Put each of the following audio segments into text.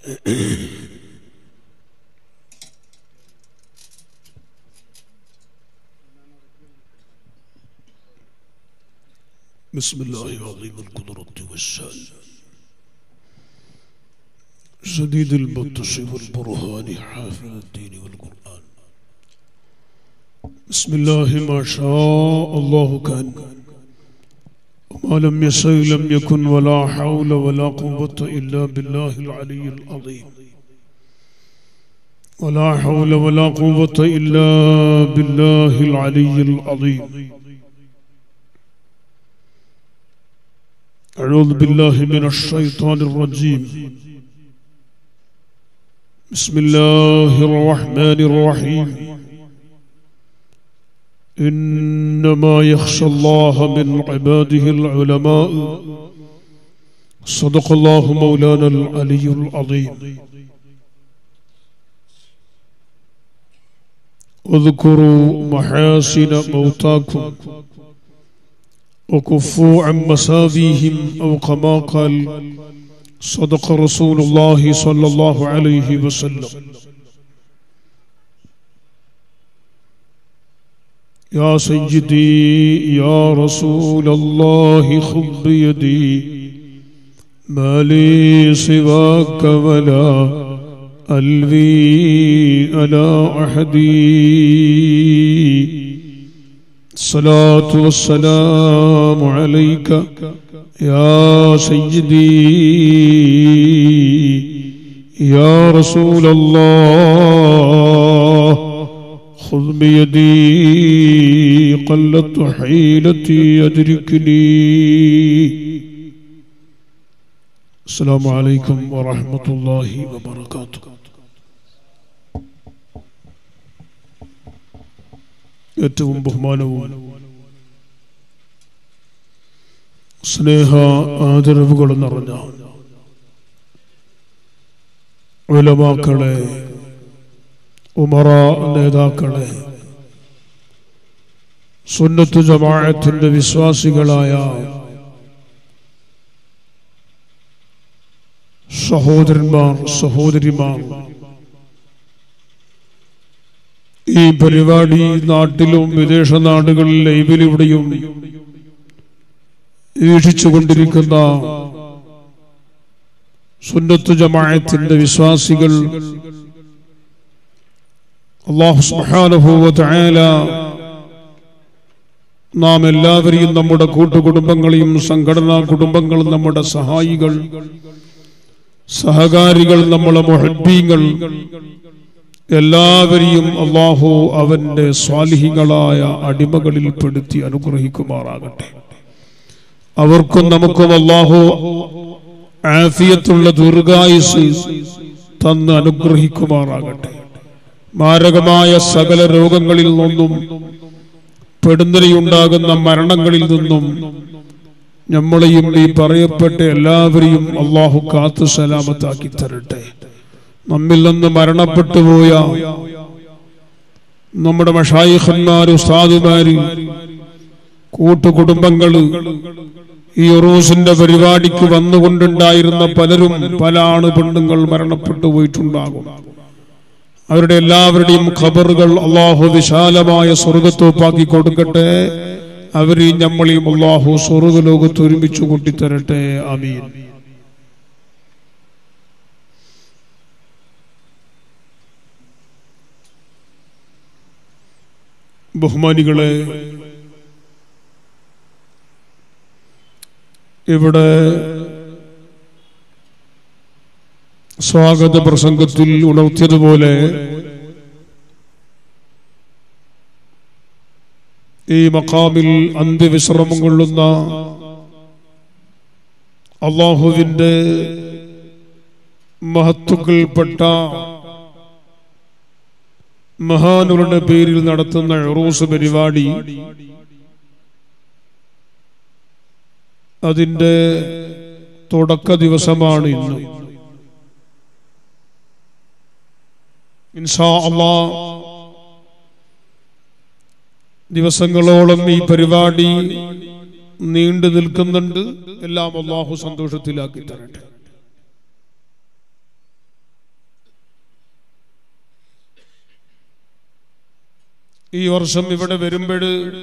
بسم الله عظيم القدرة والشان شديد البطش والبرهان حافظ الدين والقرآن بسم الله ما شاء الله كان وما لم يشاء لم يكن ولا حول ولا قوة إلا بالله العلي العظيم ولا حول ولا قوة إلا بالله العلي العظيم أعوذ بالله من الشيطان الرجيم بسم الله الرحمن الرحيم إنما يخشى الله من عباده العلماء صدق الله مولانا العلي العظيم اذكروا محاسن موتاكم وكفوا عن مساويهم أو كما قال صدق رسول الله صلى الله عليه وسلم يا سيدي يا رسول الله خذ بيدي ما لي سواك ولا ألوي على أحدي الصلاة والسلام عليك يا سيدي يا رسول الله خذ بيدي قلت حيلتي أدركني السلام عليكم ورحمة الله وبركاته ഏറ്റവും ബഹുമാനവും സ്നേഹ ആദരവുകളും നിറഞ്ഞ ഉലമാക്കളെ ഉമറ നേതാക്കളെ സുന്നത്തു ജമാഅത്തിന്റെ വിശ്വാസികളായ സഹോദരന്മാർ സഹോദരിമാർ ഈ പരിപാടി നാട്ടിലും വിദേശ നാടുകളിൽ ലൈവിലൂടെയും വീക്ഷിച്ചുകൊണ്ടിരിക്കുന്ന സുന്നത്തു ജമാഅത്തിന്റെ വിശ്വാസികൾ അള്ളാഹു സുബ്ഹാനഹു തആല നാം എല്ലാവരെയും നമ്മുടെ കൂട്ടുകുടുംബങ്ങളെയും സംഘടനാ കുടുംബങ്ങളും നമ്മുടെ സഹായികൾ സഹകാരികൾ നമ്മളെ മൊഹബീങ്ങൾ എല്ലാവരെയും അള്ളാഹു അവന്റെ സ്വാലിഹികളായ അടിമകളിൽ പെടുത്തി അനുഗ്രഹിക്കുമാറാകട്ടെ അവർക്കും നമുക്കും അള്ളാഹു ആഫിയത്തുള്ള ദീർഘായുസ് തന്ന് അനുഗ്രഹിക്കുമാറാകട്ടെ മാരകമായ സകല രോഗങ്ങളിൽ നിന്നും പെടുന്നതിയുണ്ടാകുന്ന മരണങ്ങളിൽ നിന്നും നമ്മളെയും ഈ പറയപ്പെട്ട എല്ലാവരെയും അള്ളാഹു കാത്തു സലാമത്താക്കി തരട്ടെ നമ്മിൽ നിന്ന് മരണപ്പെട്ടു പോയ നമ്മുടെ മഷായിഖന്മാര് ഉസ്താദുമാര് കൂട്ടുകുടുംബങ്ങള് ഈ ഒറൂസിന്റെ പരിപാടിക്ക് വന്നുകൊണ്ടുണ്ടായിരുന്ന പലരും പല ആണ് പെണ്ണുങ്ങൾ മരണപ്പെട്ടു പോയിട്ടുണ്ടാകും അവരുടെ എല്ലാവരുടെയും ഖബറുകൾ അള്ളാഹു വിശാലമായ സ്വർഗത്തോപ്പാക്കി കൊടുക്കട്ടെ അവരെയും നമ്മളെയും അള്ളാഹു സ്വർഗലോകത്ത് ഒരുമിച്ച് കൂട്ടിത്തരട്ടെ അമീൻ ബഹുമാനികളെ ഇവിടെ സ്വാഗത പ്രസംഗത്തിൽ ഉണർത്തിയതുപോലെ ഈ മക്കാമിൽ അന്ത്യവിശ്രമം കൊള്ളുന്ന അള്ളാഹുവിന്റെ മഹത്വക്കൾപ്പെട്ട മഹാനുകളുടെ പേരിൽ നടത്തുന്ന എറൂസ് പരിപാടി അതിന്റെ തുടക്ക ദിവസമാണ് ഇന്ന് ഇൻഷാ അള്ളാ ദിവസങ്ങളോളം ഈ പരിപാടി നീണ്ടു നിൽക്കുന്നുണ്ട് എല്ലാം അള്ളാഹു സന്തോഷത്തിലാക്കി തരട്ടെ ഈ വർഷം ഇവിടെ വരുമ്പോൾ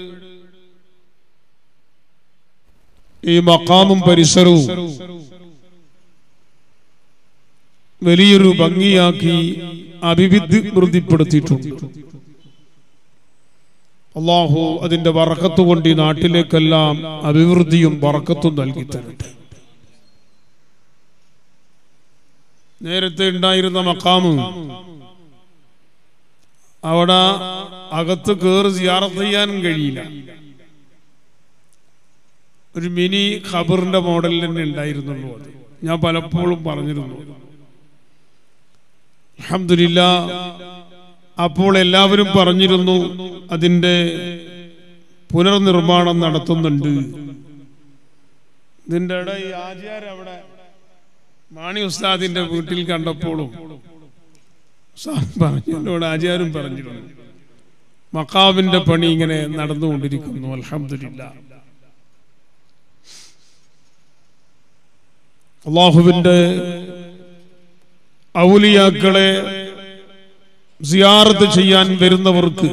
ഈ മക്കാമും പരിസരവും വലിയൊരു ഭംഗിയാക്കി അഭിവൃദ്ധിപ്പെടുത്തിയിട്ടുണ്ട് അള്ളാഹു അതിന്റെ വറക്കത്ത് കൊണ്ട് ഈ നാട്ടിലേക്കെല്ലാം അഭിവൃദ്ധിയും വറക്കത്തും നൽകി തരട്ടെ നേരത്തെ ഉണ്ടായിരുന്ന മക്കാമ് അവിടെ അകത്ത് കയറി സിയാറത്ത് ചെയ്യാനും കഴിയില്ല ഒരു മിനി ഖബറിന്റെ മോഡൽ തന്നെ ഉണ്ടായിരുന്നുള്ളൂ അത് ഞാൻ പലപ്പോഴും പറഞ്ഞിരുന്നു അഹമ്മദില്ല അപ്പോൾ എല്ലാവരും പറഞ്ഞിരുന്നു അതിന്റെ പുനർനിർമ്മാണം നടത്തുന്നുണ്ട് ഇതിന്റെ ഇട ഈ ആചാര്യ അവിടെ മാണി ഉസ്താദിന്റെ വീട്ടിൽ കണ്ടപ്പോഴും ഉസ്താദ് പറഞ്ഞു എന്നോട് ആചാര്യം പറഞ്ഞിരുന്നു മക്കാവിന്റെ പണി ഇങ്ങനെ നടന്നുകൊണ്ടിരിക്കുന്നു അലഹമില്ല അള്ളാഹുവിന്റെ ഔലിയാക്കളെ സിയാറത്ത് ചെയ്യാൻ വരുന്നവർക്ക്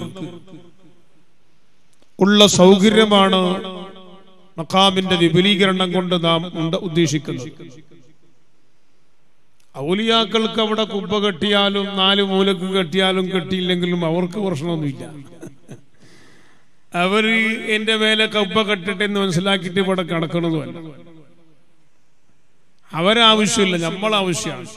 ഉള്ള സൗകര്യമാണ് മക്കാമിന്റെ വിപുലീകരണം കൊണ്ട് നാം ഉണ്ട്- ഉദ്ദേശിക്കുന്നത് ഔലിയാക്കൾക്ക് അവിടെ കുബ്ബ കെട്ടിയാലും നാല് മൂലക്ക് കെട്ടിയാലും കെട്ടിയില്ലെങ്കിലും അവർക്ക് പ്രശ്നമൊന്നുമില്ല അവര് എന്റെ മേലെ കുബ്ബ കെട്ടിട്ടെ എന്ന് മനസ്സിലാക്കിയിട്ട് ഇവിടെ കിടക്കണതുമല്ല അവരാവശ്യമില്ല നമ്മളാവശ്യമാണ്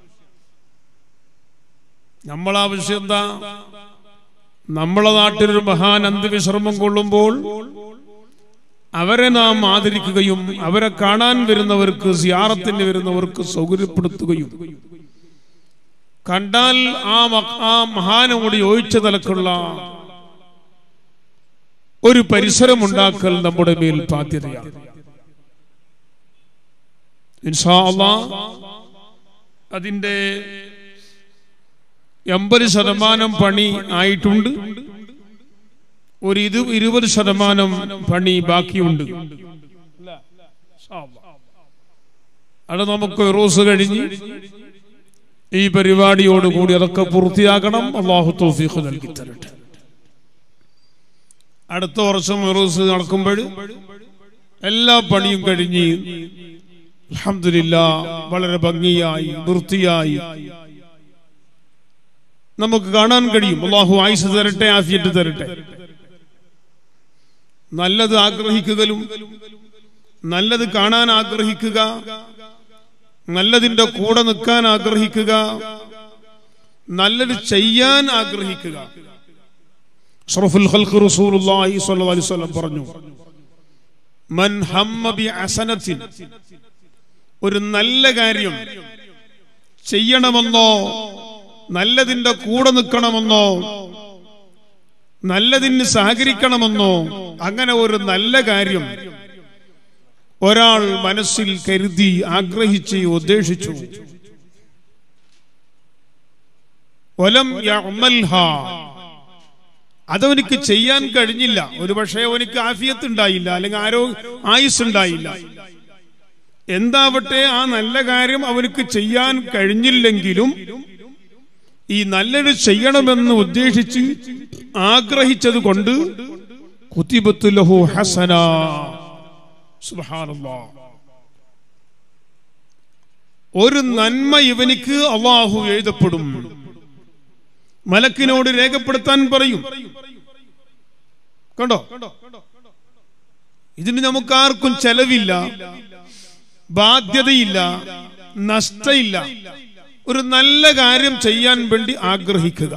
നമ്മളാവശ്യം എന്താ നമ്മളെ നാട്ടിലൊരു മഹാൻ അന്ത്യവിശ്രമം കൊള്ളുമ്പോൾ അവരെ നാം ആദരിക്കുകയും അവരെ കാണാൻ വരുന്നവർക്ക് സിയാറത്തിന് വരുന്നവർക്ക് സൗകര്യപ്പെടുത്തുകയും കണ്ടാൽ ആ മ- ആ മഹാനോട് യോജിച്ച നിലക്കുള്ള ഒരു പരിസരമുണ്ടാക്കൽ നമ്മുടെ മേൽ ബാധ്യതയാണ് ഇൻഷാ അള്ളാ അതിന്റെ എൺപത് ശതമാനം പണി ആയിട്ടുണ്ട് ഒരു ഇത് ഇരുപത് ശതമാനം പണി ബാക്കിയുണ്ട് അവിടെ നമുക്ക് റോസ് കഴിഞ്ഞ് ഈ പരിപാടിയോടുകൂടി അതൊക്കെ പൂർത്തിയാക്കണം അള്ളാഹു തൗഫീഖ് നൽകി തരട്ടെ അടുത്ത വർഷം റോസ് നടക്കുമ്പോൾ എല്ലാ പണിയും കഴിഞ്ഞ് അൽഹംദുലില്ല വളരെ ഭംഗിയായി വൃത്തിയായി നമുക്ക് കാണാൻ കഴിയും അള്ളാഹു ആയുസ് തരട്ടെ ആഫിയറ്റ് തരട്ടെ നല്ലത് ആഗ്രഹിക്കുകയും നല്ലത് കാണാൻ ആഗ്രഹിക്കുക നല്ലതിന്റെ കൂടെ നിൽക്കാൻ ആഗ്രഹിക്കുക നല്ലത് ചെയ്യാൻ ആഗ്രഹിക്കുക അഷ്റഫുൽ ഖൽഖ് റസൂലുള്ളാഹി സ്വല്ലല്ലാഹു അലൈഹി വസല്ലം പറഞ്ഞു മൻ ഹമ്മ ബി അസനത്തിൻ ഒരു നല്ല കാര്യം ചെയ്യണമെന്നോ നല്ലതിന്റെ കൂടെ നിൽക്കണമെന്നോ നല്ലതിന് സഹകരിക്കണമെന്നോ അങ്ങനെ ഒരു നല്ല കാര്യം ഒരാൾ മനസ്സിൽ കരുതി ആഗ്രഹിച്ച് ഉദ്ദേശിച്ചു ഒലം യഅ്മൽഹ. അതവനിക്ക് ചെയ്യാൻ കഴിഞ്ഞില്ല ഒരു പക്ഷേ അവനിക്ക് ആഫിയത്ത് ഉണ്ടായില്ല അല്ലെങ്കിൽ ആരോ ആയുസ് ഉണ്ടായില്ല എന്താവട്ടെ ആ നല്ല കാര്യം അവനിക്ക് ചെയ്യാൻ കഴിഞ്ഞില്ലെങ്കിലും ഈ നല്ലത് ചെയ്യണമെന്ന് ഉദ്ദേശിച്ച് ആഗ്രഹിച്ചത് കൊണ്ട് കുത്തിബത്ത് ലഹു ഹസന സുബ്ഹാനല്ലാഹ്. ഒരു നന്മ ഇവനിക്ക് അള്ളാഹു എഴുതപ്പെടും മലക്കിനോട് രേഖപ്പെടുത്താൻ പറയും കണ്ടോ ഇതിന് നമുക്കാർക്കും ചെലവില്ല ബാധ്യതയില്ല നഷ്ടയില്ല ഒരു നല്ല കാര്യം ചെയ്യാൻ വേണ്ടി ആഗ്രഹിക്കുക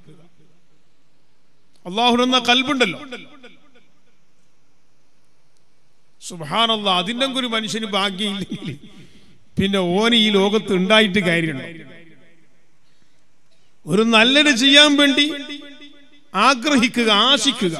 അള്ളാഹുനെന്ന കൽബുണ്ടല്ലോ സുബാനല്ല അതിന്റെ ഒരു മനുഷ്യന് ഭാഗ്യമില്ലെങ്കിൽ പിന്നെ ഓന് ഈ ലോകത്ത് ഉണ്ടായിട്ട് കാര്യമുണ്ടോ ഒരു നല്ലത് ചെയ്യാൻ വേണ്ടി ആഗ്രഹിക്കുക ആശിക്കുക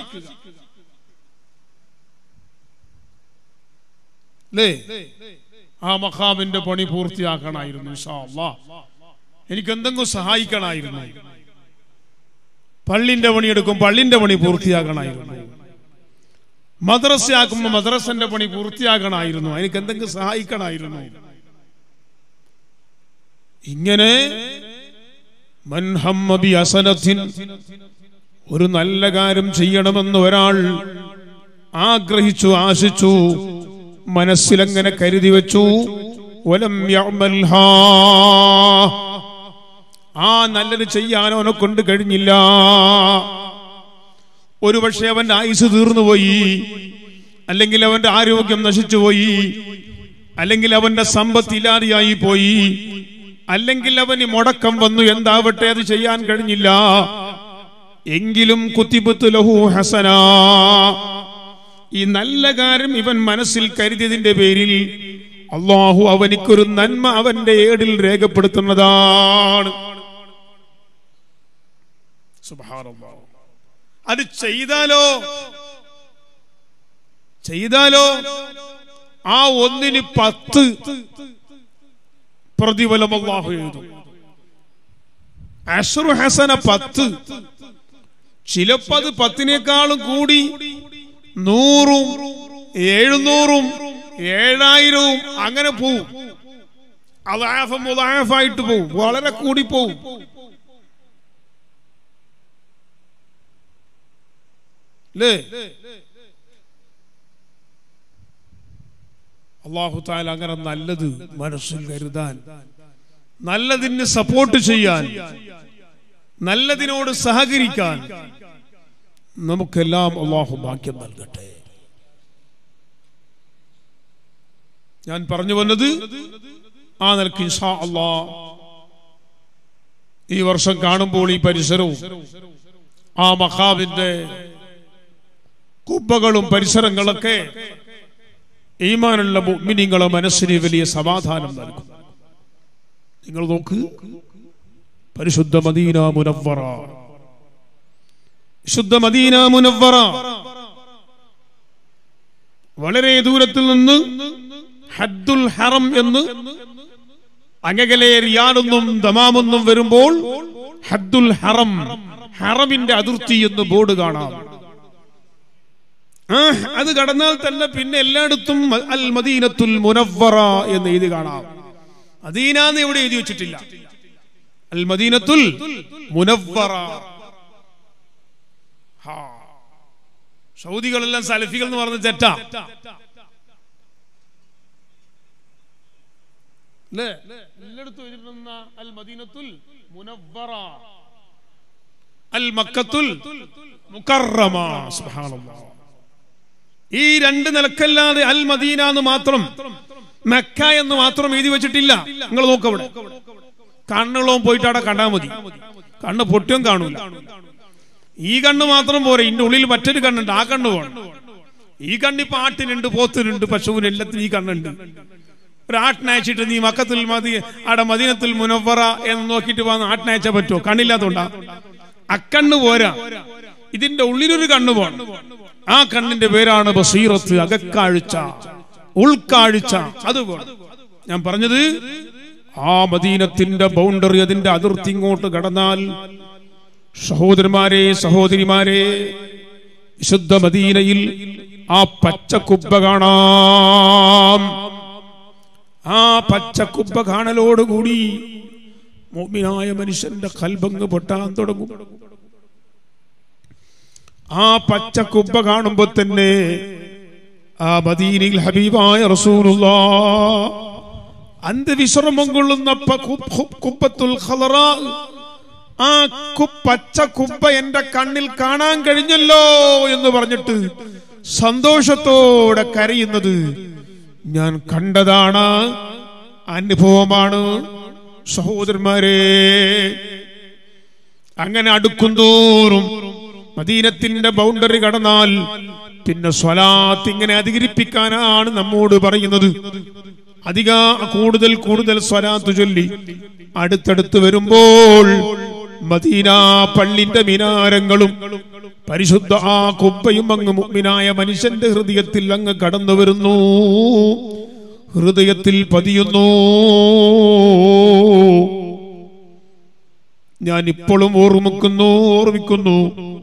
അല്ലേ ആ മഖാമിന്റെ പണി പൂർത്തിയാക്കണമായിരുന്നു ഇൻഷാ അല്ലാ. എനിക്ക് എന്തെങ്കിലും സഹായിക്കണമായിരുന്നു പള്ളിന്റെ പണിയെടുക്കും പള്ളിന്റെ പണി പൂർത്തിയാക്കണമായിരുന്നു മദ്രസയാക്കുമ്പോ മദ്രസന്റെ പണി പൂർത്തിയാക്കണമായിരുന്നു എനിക്ക് എന്തെങ്കിലും സഹായിക്കണമായിരുന്നു ഇങ്ങനെ മൻ ഹമ്മ ബി അസനത്തിൻ ഒരു നല്ല കാര്യം ചെയ്യണമെന്ന് ഒരാൾ ആഗ്രഹിച്ചു ആശിച്ചു മനസ്സിലങ്ങനെ കരുതി വെച്ചു വലം യഅമൽഹാ. ആ നല്ലത് ചെയ്യാൻ അവനെ കൊണ്ട് കഴിഞ്ഞില്ല ഒരുപക്ഷെ അവന്റെ ആയുസ് തീർന്നുപോയി അല്ലെങ്കിൽ അവന്റെ ആരോഗ്യം നശിച്ചുപോയി അല്ലെങ്കിൽ അവന്റെ സമ്പത്ത് ഇല്ലാതെയായി പോയി അല്ലെങ്കിൽ അവന് മുടക്കം വന്നു എന്താവട്ടെ അത് ചെയ്യാൻ കഴിഞ്ഞില്ല എങ്കിലും കുത്തിബത്ത് ലഹു ഹസന ഈ നല്ല കാര്യം ഇവൻ മനസ്സിൽ കരുതിയതിന്റെ പേരിൽ അള്ളാഹു അവനിക്കൊരു നന്മ അവന്റെ ഏടിൽ രേഖപ്പെടുത്തുന്നതാണ് സുബ്ഹാനല്ലാഹ്. അത് ചെയ്താലോ ചെയ്താലോ ആ ഒന്നിന് പത്ത് പ്രതിഫലം അള്ളാഹു എഴുതും അഷ്റു ഹസന പത്ത് ചിലപ്പോ അത് പത്തിനേക്കാളും കൂടി നൂറും എഴുന്നൂറും ഏഴായിരവും അങ്ങനെ പോവും അതാഫം മുതാഫായിട്ട് പോവും വളരെ കൂടി പോവും അല്ലേ അള്ളാഹു താല അങ്ങനെ നല്ലത് മനസ്സിൽ കരുതാൻ നല്ലതിന് സപ്പോർട്ട് ചെയ്യാൻ നല്ലതിനോട് സഹകരിക്കാൻ നമുക്കെല്ലാം അള്ളാഹു ഭാഗ്യം നൽകട്ടെ ഞാൻ പറഞ്ഞു വന്നത് ആ നിലക്ക് ഇൻഷാ അള്ളാ ഈ വർഷം കാണുമ്പോൾ ഈ പരിസരവും ആ മഹാബിന്റെ കുബ്ബകളും പരിസരങ്ങളൊക്കെ ഈമാനുള്ള മുഅ്മിനീങ്ങളെ മനസ്സിന് വലിയ സമാധാനം നൽകും നിങ്ങൾ നോക്ക് പരിശുദ്ധ മദീന മുനവ്വറ വിശുദ്ധ മദീന മുനവ്വറ വളരെ ദൂരത്തിൽ നിന്ന് ഹദ്ദുൽ ഹറം എന്ന് അങ്ങകലെ റിയാദെന്നും ദമാമെന്നും വരുമ്പോൾ ഹദ്ദുൽ ഹറം ഹറമിന്റെ അതിർത്തി എന്ന് ബോർഡ് കാണാം ആ അത് കടന്നാൽ തന്നെ പിന്നെ എല്ലായിടത്തും അൽ മദീനത്തുൽ മുനവ്വറ എന്ന് എഴുതി കാണാം മദീന എന്ന് എവിടെ എഴുതി വെച്ചിട്ടില്ല അൽ മദീനത്തുൽ മുനവ്വറ ഹാ. സൗദികളെല്ലാം സലഫികൾ എന്ന് പറഞ്ഞ തെറ്റാ അല്ലേ എല്ലായിടത്തും എഴുതിയിരുന്ന അൽ മദീനത്തുൽ മുനവ്വറ അൽ മക്കത്തുൽ മുക്കറമ സുബ്ഹാനല്ലാഹ് ഈ രണ്ട് നിലക്കല്ലാതെ അൽ മദീന എന്ന് മാത്രം മെക്ക എന്ന് മാത്രം എഴുതി വെച്ചിട്ടില്ല നിങ്ങൾ നോക്കവിടെ കണ്ണുള്ളവും പോയിട്ട് അവിടെ കണ്ടാൽ മതി കണ്ണ് പൊട്ടിയും കാണൂല ഈ കണ്ണ് മാത്രം പോരെ ഇതിന്റെ ഉള്ളിൽ മറ്റൊരു കണ്ണുണ്ട് ആ കണ്ണ് പോകണം ഈ കണ്ണിപ്പോ ആട്ടിനുണ്ട് പോത്തിനുണ്ട് പശുവിന് എല്ലാത്തിനും ഈ കണ്ണുണ്ട് ഒരു ആട്ടിനയച്ചിട്ട് നീ മക്കത്തിൽ മതി അവിടെ മദീനത്തിൽ മുനവറ എന്ന് നോക്കിയിട്ട് വന്ന് ആട്ടിനയച്ചാൽ പറ്റുമോ കണ്ണില്ലാത്തോണ്ടാ അക്കണ്ണ് പോരാ ഇതിന്റെ ഉള്ളിലൊരു കണ്ണ് പോകണം ആ കണ്ണിന്റെ പേരാണ് ബസീറത്ത് അകക്കാഴ്ച ഉൾക്കാഴ്ച അത് വേണം ഞാൻ പറഞ്ഞത് ആ മദീനത്തിന്റെ ബൗണ്ടറി അതിന്റെ അതിർത്തി ഇങ്ങോട്ട് കടന്നാൽ സഹോദരന്മാരെ സഹോദരിമാരെ വിശുദ്ധ മദീനയിൽ ആ പച്ചക്കുബ്ബ കാണാം ആ പച്ചക്കുബ്ബ കാണലോടുകൂടി മോമിനായ മനുഷ്യന്റെ കൽബങ്ങ് പൊട്ടാൻ തുടങ്ങും ആ പച്ചക്കുബ്ബ കാണുമ്പോ തന്നെ ആ മദീനയിൽ ഹബീബായ റസൂലുള്ള അന്ത്യവിശ്രമം കൊള്ളുന്ന പ- കു- കു- കുബ്ബത്തുൽ ഖളറാ ആ കു- പച്ച കുബ്ബ എന്റെ കണ്ണിൽ കാണാൻ കഴിഞ്ഞല്ലോ എന്ന് പറഞ്ഞിട്ട് സന്തോഷത്തോടെ കരയുന്നത് ഞാൻ കണ്ടതാണ് അനുഭവമാണ് സഹോദരന്മാരെ അങ്ങനെ അടുക്കും തോറും മദീനത്തിന്റെ ബൗണ്ടറി കടന്നാൽ പിന്നെ സ്വലാത്ത് ഇങ്ങനെ അധികരിപ്പിക്കാനാണ് നമ്മോട് പറയുന്നത് അധിക കൂടുതൽ കൂടുതൽ സ്വലാത്ത് ചൊല്ലി അടുത്തടുത്ത് വരുമ്പോൾ മദീന പള്ളിന്റെ മിനാരങ്ങളും പരിശുദ്ധ ആ കുബ്ബയും അങ്ങ് മുഗ്മിനായ മനുഷ്യന്റെ ഹൃദയത്തിൽ അങ്ങ് കടന്നു വരുന്നു ഹൃദയത്തിൽ പതിയുന്നു ഞാൻ ഇപ്പോഴും ഓർമ്മിക്കുന്നു ഓർമ്മിക്കുന്നു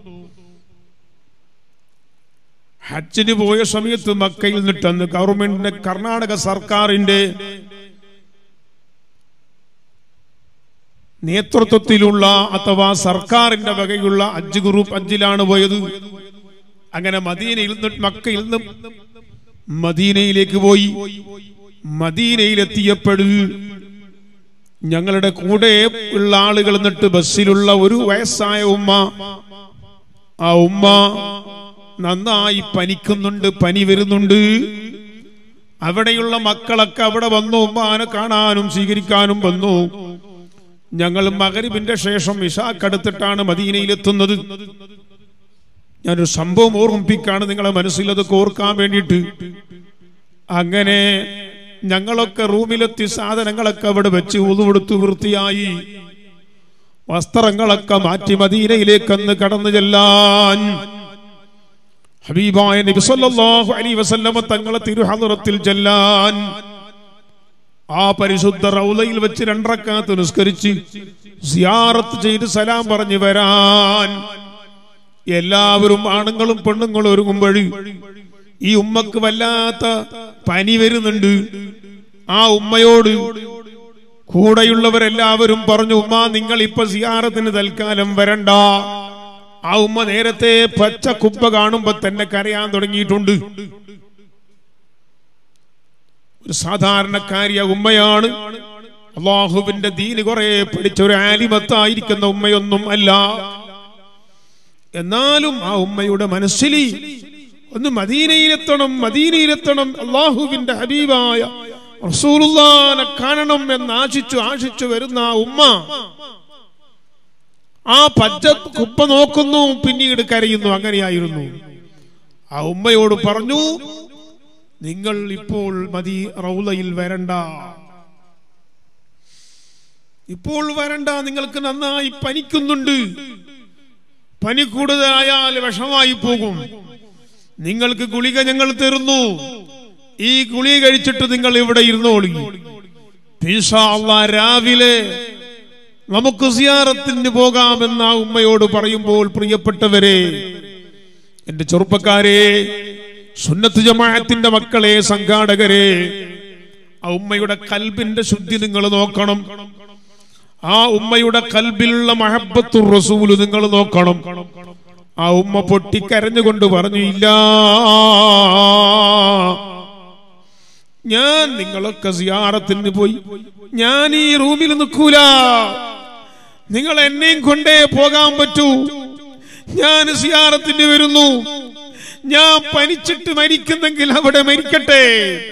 ഹജ്ജിന് പോയ സമയത്ത് മക്കയിൽ നിന്നിട്ട് അന്ന് ഗവൺമെന്റിന്റെ കർണാടക സർക്കാരിന്റെ നേതൃത്വത്തിലുള്ള അഥവാ സർക്കാരിന്റെ വകയുള്ള അഞ്ച് ഗ്രൂപ്പ് അഞ്ചിലാണ് പോയത് അങ്ങനെ മദീനയിൽ നിന്ന് മക്കയിൽ നിന്നും മദീനയിലേക്ക് പോയി മദീനയിലെത്തിയപ്പോഴും ഞങ്ങളുടെ കൂടെ ഉള്ള ആളുകൾ എന്നിട്ട് ബസ്സിലുള്ള ഒരു വയസ്സായ ഉമ്മ ആ ഉമ്മ നന്നായി പനിക്കുന്നുണ്ട് പനി വരുന്നുണ്ട് അവിടെയുള്ള മക്കളൊക്കെ അവിടെ വന്നു ഉമ്മാനെ കാണാനും സ്വീകരിക്കാനും വന്നു ഞങ്ങൾ മകരിബിന്റെ ശേഷം ഇഷാക്കടുത്തിട്ടാണ് മദീനയിലെത്തുന്നത് ഞാനൊരു സംഭവം ഓർമ്മിപ്പിക്കാണ് നിങ്ങളെ മനസ്സിലതൊക്കെ ഓർക്കാൻ വേണ്ടിയിട്ട് അങ്ങനെ ഞങ്ങളൊക്കെ റൂമിലെത്തി സാധനങ്ങളൊക്കെ അവിടെ വെച്ച് ഉതുകൊടുത്തു വൃത്തിയായി വസ്ത്രങ്ങളൊക്കെ മാറ്റി മദീനയിലേക്കൊന്ന് കടന്നു ചെല്ലാൻ ഹബീബായ നബി സല്ലല്ലാഹു അലൈഹി വസല്ലമ തങ്ങളെ തിരുഹദറത്തിൽ ചെല്ലാൻ ആ പരിശുദ്ധ റൗലയിൽ വെച്ച് രണ്ടറക്കാത്ത് നിസ്കരിച്ച് സിയാറത്ത് ചെയ്ത് സലാം പറഞ്ഞു വരാൻ എല്ലാവരും ആണുങ്ങളും പെണ്ണുങ്ങളും ഒരുങ്ങുമ്പോൾ ഈ ഉമ്മക്ക് വല്ലാത്ത പനി വരുന്നുണ്ട് ആ ഉമ്മയോട് കൂടെയുള്ളവരെല്ലാവരും പറഞ്ഞു ഉമ്മ നിങ്ങൾ ഇപ്പൊ സിയാറത്തിന് തൽക്കാലം വരണ്ട ആ ഉമ്മ നേരത്തെ പച്ച കുപ്പ കാണുമ്പോ തന്നെ കരയാൻ തുടങ്ങിയിട്ടുണ്ട് ഒരു സാധാരണക്കാരിയ ഉമ്മയാണ് അള്ളാഹുവിന്റെ ദീന് കുറെ പഠിച്ച ഒരു ആലിമത്തായിരിക്കുന്ന ഉമ്മയൊന്നും അല്ല എന്നാലും ആ ഉമ്മയുടെ മനസ്സിൽ ഒന്ന് മദീനയിലെത്തണം മദീനയിലെത്തണം അള്ളാഹുവിന്റെ ഹബീബായ റസൂലുള്ളാനെ കാണണം എന്ന് ആശിച്ചു ആശിച്ചു വരുന്ന ആ ഉമ്മ ആ പച്ച കുപ്പ നോക്കുന്നു പിന്നീട് കരയുന്നു അങ്ങനെയായിരുന്നു ആ ഉമ്മയോട് പറഞ്ഞു നിങ്ങൾ ഇപ്പോൾ മതി റൗലയിൽ വരണ്ട ഇപ്പോൾ വരണ്ട നിങ്ങൾക്ക് നന്നായി പനിക്കുന്നുണ്ട് പനി കൂടുതലായാൽ വിഷമായി പോകും നിങ്ങൾക്ക് ഗുളിക ഞങ്ങൾ തരുന്നു ഈ ഗുളിക കഴിച്ചിട്ട് നിങ്ങൾ ഇവിടെ ഇരുന്നോളി ഇൻഷാ അല്ലാഹ് രാവിലെ നമുക്ക് സിയാറത്തിന് പോകാമെന്ന ആ ഉമ്മയോട് പറയുമ്പോൾ പ്രിയപ്പെട്ടവരെ എന്റെ ചെറുപ്പക്കാരെ സുന്നത്ത് ജമാഅത്തിന്റെ മക്കളെ സംഘാടകരെ ആ ഉമ്മയുടെ കൽബിന്റെ ശുദ്ധി നിങ്ങൾ നോക്കണം ആ ഉമ്മയുടെ കൽബിലുള്ള മഹബത്തു റസൂല് നിങ്ങൾ നോക്കണം ആ ഉമ്മ പൊട്ടിക്കരഞ്ഞുകൊണ്ട് പറഞ്ഞു ഇല്ല ഞാൻ നിങ്ങളൊക്കെ സിയാറത്തിന് പോയി ഞാൻ ഈ റൂമിൽ നിൽക്കൂല നിങ്ങൾ എന്നെയും കൊണ്ടേ പോകാൻ പറ്റൂ ഞാൻ സിയാറത്തിന് വരുന്നു ഞാൻ പനിച്ചിട്ട് മരിക്കുന്നെങ്കിൽ അവിടെ മരിക്കട്ടെ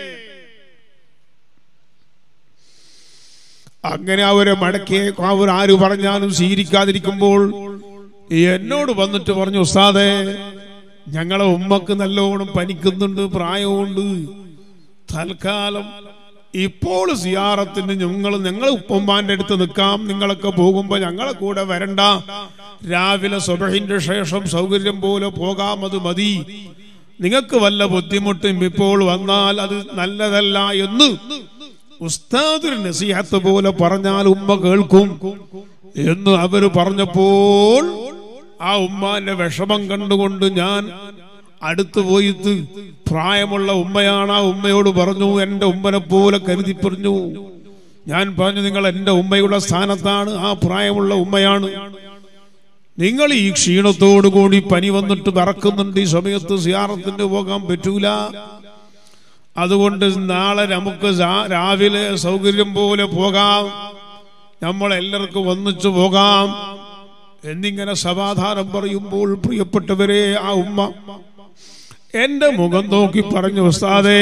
അങ്ങനെ അവരെ മടക്കിയെ അവർ ആര് പറഞ്ഞാലും സ്വീകരിക്കാതിരിക്കുമ്പോൾ എന്നോട് വന്നിട്ട് പറഞ്ഞു ഉസ്താദെ ഞങ്ങളെ ഉമ്മക്ക് നല്ലോണം പനിക്കുന്നുണ്ട് പ്രായമുണ്ട് തൽക്കാലം ഇപ്പോൾ സിയാറത്തിന് ഞങ്ങൾ ഞങ്ങൾ ഉപ്പമ്മാന്റെ അടുത്ത് നിൽക്കാം നിങ്ങളൊക്കെ പോകുമ്പോ ഞങ്ങളെ കൂടെ വരണ്ട രാവിലെ സുബഹിന്റെ ശേഷം സൗകര്യം പോലെ പോകാം അത് മതി നിങ്ങൾക്ക് വല്ല ബുദ്ധിമുട്ടും ഇപ്പോൾ വന്നാൽ അത് നല്ലതല്ല എന്ന് ഉസ്താദ് നസീഹത്ത് പോലെ പറഞ്ഞാൽ ഉമ്മ കേൾക്കും എന്ന് അവര് പറഞ്ഞപ്പോൾ ആ ഉമ്മാന്റെ വിഷമം കണ്ടുകൊണ്ട് ഞാൻ അടുത്തു പോയിട്ട് പ്രായമുള്ള ഉമ്മയാണ് ആ ഉമ്മയോട് പറഞ്ഞു എന്റെ ഉമ്മനെ പോലെ കരുതി പറഞ്ഞു ഞാൻ പറഞ്ഞു നിങ്ങൾ എന്റെ ഉമ്മയുടെ സ്ഥാനത്താണ് ആ പ്രായമുള്ള ഉമ്മയാണ് നിങ്ങൾ ഈ ക്ഷീണത്തോടു കൂടി പനി വന്നിട്ട് പറക്കുന്നുണ്ട് ഈ സമയത്ത് സിയാറത്തിന് പോകാൻ പറ്റൂല അതുകൊണ്ട് നാളെ നമുക്ക് രാ- രാവിലെ സൗകര്യം പോലെ പോകാം നമ്മൾ എല്ലാവർക്കും ഒന്നിച്ചു പോകാം എന്നിങ്ങനെ സമാധാനം പറയുമ്പോൾ പ്രിയപ്പെട്ടവരെ ആ ഉമ്മ എന്റെ മുഖം നോക്കി പറഞ്ഞു ഉസ്താദേ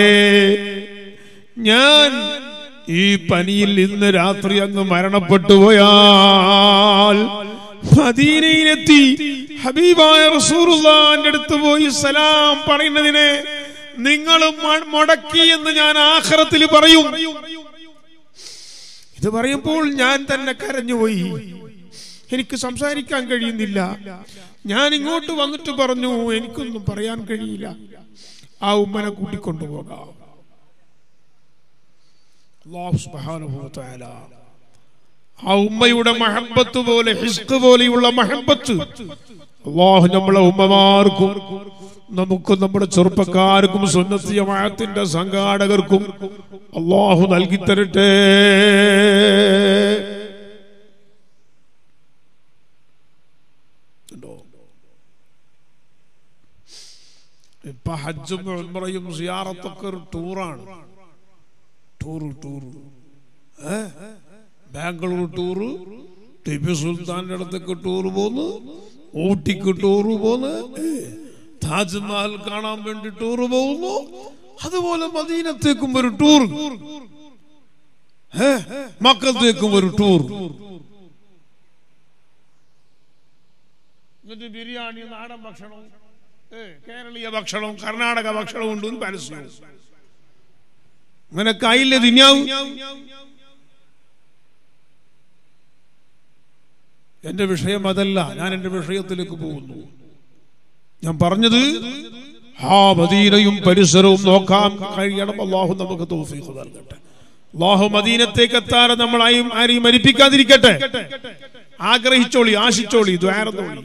ഞാൻ ഈ പനിയിൽ ഇന്ന് രാത്രി അങ്ങ് മരണപ്പെട്ടു പോയാൽ മദീനയിലെത്തി ഹബീബായ റസൂറുള്ളാന്റെ അടുത്ത് പോയി സലാം പറയുന്നതിനെ നിങ്ങൾ മുടക്കി എന്ന് ഞാൻ ആഖിറത്തിൽ പറയും ഇത് പറയുമ്പോൾ ഞാൻ തന്നെ കരഞ്ഞുപോയി എനിക്ക് സംസാരിക്കാൻ കഴിയുന്നില്ല ഞാൻ ഇങ്ങോട്ട് വന്നിട്ട് പറഞ്ഞു എനിക്കൊന്നും പറയാൻ കഴിയില്ല ആ ഉമ്മനെ കൂട്ടിക്കൊണ്ടുപോകാം അല്ലാഹു സുബ്ഹാനഹു വ തആല ആ ഉമ്മയുടെ മഹബത്ത് പോലെ ഹിസ്ക് പോലെയുള്ള മഹബത്ത് അള്ളാഹു നമ്മളെ ഉമ്മമാർക്കും നമുക്കും നമ്മുടെ ചെറുപ്പക്കാർക്കും സുന്നത്ത് ജമാഅത്തിന്റെ സംഘാടകർക്കും അള്ളാഹു നൽകി തരട്ടെ ഇപ്പൊ ഹജ്ജും ഉംറയും സിയാറത്തൊക്കെ ഒരു ടൂറാണ് ടൂറ് ടൂറ് ഏ ബാംഗ്ലൂർ ടൂറ് ടിപ്പു സുൽത്താന്റെ അടുത്തേക്ക് ടൂറ് പോന്ന് ഊട്ടിക്ക് ടൂറ് പോന്ന് ഏ, താജ്മഹൽ കാണാൻ വേണ്ടി ടൂറ് പോകുന്നു അതുപോലെ മദീനത്തേക്കും ഒരു ടൂർ ഏ, മക്കത്തേക്കും ഒരു ടൂർ എന്നിട്ട് ബിരിയാണി നാടൻ ഭക്ഷണവും ഏ, കേരളീയ ഭക്ഷണവും കർണാടക ഭക്ഷണവും ഉണ്ട് എന്ന് പരസ്യവും അങ്ങനെ കയ്യില്ല തിന്നാവും എന്റെ വിഷയം അതല്ല ഞാൻ എന്റെ വിഷയത്തിലേക്ക് പോകുന്നു ഞാൻ പറഞ്ഞത് ആ മദീനയും പരിസരവും നോക്കാൻ കഴിയണം അള്ളാഹു നമുക്ക് തൗഫീഖ് നൽകട്ടെ അള്ളാഹു മദീനത്തേക്ക് എത്താതെ നമ്മൾ ആരും ആരെയും മരിപ്പിക്കാതിരിക്കട്ടെ ആഗ്രഹിച്ചോളി ആശിച്ചോളി ദ്വാരത്തോളി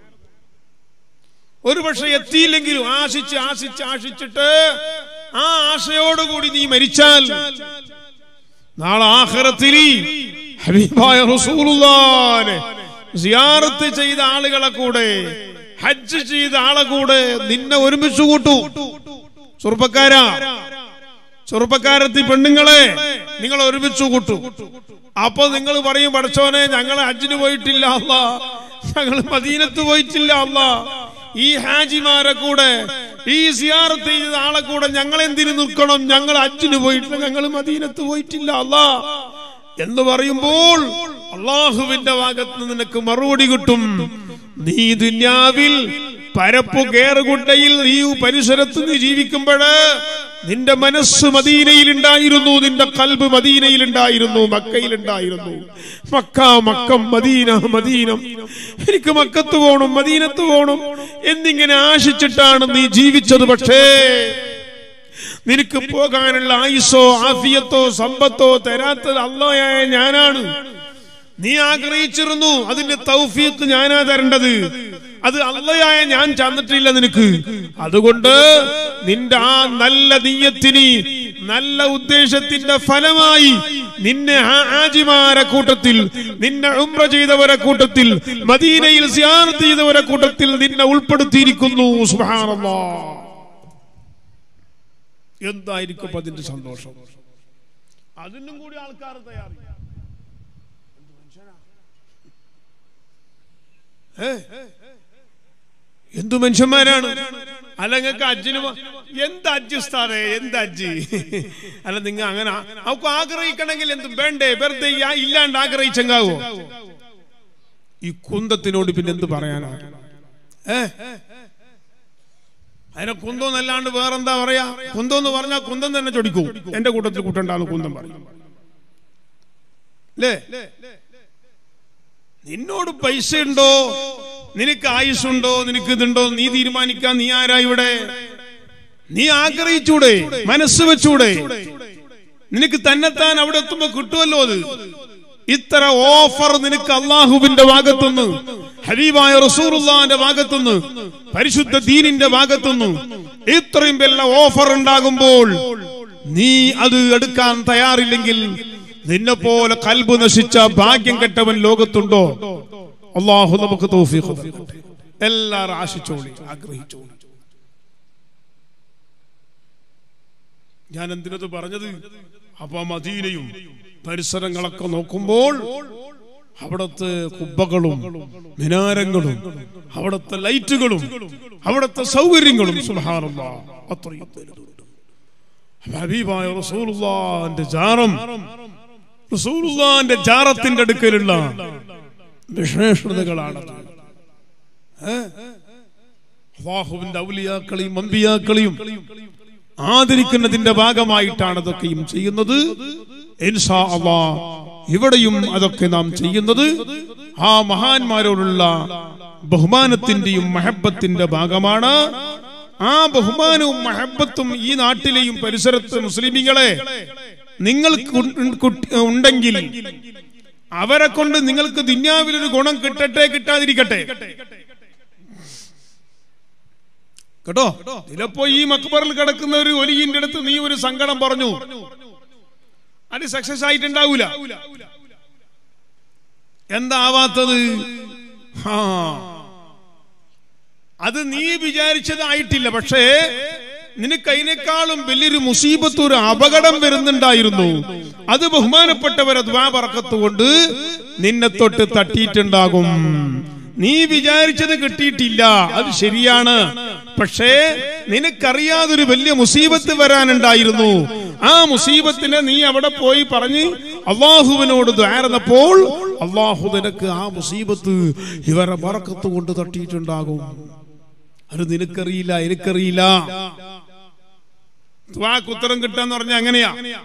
ഒരു പക്ഷെ എത്തിയില്ലെങ്കിലും ആശിച്ച് ആശിച്ച് ആശിച്ചിട്ട് ആ ആശയോടുകൂടി നീ മരിച്ചാൽ നാളെ ആഖിറത്തിൽ ഹബീബായ റസൂലുള്ളാനെ സിയാറത്ത് ചെയ്ത ആളുകളെ കൂടെ ഹജ്ജ് ചെയ്ത ആളെ കൂടെ നിന്നെ ഒരുമിച്ച് കൂട്ടു ചെറുപ്പക്കാരാ ചെറുപ്പക്കാരത്തി പെണ്ണുങ്ങളെ നിങ്ങൾ ഒരുമിച്ച് കൂട്ടു അപ്പൊ നിങ്ങൾ പറയും പഠിച്ചോനെ ഞങ്ങൾ ഹജ്ജിന് പോയിട്ടില്ല അല്ല ഞങ്ങൾ മദീനത്ത് പോയിട്ടില്ല അല്ല ഈ ഹാജിമാരെ കൂടെ ഈ സിയാറത്ത് ചെയ്ത ആളെ കൂടെ ഞങ്ങൾ എന്തിനു നിൽക്കണം ഞങ്ങൾ ഹജ്ജിന് പോയിട്ടില്ല ഞങ്ങൾ മദീനത്ത് പോയിട്ടില്ല അല്ല എന്ന് പറയുമ്പോൾ അള്ളാഹുവിന്റെ ഭാഗത്ത് നിനക്ക് മറുപടി കിട്ടും നീ ദുന്യാവിൽ പരപ്പു കേറുകുണ്ടയിൽ നീ പരിസരത്ത് നീ ജീവിക്കുമ്പോഴ് നിന്റെ മനസ്സ് മദീനയിൽ ഉണ്ടായിരുന്നു നിന്റെ കൽബ് മദീനയിൽ ഉണ്ടായിരുന്നു മക്കയിൽ ഉണ്ടായിരുന്നു മക്ക മക്കം മദീന മദീനം എനിക്ക് മക്കത്ത് പോകണം മദീനത്ത് പോകണം എന്നിങ്ങനെ ആശിച്ചിട്ടാണ് നീ ജീവിച്ചത് പക്ഷേ നിനക്ക് പോകാനുള്ള ആയുസോ ആഫിയത്തോ സമ്പത്തോ തരാത്തത് അള്ളയായ ഞാനാണ് നീ ആഗ്രഹിച്ചിരുന്നു അതിന്റെ തൗഫീഖ് ഞാനാ തരേണ്ടത് അത് അള്ളയായ ഞാൻ ചന്നിട്ടില്ല നിനക്ക് അതുകൊണ്ട് നിന്റെ ആ നല്ല നീയത്തിന് നല്ല ഉദ്ദേശത്തിന്റെ ഫലമായി നിന്നെ ആ ആജിമാരെ കൂട്ടത്തിൽ നിന്നെ ഉംറ ചെയ്തവരെ കൂട്ടത്തിൽ മദീനയിൽ സിയാർത്ത് ചെയ്തവരെ കൂട്ടത്തിൽ നിന്നെ ഉൾപ്പെടുത്തിയിരിക്കുന്നു സുബ്ഹാനല്ലാഹ് എന്തായിരിക്കും അപ്പൊ അതിന്റെ സന്തോഷം അതിനും കൂടി ആൾക്കാർ തയ്യാറി എന്തു മനുഷ്യന്മാരാണ് അല്ല നിങ്ങൾക്ക് അജ്ജിന് പോ- എന്ത് അജ്ജ് സ്ഥാനേ എന്ത് അജ്ജ് അല്ല നിങ്ങൾ അങ്ങനെ അവർക്ക് ആഗ്രഹിക്കണമെങ്കിൽ എന്തും വേണ്ടേ വെറുതെ ഈ ആ- ഇല്ലാണ്ട് ആഗ്രഹിച്ചെങ്കാവോ ഈ കുന്തത്തിനോട് പിന്നെ എന്ത് പറയാനാ ഏ അതിനെ കുന്തം അല്ലാണ്ട് വേറെന്താ പറയാ കുന്തം എന്ന് പറഞ്ഞാൽ കുന്തം തന്നെ ചൊടിക്കൂ എന്റെ കൂട്ടത്തിൽ കൂട്ടണ്ടാന്ന് കുന്തം പറയും അല്ലേ നിന്നോട് പൈസ ഉണ്ടോ നിനക്ക് ആയുസ്സുണ്ടോ നിനക്ക് ഇതുണ്ടോ നീ തീരുമാനിക്കാൻ നീ ആരാ ഇവിടെ നീ ആഗ്രഹിച്ചൂടെ മനസ്സ് വെച്ചൂടെ നിനക്ക് തന്നെത്താൻ അവിടെ എത്തുമ്പോ കിട്ടുമല്ലോ അത് ഇത്ര ഓഫർ നിനക്ക് അള്ളാഹുവിന്റെ ഭാഗത്തുനിന്ന് ഹബീബായ റസൂറുല്ലാന്റെ ഭാഗത്തുനിന്ന് പരിശുദ്ധ ദീനിന്റെ ഭാഗത്തുനിന്ന് ഇത്രയും വല്ല ഓഫർ ഉണ്ടാകുമ്പോൾ നീ അത് എടുക്കാൻ തയ്യാറില്ലെങ്കിൽ നിന്നെ പോലെ കൽബ് നശിച്ച ഭാഗ്യം കെട്ടവൻ ലോകത്തുണ്ടോ അള്ളാഹു നമുക്ക് തൗഫീഖ് നൽകട്ടെ. എല്ലാവരും ആശിച്ചോളി ആഗ്രഹിച്ചോളി ഞാൻ എന്തിനത് പറഞ്ഞത് അപ്പൊ മദീനയും പരിസരങ്ങളൊക്കെ നോക്കുമ്പോൾ അവിടുത്തെ കുബ്ബകളും മിനാരങ്ങളും അവിടുത്തെ ലൈറ്റുകളും അവിടുത്തെ സൗകര്യങ്ങളും സുബ്ഹാനല്ലാഹ് അത്രയും വലുതുണ്ട് ഹബീബായ റസൂലുള്ളാന്റെ ജാറം റസൂലുള്ളാന്റെ ജാറത്തിന്റെ അടുക്കലുള്ള വിശേഷതകളാണത് ഏ? അള്ളാഹുവിന്റെ ഔലിയാക്കളെയും അമ്പിയാക്കളെയും ആദരിക്കുന്നതിന്റെ ഭാഗമായിട്ടാണ് അതൊക്കെയും ചെയ്യുന്നത് ഇൻഷാ അള്ളാ ഇവിടെയും അതൊക്കെ നാം ചെയ്യുന്നത് ആ മഹാന്മാരോടുള്ള ബഹുമാനത്തിന്റെയും മഹബത്തിന്റെ ഭാഗമാണ് ആ ബഹുമാനവും മഹബത്തും ഈ നാട്ടിലെയും പരിസരത്തെ മുസ്ലിമിങ്ങളെ നിങ്ങൾക്ക് ഉ- കുട്ടി- ഉണ്ടെങ്കിൽ അവരെ കൊണ്ട് നിങ്ങൾക്ക് ദുന്യാവിലൊരു ഗുണം കിട്ടട്ടെ കിട്ടാതിരിക്കട്ടെ കേട്ടോ ചിലപ്പോ ഈ മക്ബറിൽ കിടക്കുന്ന ഒരു ഒലിയിന്റെ അടുത്ത് നീ ഒരു സങ്കടം പറഞ്ഞു അത് സക്സസ് ആയിട്ടുണ്ടാവൂല എന്താവാത്തത് ആ അത് നീ വിചാരിച്ചതായിട്ടില്ല പക്ഷേ നിനക്ക് അതിനേക്കാളും വലിയൊരു മുസീബത്ത് ഒരു അപകടം വരുന്നുണ്ടായിരുന്നു അത് ബഹുമാനപ്പെട്ടവരെ ദ്വാപറക്കത്ത് കൊണ്ട് നിന്നെ തൊട്ട് തട്ടിയിട്ടുണ്ടാകും നീ വിചാരിച്ചത് കിട്ടിയിട്ടില്ല അത് ശരിയാണ് പക്ഷേ നിനക്കറിയാതൊരു വലിയ മുസീബത്ത് വരാനുണ്ടായിരുന്നു ആ മുസീബത്തിനെ നീ അവിടെ പോയി പറഞ്ഞ് അള്ളാഹുവിനോട് ദ്വാരന്നപ്പോൾ അള്ളാഹു നിനക്ക് ആ മുസീബത്ത് ഇവരെ ബറക്കത്ത് കൊണ്ട് തട്ടിയിട്ടുണ്ടാകും അത് നിനക്കറിയില്ല എനിക്കറിയില്ല ദ്വാക്ക് ഉത്തരം കിട്ടാന്ന് പറഞ്ഞ അങ്ങനെയാ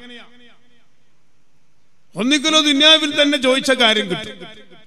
ഒന്നിക്കലോ ദുന്യാവിൽ തന്നെ ചോദിച്ച കാര്യം കിട്ടും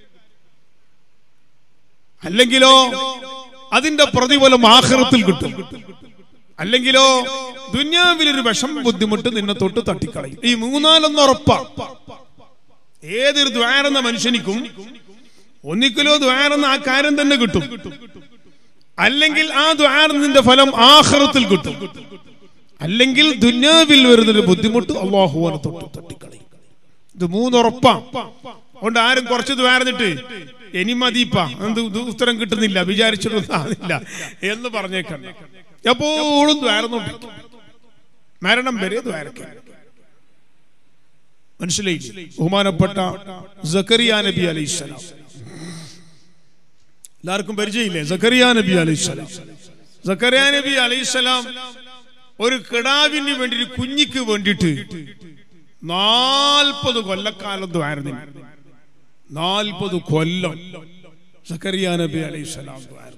അല്ലെങ്കിലോ അതിന്റെ പ്രതിഫലം ആഹ്റത്തിൽ കിട്ടും അല്ലെങ്കിലോ ദുന്യാവിലൊരു വിഷം ബുദ്ധിമുട്ട് നിന്നെ തൊട്ട് തട്ടിക്കളയും ഈ മൂന്നാലൊന്ന് ഉറപ്പാ ഏതൊരു ദ്വാരെന്ന മനുഷ്യനിക്കും ഒന്നിക്കലോ ദ്വാരെന്ന ആ കാര്യം തന്നെ കിട്ടും അല്ലെങ്കിൽ ആ ദ്വാരത്തിന്റെ ഫലം ആഹ്റത്തിൽ കിട്ടും അല്ലെങ്കിൽ ദുന്യാവിൽ വരുന്നൊരു ബുദ്ധിമുട്ട് അള്ളാഹുവാനെ തൊട്ട് തട്ടിക്കളയും ഇത് മൂന്നുറപ്പാ അതുകൊണ്ട് ആരും കുറച്ച് ദ്വാരന്നിട്ട് ഇനി മതിപ്പ എന്ത് ഇത് ഉത്തരം കിട്ടുന്നില്ല വിചാരിച്ചിട്ടൊന്നും ആവില്ല എന്ന് പറഞ്ഞേക്കണ്ട എപ്പോഴും ദ്വാരന്നുണ്ടിരിക്കും മരണം വരെ ദ്വാരക്കാൻ മനസ്സിലായി ബഹുമാനപ്പെട്ട സക്കറിയ നബി അലൈഹിസ്സലാം എല്ലാവർക്കും പരിചയമില്ലേ സക്കറിയ നബി അലൈഹിസ്സലാം സക്കറിയ നബി അലൈഹിസ്സലാം ഒരു കിടാവിന് വേണ്ടി ഒരു കുഞ്ഞിക്ക് വേണ്ടിയിട്ട് നാൽപ്പത് കൊല്ലക്കാലം ദ്വാരന്നു നാൽപ്പത് കൊല്ലം സക്കറിയ നബി അലൈഹിസ്സലാം ദ്വാരന്നു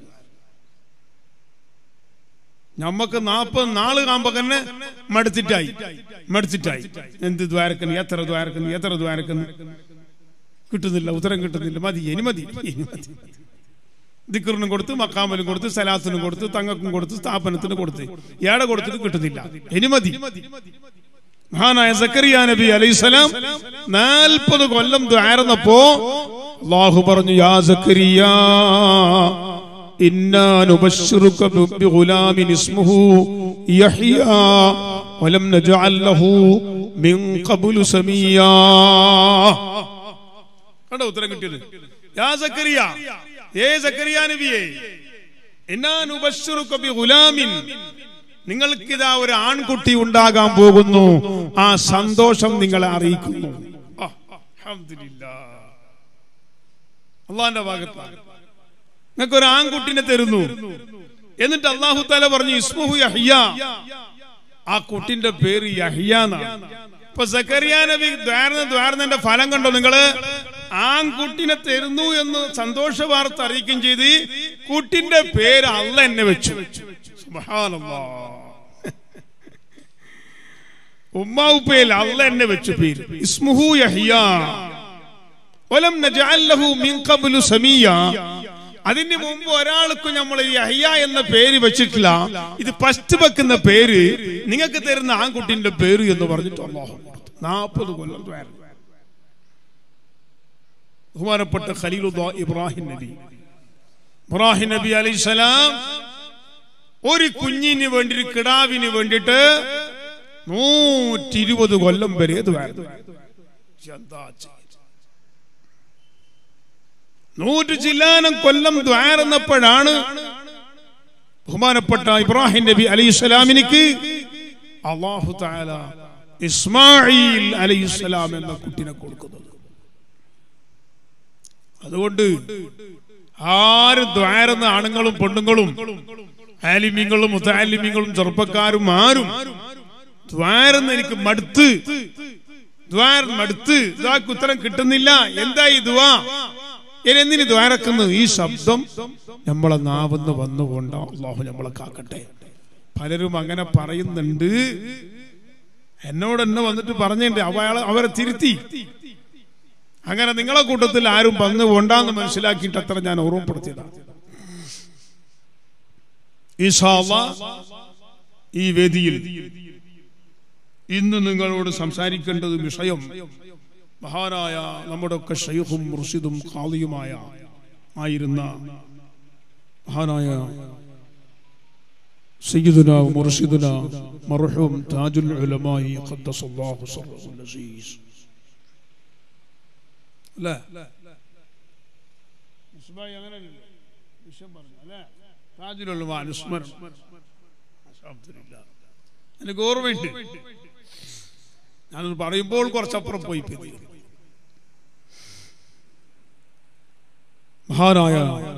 നമ്മക്ക് നാപ്പത് നാള് കാണുമ്പോ തന്നെ മടുത്തിട്ടായി മടുത്തിട്ടായി എന്ത് ദ്വാരക്കുന്നു എത്ര ദ്വാരക്കുന്നു എത്ര ദ്വാരക്കുന്നു കിട്ടുന്നില്ല ഉത്തരം കിട്ടുന്നില്ല മതി ഇനി മതി ഇനി മതി ദിക്കറിനും കൊടുത്ത് മക്കാമലും കൊടുത്ത് സലാത്തിനും കൊടുത്ത് തങ്ങക്കും കൊടുത്ത് സ്ഥാപനത്തിന് കൊടുത്ത് ഏടെ കൊടുത്തിട്ട് കിട്ടുന്നില്ല ഇനി മതി മഹാനായ സക്കറിയ നബി അലൈഹിസ്സലാം നാൽപ്പത് കൊല്ലം ദ്വാരന്നപ്പോ അള്ളാഹു പറഞ്ഞു യാ സക്കരിയ ഇന്നാ നുബശ്ശിറുക ബിഗുലാമിൻ ഇസ്മുഹു യഹ്യാ വലം നജഅൽ ലഹു മിൻ ഖബ്ലു സമീയാ കണ്ടോ ഉത്തരം കിട്ടിയത് യാ സക്കരിയ ഏ സക്കരിയ നബിയേ ഇന്നാ നുബശ്ശിറുക ബിഗുലാമിൻ നിങ്ങൾക്കിതാ ഒരു ആൺകുട്ടി ഉണ്ടാകാൻ പോകുന്നു ആ സന്തോഷം നിങ്ങളെ അറിയിക്കുന്നു ആ, അൽഹംദുലില്ലാ. അള്ളാന്റെ ഭാഗത്താണ് നിങ്ങൾക്ക് ഒരു ആൺകുട്ടിനെ തരുന്നു എന്നിട്ട് അള്ളാഹു താല പറഞ്ഞു ഇസ്മുഹു യഹ്യ ആ കുട്ടിന്റെ പേര് യഹ്യ എന്നാണ് ഇപ്പൊ സക്കറിയ നബി ദ്വാരന ദ്വാരനന്റെ ഫലം കണ്ടോ നിങ്ങള് ആൺകുട്ടിനെ തരുന്നു എന്ന് സന്തോഷ വാർത്ത അറിയിക്കുകയും ചെയ്ത് കുട്ടിന്റെ പേര് അല്ല എന്നെ വെച്ചു സുബ്ഹാനല്ലാ. ഉമ്മ ഉപ്പയിൽ അല്ല എന്നെ വെച്ചു പേര് ഇസ്മുഹു യഹ്യ വലം നജഅൽ ലഹു മിൻ ഖബ്ലു സമീയ അതിന് മുമ്പ് ഒരാൾക്കും നമ്മൾ യഹ്യ എന്ന പേര് വെച്ചിട്ടില്ല ഇത് ഫസ്റ്റ് വെക്കുന്ന പേര് നിങ്ങൾക്ക് തരുന്ന ആൺകുട്ടിന്റെ പേര് എന്ന് പറഞ്ഞിട്ട് അള്ളാഹു നാൽപ്പത് കൊല്ലം ദ്വാരം ബഹുമാനപ്പെട്ട ഖലീലുല്ലാ ഇബ്രാഹിം നബി ഇബ്രാഹിം നബി അലൈഹിസ്സലാം ഒരു കുഞ്ഞിന് വേണ്ടി ഒരു കിടാവിന് വേണ്ടിയിട്ട് നൂറ്റി ഇരുപത് കൊല്ലം വരെ ദ്വാരം എന്താ ചെയ്യുക നൂറ്റ് ചില്ലാനം കൊല്ലം ദ്വാരന്നപ്പോഴാണ് ബഹുമാനപ്പെട്ട ഇബ്രാഹിം നബി അലൈഹി സ്വലാമിനിക്ക് അള്ളാഹു താല ഇസ്മായിൽ അലൈഹി സ്വലാം എന്ന കുട്ടിനെ കൊടുക്കുന്നത് അതുകൊണ്ട് ആര് ദ്വാരന്ന ആണുങ്ങളും പെണ്ണുങ്ങളും ആലിമ്യങ്ങളും മുത്താലിമ്യങ്ങളും ചെറുപ്പക്കാരും ആരും ദ്വാരെന്ന് എനിക്ക് മടുത്ത് ദ്വാരം മടുത്ത് ഇതാക്ക് ഉത്തരം കിട്ടുന്നില്ല എന്താ ഈ ദ്വാ ഇനി എന്തിന് ദ്വാരക്കുന്നു ഈ ശബ്ദം നമ്മളെ നാവെന്ന് വന്നുകൊണ്ട് അള്ളാഹു നമ്മളെ കാക്കട്ടെ പലരും അങ്ങനെ പറയുന്നുണ്ട് എന്നോട് എന്നെ വന്നിട്ട് പറഞ്ഞിട്ടുണ്ട് അവളെ അവരെ തിരുത്തി അങ്ങനെ നിങ്ങളെ കൂട്ടത്തിൽ ആരും വന്നു കൊണ്ടാന്ന് മനസ്സിലാക്കിയിട്ട് അത്ര ഞാൻ ഓർമ്മപ്പെടുത്തിയതാണ് ഈശാ അല്ലാഹ് ഈ വേദിയിൽ ഇന്ന് നിങ്ങളോട് സംസാരിക്കേണ്ടത് വിഷയം മഹാനായ നമ്മുടെ ഒക്കെ ഷെയ്ഖും മുർഷിദും ഖാദിയുമായ ആയിരുന്ന മഹാനായ സയ്യിദുന മുർഷിദുന മർഹൂം താജുൽ ഉലമായി ഖദ്ദസല്ലാഹു സർറഹുൽ അസീസ് അല്ലേ മിസ്ബായി അങ്ങനെയല്ലേ വിഷയം പറഞ്ഞു അല്ലേ താജുൽ ഉലമാ അനുസ്മരണം അൽഹംദുലില്ലാ. എനിക്ക് ഓർമ്മയുണ്ട് ഞാനത് പറയുമ്പോൾ കുറച്ചപ്പുറം പോയി പോയി മഹാനായ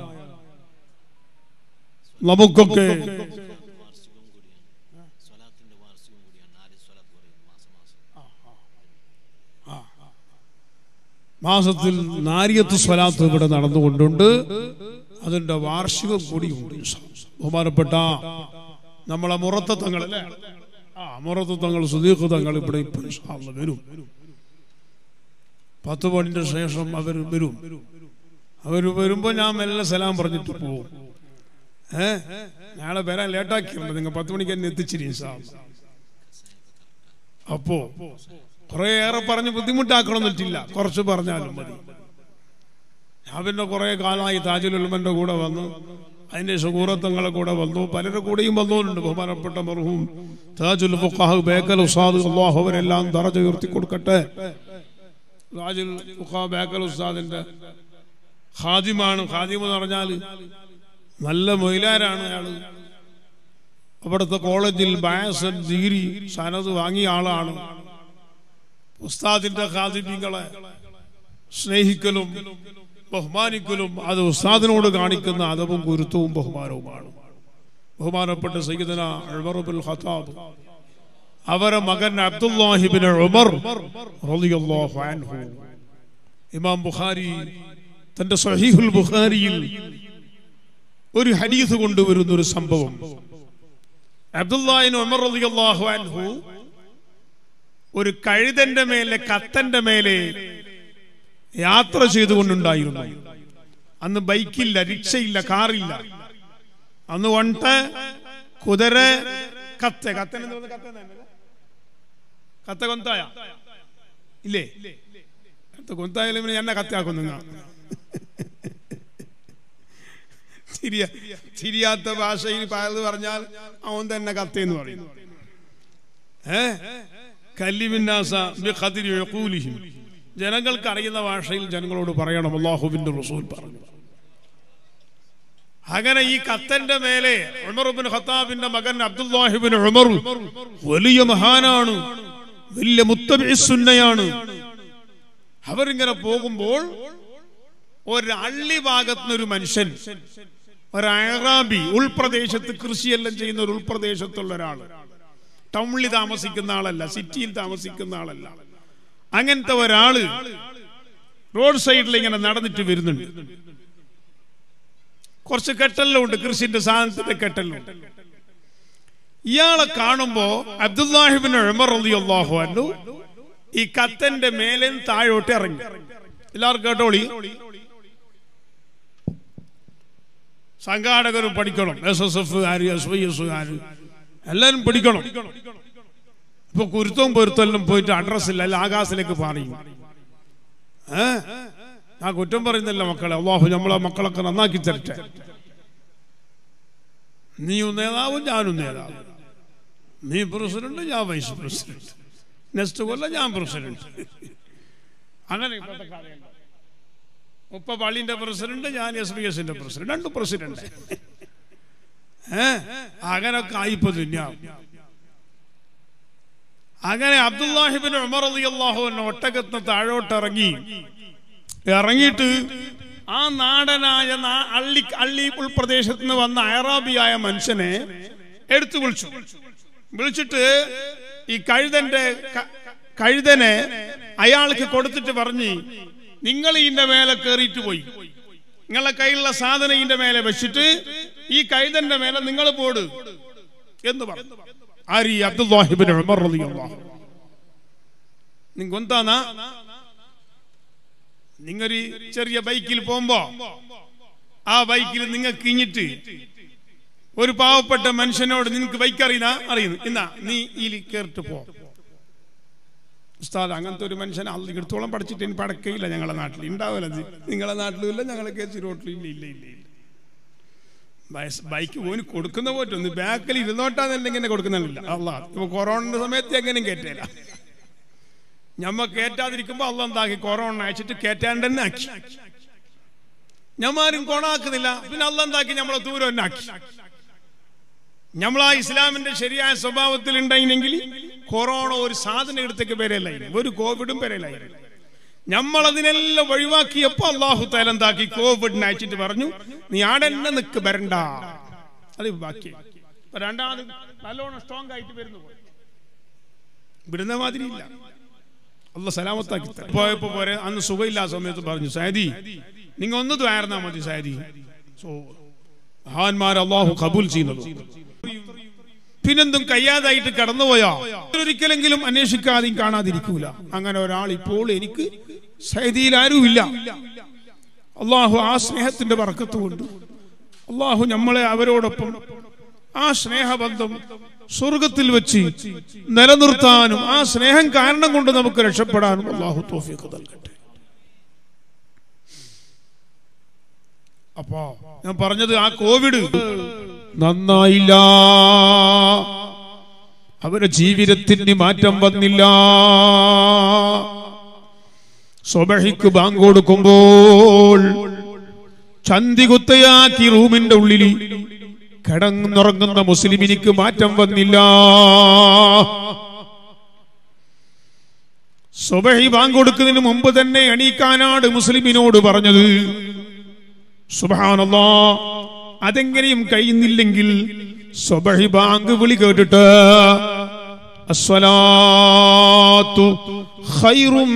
നമുക്കൊക്കെ വാർഷികവും കൂടിയാണ് സ്വലാത്തിന്റെ വാർഷികവും കൂടിയാണ് നാല് സ്വലാത്ത് പറയുന്നത് മാസം മാസം മാസത്തിൽ നാരിയത്ത് സ്വലാത്ത് ഇവിടെ നടന്നുകൊണ്ടുണ്ട് അതിന്റെ വാർഷികം കൂടിയുണ്ട് ബഹുമാനപ്പെട്ട നമ്മളെ മുറത്ത തങ്ങൾ അല്ലേ ആ മുറത്ത തങ്ങൾ സുദീഖ് തങ്ങൾ ഇവിടെ ഇപ്പൊ ഇൻഷാ അല്ലാ വരും പത്ത് മണിന്റെ ശേഷം അവർ വരും അവർ വരുമ്പോ ഞാൻ മെല്ലെ സലാം പറഞ്ഞിട്ട് പോകും ഏ നാളെ വരാൻ ലേറ്റാക്കിയിട്ടുണ്ട് നിങ്ങൾ പത്ത് മണിക്ക് തന്നെ എത്തിച്ചിരി ഇൻഷാ അല്ലാ. അപ്പോ കുറെ ഏറെ പറഞ്ഞ് ബുദ്ധിമുട്ടാക്കണമെന്നിട്ടില്ല കുറച്ച് പറഞ്ഞാലും മതി ഞാൻ പിന്നെ കുറെ കാലമായി താജുൽ ഉൽമന്റെ കൂടെ വന്നു അതിന്റെ ഷുഗൂറത്തങ്ങളെ കൂടെ വന്നു പലരുടെ കൂടെയും വന്നോലുണ്ട് ബഹുമാനപ്പെട്ട മർഹൂം താജുൽ ഫുഖാഹ് ബേക്കൽ ഉസ്താദ് അള്ളാഹു അവരെല്ലാം ദറജ ഉയർത്തി കൊടുക്കട്ടെ താജുൽ ഫുഖാഹ് ബേക്കൽ ഉസ്താദിന്റെ ഖാദിമാണ് ഖാദിം എന്ന് പറഞ്ഞാൽ നല്ല മൊയിലാരാണ് അയാള് അവിടുത്തെ കോളേജിൽ ബയസൻ ഡിഗ്രി സനത് വാങ്ങിയ ആളാണ് ഉസ്താദിന്റെ ഖാദിബിങ്ങളെ സ്നേഹിക്കലും ബഹുമാനിക്കലും അത് ഉസ്താദിനോട് കാണിക്കുന്ന അതവും ഗുരുത്വവും ബഹുമാനവുമാണ് ബഹുമാനപ്പെട്ട സയ്യിദന ഉമർ ബിൻ ഖത്താബ് അവരെ മകൻ അബ്ദുല്ലാഹിബിൻ ഉമർ റളിയല്ലാഹു അൻഹു ഇമാം ബുഖാരി തന്റെ സഹീഹുൽ ബുഖാരിയിൽ ഒരു ഹദീസ് കൊണ്ടുവരുന്ന ഒരു സംഭവം അബ്ദുല്ലാഹിൻ ഉമർ റളിയല്ലാഹു അൻഹു ഒരു കഴുതന്റെ മേലെ കത്തന്റെ മേലെ യാത്ര ചെയ്തുകൊണ്ടുണ്ടായിരുന്നു അന്ന് ബൈക്കില്ല റിക്ഷയില്ല കാറില്ല അന്ന് വണ്ട് കുതിര കത്ത് കത്തൻ എന്ന് പറഞ്ഞ കത്ത തന്നെ കത്ത കൊന്തായ ഇല്ലേ കത്ത കൊന്തായാലും പിന്നെ എന്നെ കത്താക്കും നിങ്ങൾ തിരിയ തിരിയാത്ത ഭാഷയിൽ പലത് പറഞ്ഞാൽ അവൻ തന്നെ കത്തേന്ന് പറയും ഏ കല്ലിമിന്നാസ ബിഖദ്രി ഉഖൂലിഹിം ജനങ്ങൾക്ക് അറിയുന്ന ഭാഷയിൽ ജനങ്ങളോട് പറയണം അള്ളാഹുവിന്റെ റസൂൽ പറഞ്ഞു അങ്ങനെ ഈ കത്തന്റെ മേലെ ഉമർബിൻ ഖത്താബിന്റെ മകൻ അബ്ദുല്ലാഹിബിൻ ഉമർ വലിയ മഹാനാണ് വലിയ മുത്തബിസുന്നയാണ് അവരിങ്ങനെ പോകുമ്പോൾ ഒരള്ളി ഭാഗത്തുനിന്ന് ഒരു മനുഷ്യൻ ഒരു അയറാബി ഉൾപ്രദേശത്ത് കൃഷിയെല്ലാം ചെയ്യുന്ന ഒരു ഉൾപ്രദേശത്തുള്ള ഒരാള് ടൗണിൽ താമസിക്കുന്ന ആളല്ല സിറ്റിയിൽ താമസിക്കുന്ന ആളല്ല അങ്ങനത്തെ ഒരാള് റോഡ് സൈഡിൽ ഇങ്ങനെ നടന്നിട്ട് വരുന്നുണ്ട് കുറച്ച് കെട്ടെല്ലാം ഉണ്ട് കൃഷിന്റെ സാധനത്തിന്റെ കെട്ടെല്ലാം ഉണ്ട് ഇയാളെ കാണുമ്പോ അബ്ദുല്ലാഹിബിൻ അള്ളാഹു അന്നു ഈ കത്തന്റെ മേലെ താഴോട്ട് ഇറങ്ങി എല്ലാവർക്കും കേട്ടോളി സംഘാടകരും പഠിക്കണം എസ് എസ് എഫ് കാര് എസ് വൈ എസ് കാര് എല്ലാരും പഠിക്കണം ഇപ്പൊ കുരുത്തവും പൊരുത്തെല്ലാം പോയിട്ട് അഡ്രസ് ഇല്ല എല്ലാം ആകാശത്തിലേക്ക് പറയും ഏ ഞാൻ കുറ്റം പറയുന്നില്ല മക്കളെ അള്ളാഹു നമ്മളെ മക്കളൊക്കെ നന്നാക്കി തരട്ടെ നീയും നേതാവും ഞാനും നേതാവും നീ പ്രസിഡന്റ് ഞാൻ വൈസ് പ്രസിഡന്റ് നെക്സ്റ്റ് കൊല്ലം ഞാൻ പ്രസിഡന്റ് അങ്ങനെ ഇപ്പോഴത്തെ കാര്യങ്ങൾ ഉപ്പ പള്ളിന്റെ പ്രസിഡന്റ് ഞാൻ എസ് ബി എസിന്റെ പ്രസിഡന്റ് രണ്ടും പ്രസിഡന്റ് ഏ അങ്ങനൊക്കെ ആയിപ്പോ ദുന്യാവും അങ്ങനെ അബ്ദുല്ലാഹിബിൻ ഉമർ അള്ളാഹു ഒട്ടകത്തിന് താഴോട്ട് ഇറങ്ങി ഇറങ്ങിയിട്ട് ആ നാടനായ നാ- അള്ളി അള്ളി ഉൾപ്രദേശത്ത് നിന്ന് വന്ന അയറാബിയായ മനുഷ്യനെ എടുത്തു വിളിച്ചു വിളിച്ചിട്ട് ഈ കഴുതന്റെ ക- കഴുതനെ അയാൾക്ക് കൊടുത്തിട്ട് പറഞ്ഞ് നിങ്ങൾ ഇതിന്റെ മേലെ കയറിയിട്ട് പോയി നിങ്ങളെ കയ്യിലുള്ള സാധനം ഇതിന്റെ മേലെ വെച്ചിട്ട് ഈ കഴുതന്റെ മേലെ നിങ്ങൾ പോട് എന്ന് പറഞ്ഞു ആരി അബ്ദുല്ലാഹിബിൻ ഉമർ റളിയല്ലാഹു നിങ്ങൊന്താന്നാ നിങ്ങൊരു ചെറിയ ബൈക്കിൽ പോകുമ്പോ ആ ബൈക്കിൽ നിങ്ങൾക്ക് ഇഞ്ഞിട്ട് ഒരു പാവപ്പെട്ട മനുഷ്യനോട് നിനക്ക് ബൈക്ക് അറിയുന്ന അറിയുന്നു എന്നാ നീ ഈ കേറിട്ട് പോ ഉസ്താദ് അങ്ങനത്തെ ഒരു മനുഷ്യൻ അല്ല എടുത്തോളം പഠിച്ചിട്ട് ഇനി പടക്കയില്ല ഞങ്ങളുടെ നാട്ടിൽ ഉണ്ടാവില്ല അത് നിങ്ങളുടെ നാട്ടിലും ഇല്ല ഞങ്ങളെ കേസ് റോട്ടിലും ഇല്ല ഇല്ല ഇല്ല ഇല്ല ബൈസ്- ബൈക്ക് ഓന് കൊടുക്കുന്ന പോയിട്ട് ഒന്ന് ബാക്കിൽ ഇരുന്നോട്ടാന്നല്ല ഇങ്ങനെ കൊടുക്കുന്നില്ല അല്ല ഇപ്പൊ കൊറോണ സമയത്ത് എങ്ങനെയും കയറ്റില്ല ഞമ്മ കയറ്റാതിരിക്കുമ്പോ അല്ല എന്താക്കി കൊറോണ അയച്ചിട്ട് കയറ്റാണ്ട് തന്നെ ആക്കി ഞമ്മാരും കൊണാക്കുന്നില്ല പിന്നെ അല്ല എന്താക്കി നമ്മളെ ദൂരം തന്നെ ആക്കി നമ്മൾ ആ ഇസ്ലാമിന്റെ ശരിയായ സ്വഭാവത്തിൽ ഉണ്ടായിരുന്നെങ്കിൽ കൊറോണ ഒരു സാധനം എടുത്തേക്ക് പേരല്ലായിരുന്നു ഒരു കോവിഡും പേരല്ലായിരുന്നു നമ്മൾ അതിനെല്ലാം ഒഴിവാക്കിയപ്പോ അള്ളാഹു താല എന്താക്കി കോവിഡിനെ അയച്ചിട്ട് പറഞ്ഞു നീ ആടെന്നെ നിക്ക് വരണ്ട അത് ബാക്കി ഇപ്പൊ രണ്ടാമത് നല്ലോണം സ്ട്രോങ് ആയിട്ട് വരുന്നു പോയി. വിടുന്ന മാതിരി ഇല്ല അല്ല സലാമത്താക്കി തരും. പോയപ്പോ പോരെ അന്ന് സുഖമില്ലാത്ത സമയത്ത് പറഞ്ഞു സാദി നിങ്ങൾ ഒന്ന് ദ്വാരുന്നാ മതി സാദി സോ മഹാന്മാർ അള്ളാഹു കബൂൽ ചെയ്യുന്നത് പിന്നെന്തും കഴിയാതായിട്ട് കടന്നുപോയാ ഒരിക്കലെങ്കിലും അന്വേഷിക്കാതെയും കാണാതിരിക്കൂല അങ്ങനെ ഒരാൾ ഇപ്പോൾ എനിക്ക് സൈദിയിൽ ആരുമില്ല അള്ളാഹു ആ സ്നേഹത്തിന്റെ വർക്കത്ത് കൊണ്ട് അള്ളാഹു നമ്മളെ അവരോടൊപ്പം ആ സ്നേഹബന്ധം സ്വർഗത്തിൽ വെച്ച് നിലനിർത്താനും ആ സ്നേഹം കാരണം കൊണ്ട് നമുക്ക് രക്ഷപ്പെടാനും അള്ളാഹു തോഫിയൊക്കെ നൽകട്ടെ അപ്പോ ഞാൻ പറഞ്ഞത് ആ കോവിഡ് നന്നായില്ല അവരുടെ ജീവിതത്തിന് മാറ്റം വന്നില്ല സ്വബഹിക്ക് ബാങ്ക് കൊടുക്കുമ്പോൾ ചന്തി കുത്തയാക്കി റൂമിന്റെ ഉള്ളിൽ കിടന്നുറങ്ങുന്ന മുസ്ലിമിനിക്ക് മാറ്റം വന്നില്ല സ്വബഹി ബാങ്ക് കൊടുക്കുന്നതിന് മുമ്പ് തന്നെ എണീക്കാനാണ് മുസ്ലിമിനോട് പറഞ്ഞത് സുബാനല്ലാ അതെങ്ങനെയും കഴിയുന്നില്ലെങ്കിൽ സ്വബഹി ബാങ്ക് വിളി കേട്ടിട്ട് അസ്വലാത്തു ഖൈറും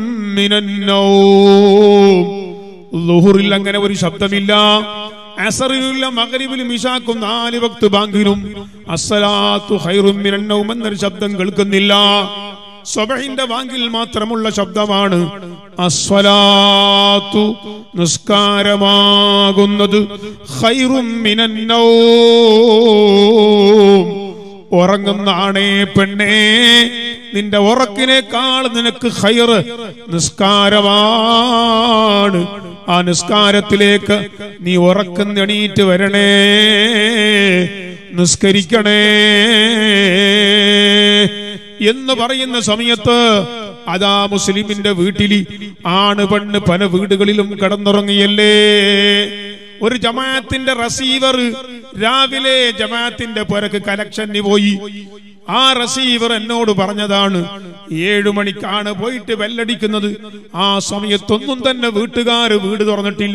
മിനന്നൗം ളുഹുറിൽ അങ്ങനെ ഒരു ശബ്ദമില്ല അസറിലുള്ള മകരിബിലും ഇഷാക്കും നാല് വക്ത് ബാങ്കിലും അസ്സലാത്തു ഖൈറും മിനന്നൗം എന്നൊരു ശബ്ദം കേൾക്കുന്നില്ല സ്വബഹിന്റെ ബാങ്കിൽ മാത്രമുള്ള ശബ്ദമാണ് അസ്വലാത്തു നിസ്കാരമാകുന്നത് ഖൈറും മിനന്നൗം ഉറങ്ങുന്ന ആണേ പെണ്ണേ നിന്റെ ഉറക്കിനേക്കാൾ നിനക്ക് ഹൈറ് നിസ്കാരമാണ് ആ നിസ്കാരത്തിലേക്ക് നീ ഉറക്കുന്ന എണീറ്റ് വരണേ നിസ്കരിക്കണേ എന്ന് പറയുന്ന സമയത്ത് അതാ മുസ്ലിമിന്റെ വീട്ടിൽ ആണ് പെണ്ണ് പല വീടുകളിലും കടന്നുറങ്ങിയല്ലേ ഒരു ജമാഅത്തിന്റെ റസീവർ രാവിലെ ജമാഅത്തിന്റെ പുരക്ക് കലക്ഷന് പോയി ആ റസീവർ എന്നോട് പറഞ്ഞതാണ് ഏഴു മണിക്കാണ് പോയിട്ട് ബെല്ലടിക്കുന്നത് ആ സമയത്തൊന്നും തന്നെ വീട്ടുകാർ വീട് തുറന്നിട്ടില്ല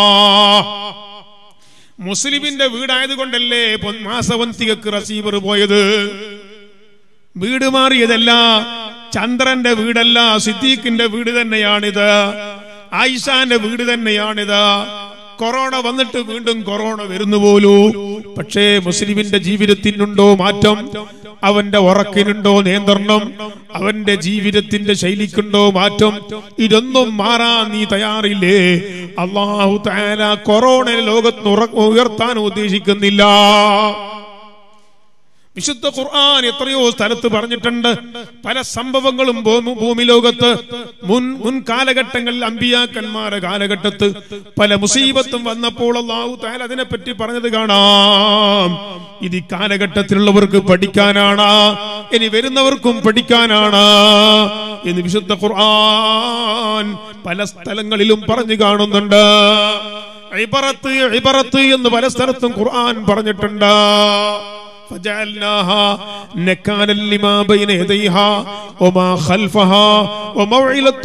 മുസ്ലിമിന്റെ വീടായത് കൊണ്ടല്ലേ മാസവന്തികക്ക് റസീവർ പോയത് വീട് മാറിയതല്ല ചന്ദ്രന്റെ വീടല്ല സിദ്ദീഖിന്റെ വീട് തന്നെയാണിത് ആയിഷാന്റെ വീട് തന്നെയാണിത് കൊറോണ വന്നിട്ട് വീണ്ടും കൊറോണ വരുന്നു പോലൂ പക്ഷേ മുസ്ലിമിന്റെ ജീവിതത്തിനുണ്ടോ മാറ്റം അവന്റെ ഉറക്കിനുണ്ടോ നിയന്ത്രണം അവന്റെ ജീവിതത്തിന്റെ ശൈലിക്കുണ്ടോ മാറ്റം ഇതൊന്നും മാറാൻ നീ തയ്യാറില്ലേ അള്ളാഹു താല കൊറോണ ലോകത്ത് ഉറ- ഉയർത്താൻ ഉദ്ദേശിക്കുന്നില്ല വിശുദ്ധ ഖുർആൻ എത്രയോ സ്ഥലത്ത് പറഞ്ഞിട്ടുണ്ട് പല സംഭവങ്ങളും ഭൂമി ഭൂമി ലോകത്ത് മുൻ മുൻ കാലഘട്ടങ്ങളിൽ അമ്പിയാക്കന്മാരുടെ കാലഘട്ടത്ത് പല മുസീബത്തും വന്നപ്പോൾ അള്ളാഹു താൻ അതിനെപ്പറ്റി പറഞ്ഞത് കാണാം ഇത് ഈ കാലഘട്ടത്തിലുള്ളവർക്ക് പഠിക്കാനാണ് ഇനി വരുന്നവർക്കും പഠിക്കാനാണ് എന്ന് വിശുദ്ധ ഖുർആൻ പല സ്ഥലങ്ങളിലും പറഞ്ഞു കാണുന്നുണ്ട് ഇബറത്ത് ഇബറത്ത് എന്ന് പല സ്ഥലത്തും ഖുർആൻ പറഞ്ഞിട്ടുണ്ട് فجعلناها نكالا لما بين يديها وما خلفها وموعظة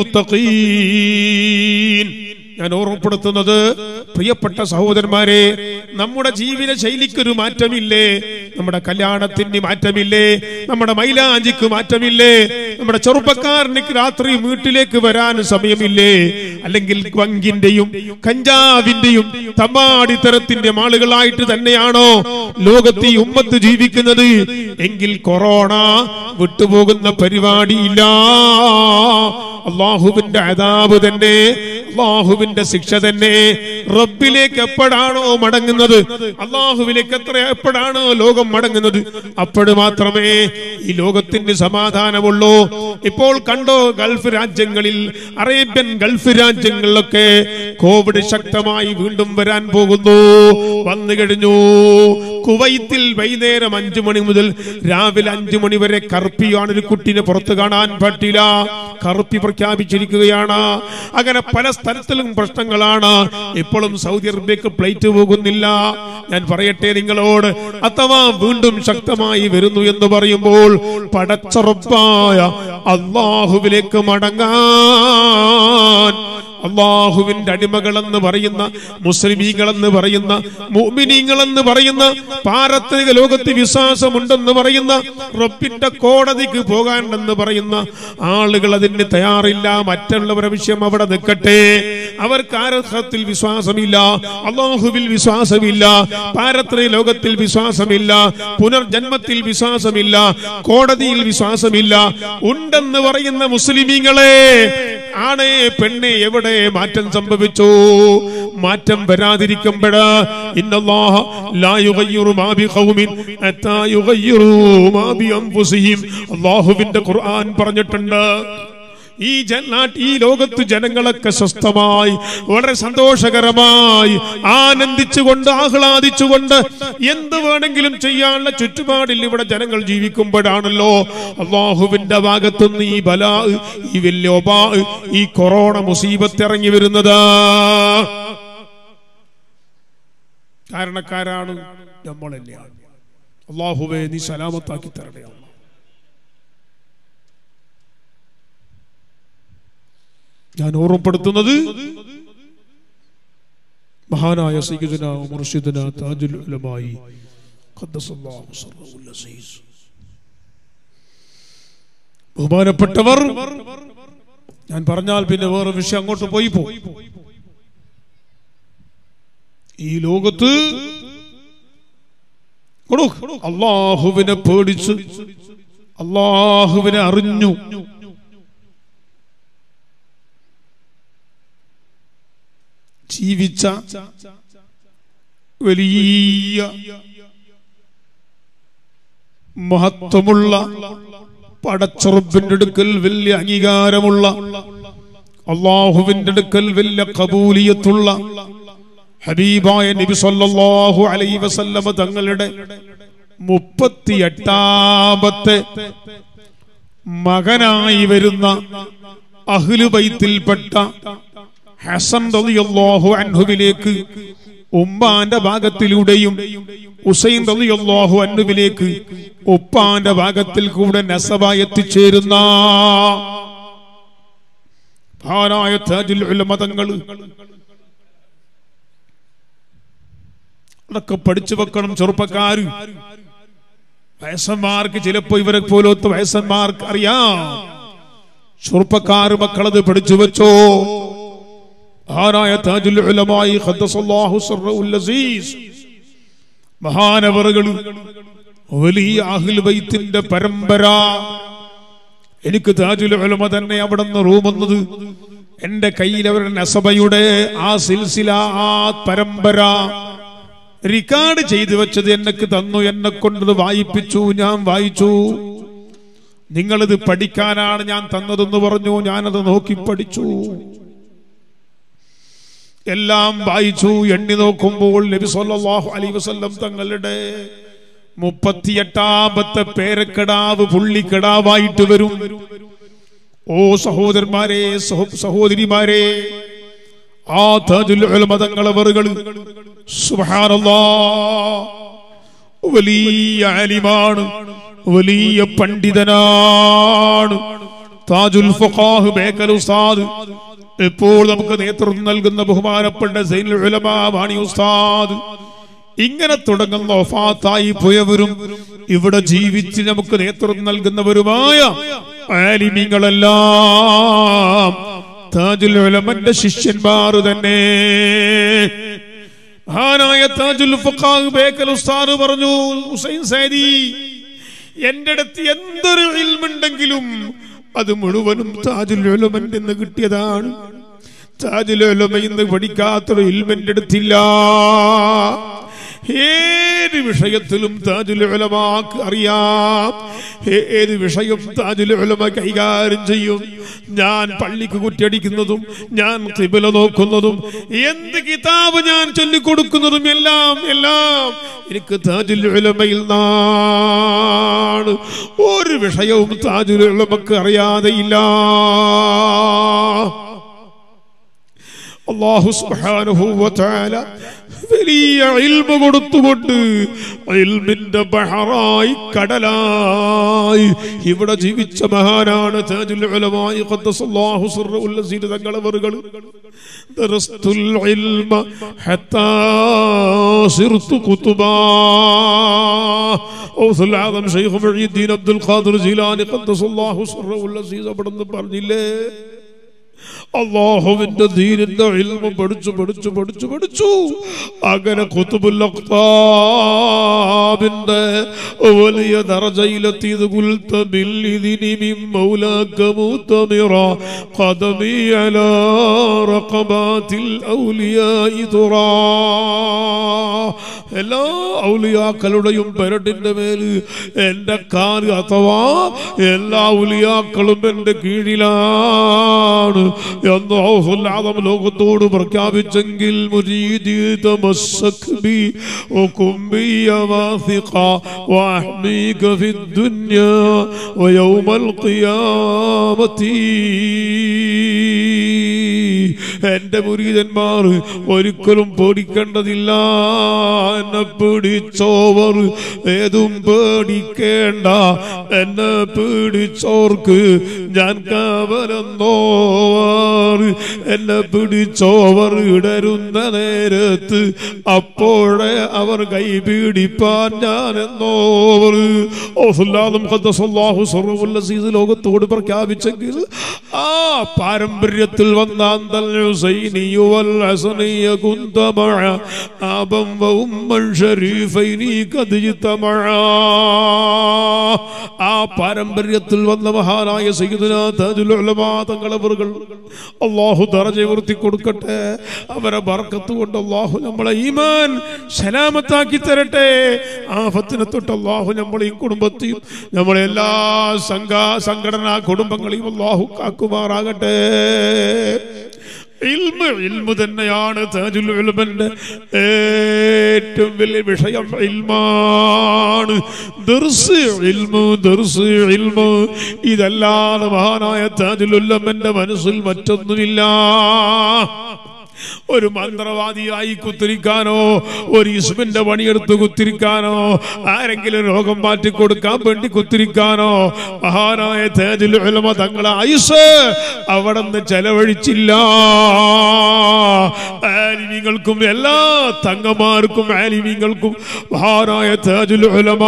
للمتقين ഞാൻ ഓർമ്മപ്പെടുത്തുന്നത് പ്രിയപ്പെട്ട സഹോദരന്മാരെ നമ്മുടെ ജീവിത ശൈലിക്കൊരു മാറ്റമില്ലേ നമ്മുടെ കല്യാണത്തിന് മാറ്റമില്ലേ നമ്മുടെ മൈലാഞ്ചിക്ക് മാറ്റമില്ലേ നമ്മുടെ ചെറുപ്പക്കാരനിക്ക് രാത്രി വീട്ടിലേക്ക് വരാൻ സമയമില്ലേ അല്ലെങ്കിൽ വങ്കിന്റെയും കഞ്ചാവിന്റെയും തമ്മാടിത്തരത്തിന്റെ ആളുകളായിട്ട് തന്നെയാണോ ലോകത്ത് ഈ ഉമ്മത്ത് ജീവിക്കുന്നത് എങ്കിൽ കൊറോണ വിട്ടുപോകുന്ന പരിപാടിയില്ല അള്ളാഹുവിന്റെ അതാബ് തന്നെ അള്ളാഹുവിന്റെ ശിക്ഷ തന്നെ റബ്ബിലേക്ക് എപ്പോഴാണോ മടങ്ങുന്നത് അള്ളാഹുവിലേക്ക് എത്ര എപ്പോഴാണോ ലോകം മടങ്ങുന്നത് അപ്പോൾ മാത്രമേ ഈ ലോകത്തിന് സമാധാനമുള്ളൂ ഇപ്പോൾ കണ്ടോ ഗൾഫ് രാജ്യങ്ങളിൽ അറേബ്യൻ ഗൾഫ് രാജ്യങ്ങളിലൊക്കെ കോവിഡ് ശക്തമായി വീണ്ടും വരാൻ പോകുന്നു വന്നു കഴിഞ്ഞു കുവൈത്തിൽ വൈകുന്നേരം അഞ്ചു മണി മുതൽ രാവിലെ അഞ്ചു മണി വരെ കറുപ്പിയാണ് ഒരു കുട്ടിനെ പുറത്ത് കാണാൻ പറ്റില്ല കറുപ്പി പ്രഖ്യാപിച്ചിരിക്കുകയാണ് അങ്ങനെ പല സ്ഥലത്തിലും പ്രശ്നങ്ങളാണ് ഇപ്പോഴും സൗദി അറേബ്യക്ക് പ്ലേറ്റ് പോകുന്നില്ല ഞാൻ പറയട്ടെ നിങ്ങളോട് അഥവാ വീണ്ടും ശക്തമായി വരുന്നു എന്ന് പറയുമ്പോൾ പടച്ചറപ്പായ അള്ളാഹുവിലേക്ക് മടങ്ങാൻ അള്ളാഹുവിന്റെ അടിമകളെന്ന് പറയുന്ന മുസ്ലിമീങ്ങളെന്ന് പറയുന്ന മുഅ്മിനീങ്ങളെന്ന് പറയുന്ന പാരത്രിക ലോകത്ത് വിശ്വാസമുണ്ടെന്ന് പറയുന്ന റബ്ബിന്റെ കോടതിക്ക് പോകാനെന്ന് പറയുന്ന ആളുകൾ അതിന് തയ്യാറില്ല മറ്റുള്ളവരുടെ വിഷയം അവിടെ നിൽക്കട്ടെ അവർക്ക് ആരഹത്തിൽ വിശ്വാസമില്ല അള്ളാഹുവിൽ വിശ്വാസമില്ല പാരത്രിക ലോകത്തിൽ വിശ്വാസമില്ല പുനർജന്മത്തിൽ വിശ്വാസമില്ല കോടതിയിൽ വിശ്വാസമില്ല ഉണ്ടെന്ന് പറയുന്ന മുസ്ലിമീങ്ങളെ ആണേ പെണ്ണെ എവിടെ മാറ്റം സംഭവിച്ചു മാറ്റം വരാതിരിക്കുമ്പോഴ് ഇന്നല്ലാഹ ലാ യുഗയ്യിറു മാ ബിഖൗമിൻ ഹത്താ യുഗയ്യിറു മാ ബിഅൻഫുസിഹിം അല്ലാഹുവിന്റെ ഖുർആൻ പറഞ്ഞിട്ടുണ്ട് ഈ ജനാട്ട് ഈ ലോകത്ത് ജനങ്ങളൊക്കെ സ്വസ്ഥമായി വളരെ സന്തോഷകരമായി ആനന്ദിച്ചുകൊണ്ട് ആഹ്ലാദിച്ചുകൊണ്ട് എന്ത് വേണമെങ്കിലും ചെയ്യാനുള്ള ചുറ്റുപാടിൽ ഇവിടെ ജനങ്ങൾ ജീവിക്കുമ്പോഴാണല്ലോ അള്ളാഹുവിന്റെ ഭാഗത്തുനിന്ന് ഈ ബലാ ഈ വലിയ ഒബാ ഈ കൊറോണ മുസീബത്ത് ഇറങ്ങി വരുന്നത് കാരണക്കാരാണ് നമ്മൾ തന്നെയാണ് അള്ളാഹുവെ നീ സലാമത്താക്കി തരണേ അല്ലാ. ഞാൻ ഓർമ്മപ്പെടുത്തുന്നത് മഹാനായ സയ്യിദുന മുർഷിദുന താജുൽ ഉലമായി ഖദ്ദസല്ലാഹു സിർറഹുൽ അസീസ് ബഹുമാനപ്പെട്ടവർ ഞാൻ പറഞ്ഞാൽ പിന്നെ വേറെ വിഷയം അങ്ങോട്ട് പോയി പോ ഈ ലോകത്ത് കൊടു, അള്ളാഹുവിനെ പേടിച്ച് അള്ളാഹുവിനെ അറിഞ്ഞു ജീവിച്ച വലിയ മഹത്വമുള്ള പടച്ചുറപ്പിന്റെ അടുക്കൽ വലിയ അംഗീകാരമുള്ള അള്ളാഹുവിന്റെ അടുക്കൽ വലിയ കബൂലിയത്തുള്ള ഹബീബായ നബി സല്ലല്ലാഹു അലൈഹി വസല്ലമ തങ്ങളുടെ മുപ്പത്തിയെട്ടാമത്തെ മകനായി വരുന്ന അഹ്ലുബൈത്തിൽപ്പെട്ട ഹസൻ റളിയല്ലാഹു അൻഹുവിലേക്ക് ഉമ്മാന്റെ ഭാഗത്തിലൂടെയും ഹുസൈൻ റളിയല്ലാഹു അൻഹുവിലേക്ക് ഉപ്പാന്റെ ഭാഗത്തിൽ കൂടെ നസബ എത്തിച്ചേരുന്ന മഹാനായ താജുൽ ഉലമ തങ്ങൾ അതൊക്കെ പഠിച്ചു വെക്കണം ചെറുപ്പക്കാര് വയസ്സന്മാർക്ക് ചിലപ്പോ ഇവരെ പോലത്തെ വയസ്സന്മാർക്ക് അറിയാം ചെറുപ്പക്കാർ മക്കളത് പഠിച്ചു വെച്ചോ മഹാനായ താജുൽ ഉലമായി ഖദ്ദസല്ലാഹു സിർറഹുൽ അസീസ് മഹാനവറുകൾ വലിയ അഹ്ലു ബൈത്തിന്റെ പരമ്പര എനിക്ക് താജുൽ ഉലമ തന്നെ അവിടെ നിന്ന് റൂം വന്നത് എന്റെ കയ്യിൽ അവരുടെ നസബയുടെ ആ സിൽസില ആ പരമ്പര റിക്കാർഡ് ചെയ്തു വെച്ചത് എനക്ക് തന്നു എന്നെ കൊണ്ടത് വായിപ്പിച്ചു ഞാൻ വായിച്ചു നിങ്ങളിത് പഠിക്കാനാണ് ഞാൻ തന്നതെന്ന് പറഞ്ഞു ഞാനത് നോക്കി പഠിച്ചു എല്ലാം വായിച്ചു എണ്ണി നോക്കുമ്പോൾ നബി സല്ലല്ലാഹു അലൈഹി വസല്ലം തങ്ങളുടെ മുപ്പത്തിയെട്ടാമത്തെ പേരക്കിടാവ് പുള്ളിക്കിടാവായിട്ട് വരും ഓ സഹോദരന്മാരെ സഹോ- സഹോദരിമാരെ ആ താജുൽ ഉലമ തങ്ങളവറുകൾ സുബ്ഹാനല്ലാഹ് വലിയ ആലിമാണ് വലിയ പണ്ഡിതനാണ് താജുൽ ഫഖാഹ് ബേക്കൽ ഉസ്താദ് ഇപ്പോൾ നമുക്ക് നേതൃത്വം നൽകുന്ന ബഹുമാനപ്പെട്ട സൈനുൽ ഉലമ വാണി ഉസ്താദ് ഇങ്ങനെ തുടങ്ങുന്ന ഒഫാത്തായി പോയവരും ഇവിടെ ജീവിച്ച് നമുക്ക് നേതൃത്വം നൽകുന്നവരുമായ ആലിമീങ്ങളെല്ലാം താജുൽ ഉലമന്റെ ശിഷ്യന്മാർ തന്നെ മഹാനായ താജുൽ ഫഖാഹ് ബേക്കൽ ഉസ്താദ് പറഞ്ഞു ഹുസൈൻ സൈദി എന്റെ അടുത്ത് എന്തൊരു ഇൽമുണ്ടെങ്കിലും അത് മുഴുവനും താജുൽ ഉലമന്റെ നിന്ന് കിട്ടിയതാണ് താജുൽ ഉലമ ഇന്ന് പഠിക്കാത്തൊരു ഇൽമെന്റെ അടുത്തില്ല ഏത് വിഷയത്തിലും താജുൽ ഉലമാക്ക് അറിയാം ഏത് വിഷയം താജുൽ ഉലമ കൈകാര്യം ചെയ്യും ഞാൻ പള്ളിക്ക് കുറ്റടിക്കുന്നതും ഞാൻ കിബില നോക്കുന്നതും എന്ത് കിതാബ് ഞാൻ ചൊല്ലിക്കൊടുക്കുന്നതും എല്ലാം എല്ലാം എനിക്ക് താജുൽ ഉലമയിൽ നിന്നാണ് ഒരു വിഷയവും താജുൽ ഉലമക്ക് അറിയാതെയില്ല അള്ളാഹു സുബ്ഹാനഹു വതആല വലിയ ഇൽമ കൊടുത്തുകൊണ്ട് ഇൽമിന്റെ ബഹറായി കടലായി ഇവിടെ ജീവിച്ച മഹാനാണ് താജുൽ ഉലമായി ഖദ്ദസല്ലാഹു സിർറുൽ അസീദ് തങ്ങളവറുകൾ ദറസ്തുൽ ഇൽമ ഹത്താ സിർതു കുതുബാ ഔസുൽ ആദം ശൈഖ് മുഈദ്ദീൻ അബ്ദുൽ ഖാദിർ ജീലാനി ഖദ്ദസല്ലാഹു സിർറുൽ അസീദ് അവിടുന്ന് പറഞ്ഞില്ലേ അള്ളാഹുവിന്റെ ദീനിന്റെ ഇൽമ പഠിച്ചു പഠിച്ചു പഠിച്ചു പഠിച്ചു അങ്ങനെ ഖുതുബുൽ അഖ്താബിന്റെ വലിയ ദർജയിലെത്തിയത് കുൽത്ത ബില്ലിദിനി മിൻ മൗലാക മുതമിറ ഖദമി അലാ റഖബാതിൽ ഔലിയാഇ തുറാ എല്ലാ ഔലിയാക്കളുടെയും പെരടിന്റെ മേല് എന്റെ കാല് അഥവാ എല്ലാ ഔലിയാക്കളും എന്റെ കീഴിലാണ് എന്ന് ഔസുല്ലാദം ലോകത്തോട് പ്രഖ്യാപിച്ചെങ്കിൽ മുരീദി തമസ്സക് ബി وكن بي واثقا واحميك في الدنيا ويوم القيامة എന്റെ മുരീതന്മാർ ഒരിക്കലും പേടിക്കേണ്ടതില്ല എന്നെ പേടിച്ചോവർ ഏതും പേടിക്കേണ്ട എന്നെ പേടിച്ചോർക്ക് ഞാൻ കാവലെന്നോവർ എന്നെ പിടിച്ചോവർ ഇടരുന്ന നേരത്ത് അപ്പോഴേ അവർ കൈ പീഡിപ്പാൻ ഞാൻ എന്നോവർ ഓസുല്ലാദും ഖദ്ദസല്ലാഹു സർവ്വൽ അസീസ് ലോകത്തോട് പ്രഖ്യാപിച്ചെങ്കിൽ ആ പാരമ്പര്യത്തിൽ വന്ന അന്തൽ ഹുസൈനിയു വൽ ഹസനിയ കുന്തമഴ ആബം വഉമ്മൻ ഷരീഫൈനി ഖദ് ജിതമഴ ആ പാരമ്പര്യത്തിൽ വന്ന മഹാനായ സയ്യിദുന താജുൽ ഉലമാ തങ്ങളവറുകൾ അള്ളാഹു ദറജ ഉയർത്തി കൊടുക്കട്ടെ അവരെ ബർക്കത്ത് കൊണ്ട് അള്ളാഹു നമ്മളെ ഈമാൻ സലാമത്താക്കി തരട്ടെ ആഫത്തിനെ തൊട്ട് അള്ളാഹു നമ്മളെയും കുടുംബത്തെയും നമ്മളെ എല്ലാ സംഘ സംഘടനാ കുടുംബങ്ങളെയും അള്ളാഹു കാക്കുമാറാകട്ടെ ഇൽമ ഇൽമു തന്നെയാണ് താജുൽ ഉലമന്റെ ഏറ്റവും വലിയ വിഷയം ഇൽമാണ് ദർസ് ഇൽമു ദർസ് ഇൽമു ഇതല്ലാതെ മഹാനായ താജുൽ ഉലമന്റെ മനസ്സിൽ മറ്റൊന്നുമില്ല ഒരു മന്ത്രവാദിയായി കുത്തിരിക്കാനോ ഒരു ഇസ്മിന്റെ പണിയെടുത്ത് കുത്തിരിക്കാനോ ആരെങ്കിലും രോഗം മാറ്റി കൊടുക്കാൻ വേണ്ടി കുത്തിരിക്കാനോ മഹാനായ തേജിൽ ഉലമ തങ്ങളെ ആയുസ് അവിടെ നിന്ന് ചെലവഴിച്ചില്ല ആലിമീങ്ങൾക്കും എല്ലാ തങ്ങന്മാർക്കും ആലിമീങ്ങൾക്കും മഹാനായ തേജുൽ ഉലമ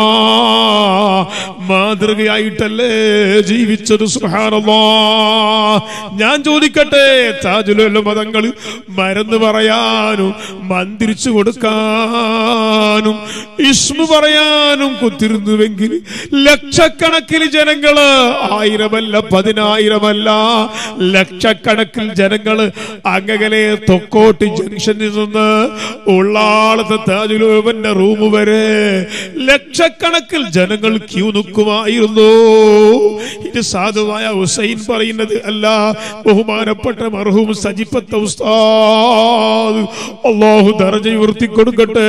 മാതൃകയായിട്ടല്ലേ ജീവിച്ചത് സുഹാനല്ലാ ഞാൻ ചോദിക്കട്ടെ താജുൽ ഉലമ തങ്ങൾ മരുന്ന് പറയാനും മന്ത്രിച്ചു കൊടുക്കാനും ഇസ്മു പറയാനും കുത്തിരുന്നുവെങ്കിൽ ലക്ഷക്കണക്കിന് ജനങ്ങള് ആയിരമല്ല പതിനായിരമല്ല ലക്ഷക്കണക്കിൽ ജനങ്ങള് അങ്ങകലെ തൊക്കോട്ട് ജംഗ്ഷനിൽ നിന്ന് ഉള്ളാളത്തെ താജുലോവന്റെ റൂം വരെ ലക്ഷക്കണക്കിൽ ജനങ്ങൾ ക്യൂ നിൽക്കുമായിരുന്നു ഇത് സാധുവായ ഹുസൈൻ പറയുന്നത് അല്ല ബഹുമാനപ്പെട്ട മർഹൂം സജിപ്പത്ത ഉസ്താദ് അള്ളാഹു ദർജ ഉയർത്തി കൊടുക്കട്ടെ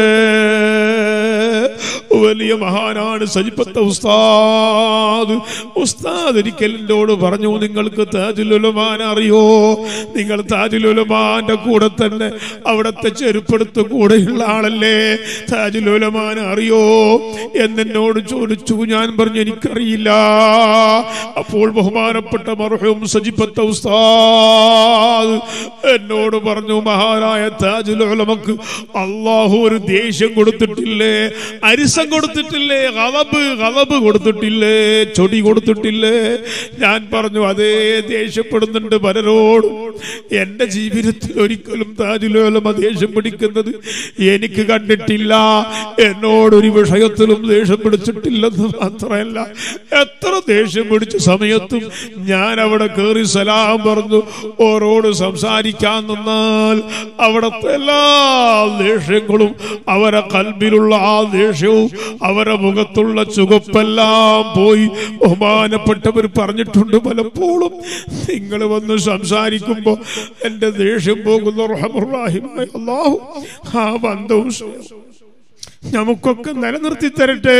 വലിയ മഹാനാണ് സജിപ്പത്ത ഉസ്താദ് ഉസ്താദ് ഒരിക്കൽ എന്നോട് പറഞ്ഞു നിങ്ങൾക്ക് താജുലുലമാൻ അറിയോ നിങ്ങൾ താജുലുലമാന്റെ കൂടെ തന്നെ അവിടത്തെ ചെരുപ്പെടുത്ത് കൂടെയുള്ള ആളല്ലേ താജുലുലമാൻ അറിയോ എന്നെന്നോട് ചോദിച്ചു ഞാൻ പറഞ്ഞു എനിക്കറിയില്ല അപ്പോൾ ബഹുമാനപ്പെട്ട മർഹൂം സജിപ്പത്ത ഉസ്താദ് എന്നോട് പറഞ്ഞു മഹാനായ താജുലുലമക്ക് അള്ളാഹു ഒരു ദേഷ്യം കൊടുത്തിട്ടില്ലേ അരിസം കൊടുത്തിട്ടില്ലേ കളബ് കളബ് കൊടുത്തിട്ടില്ലേ ചൊടി കൊടുത്തിട്ടില്ലേ ഞാൻ പറഞ്ഞു അതേ ദേഷ്യപ്പെടുന്നുണ്ട് പലരോടും എന്റെ ജീവിതത്തിൽ ഒരിക്കലും താജുലോലമ ദേഷ്യം പിടിക്കുന്നത് എനിക്ക് കണ്ടിട്ടില്ല എന്നോടൊരു വിഷയത്തിലും ദേഷ്യം പിടിച്ചിട്ടില്ലെന്ന് മാത്രമല്ല എത്ര ദേഷ്യം പിടിച്ച സമയത്തും ഞാൻ അവിടെ കയറി സലാം പറഞ്ഞു ഓരോട് സംസാരിക്കാൻ നിന്നാൽ അവിടുത്തെ എല്ലാ ദേഷ്യങ്ങളും അവരെ കൽബിലുള്ള ആ ദേഷ്യവും അവരെ മുഖത്തുള്ള ചുവപ്പെല്ലാം പോയി ബഹുമാനപ്പെട്ടവർ പറഞ്ഞിട്ടുണ്ട് പലപ്പോഴും നിങ്ങൾ വന്ന് സംസാരിക്കുമ്പോ എന്റെ ദേഷ്യം പോകുന്ന റഹമുറാഹിമായ അള്ളാഹു ആ ബന്ധവും സ്നേഹവും നമുക്കൊക്കെ നിലനിർത്തി തരട്ടെ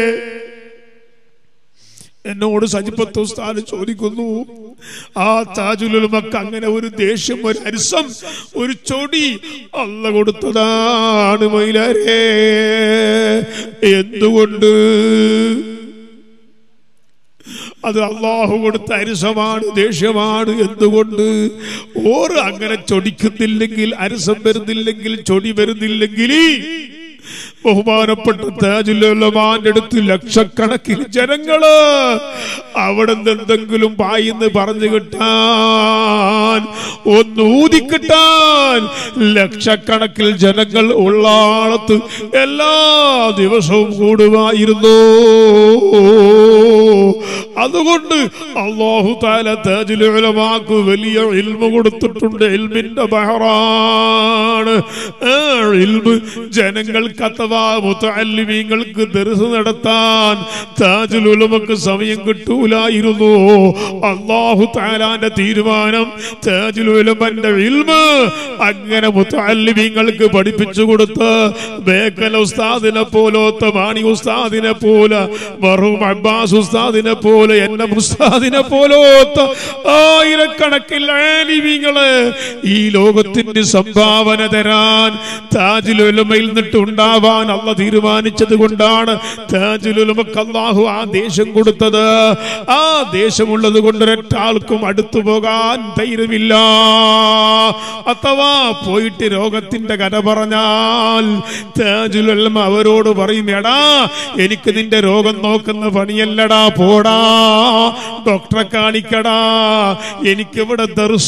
എന്നോട് സജിപ്പത്ത് ഉസ്താദ് ചോദിക്കുന്നു ആ താജുലുമക്ക് അങ്ങനെ ഒരു ദേഷ്യം ഒരു അരിസം ഒരു ചൊടി അല്ല കൊടുത്തതാണ് മൈലാരേ എന്തുകൊണ്ട് അത് അള്ളാഹു കൊടുത്ത അരിസമാണ് ദേഷ്യമാണ് എന്തുകൊണ്ട് ഓർ അങ്ങനെ ചൊടിക്കുന്നില്ലെങ്കിൽ അരിസം വരുന്നില്ലെങ്കിൽ ചൊടി വരുന്നില്ലെങ്കിൽ ബഹുമാനപ്പെട്ട താജുല്ലമാന്റെ അടുത്ത് ലക്ഷക്കണക്കിന് ജനങ്ങള് അവിടെ നിന്ന് എന്തെങ്കിലും പായിന്ന് പറഞ്ഞു കിട്ടാൻ ഒന്ന് ഊതിക്കിട്ടാൻ ലക്ഷക്കണക്കിൽ ജനങ്ങൾ ഉള്ളാളത്ത് എല്ലാ ദിവസവും കൂടുമായിരുന്നു അതുകൊണ്ട് അള്ളാഹു താല താജുലമാക്ക് വലിയ ഇൽമ കൊടുത്തിട്ടുണ്ട് ഇൽമിന്റെ ബഹറാണ് ആ ഇൽമ് ജനങ്ങൾക്ക് അഥവാ മുത്തല്ലിമീങ്ങൾക്ക് ദർസ് നടത്താൻ താജുലുലമക്ക് സമയം കിട്ടൂലായിരുന്നു അള്ളാഹു താലാന്റെ തീരുമാനം താജുലുലമന്റെ ഇൽമ് അങ്ങനെ മുത്തല്ലിമീങ്ങൾക്ക് പഠിപ്പിച്ചു കൊടുത്ത് ബേക്കൽ ഉസ്താദിനെ പോലോത്ത മാണി ഉസ്താദിനെ പോലെ മറും അബ്ബാസ് ഉസ്താദിനെ പോലെ എന്നെ ഉസ്താദിനെ പോലോത്ത ആയിരക്കണക്കിൽ ആലിമീങ്ങള് ഈ ലോകത്തിന്റെ സംഭാവന തരാൻ താജുലുലമയിൽ നിന്നിട്ട് ഉണ്ടാവാൻ അള്ള തീരുമാനിച്ചത് കൊണ്ടാണ് താജുലുലമക്ക് അള്ളാഹു ആ ദേശം കൊടുത്തത് ആ ദേശമുള്ളത് കൊണ്ട് ഒരൊറ്റാൾക്കും അടുത്തു പോകാൻ ധൈര്യമില്ല അഥവാ പോയിട്ട് രോഗത്തിന്റെ കഥ പറഞ്ഞാൽ താജുലമ അവരോട് പറയും എടാ എനിക്ക് നിന്റെ രോഗം നോക്കുന്ന പണിയല്ലടാ പോടാ ഡോക്ടറെ കാണിക്കടാ എനിക്കിവിടെ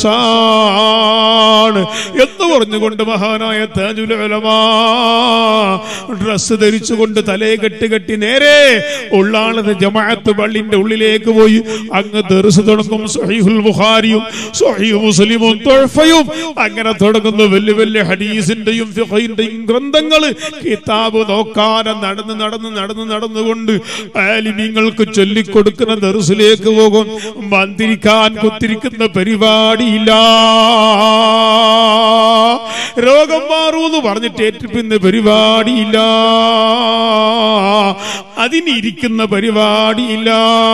ദർശാണ് എന്ന് പറഞ്ഞുകൊണ്ട് മഹാനായ താജുലമാ ഡ്രസ് ധരിച്ചുകൊണ്ട് തലയെ കെട്ടി കെട്ടി നേരെ ഉള്ളാളത് ജമാഅത്ത് പള്ളിന്റെ ഉള്ളിലേക്ക് പോയി അങ്ങ് ദർസ് തുടങ്ങും സഹീഹുൽ ബുഖാരിയും സഹീഹ് മുസ്ലിമും തൊഴഫയും അങ്ങനെ തുടങ്ങുന്ന വലിയ വലിയ ഹദീസിന്റെയും ഫിഖഹിന്റെയും ഗ്രന്ഥങ്ങൾ കിതാബ് നോക്കാതെ നടന്ന് നടന്ന് നടന്ന് നടന്നുകൊണ്ട് ആലിമീങ്ങൾക്ക് ചൊല്ലിക്കൊടുക്കുന്ന ദർസിലേക്ക് പോകും മന്ത്രിക്കാൻ കുത്തിരിക്കുന്ന പരിപാടിയില്ല രോഗം മാറൂന്ന് പറഞ്ഞിട്ട് ഏറ്റിപ്പിന്ന പരിപാടിയില്ല അതിനിരിക്കുന്ന പരിപാടിയില്ല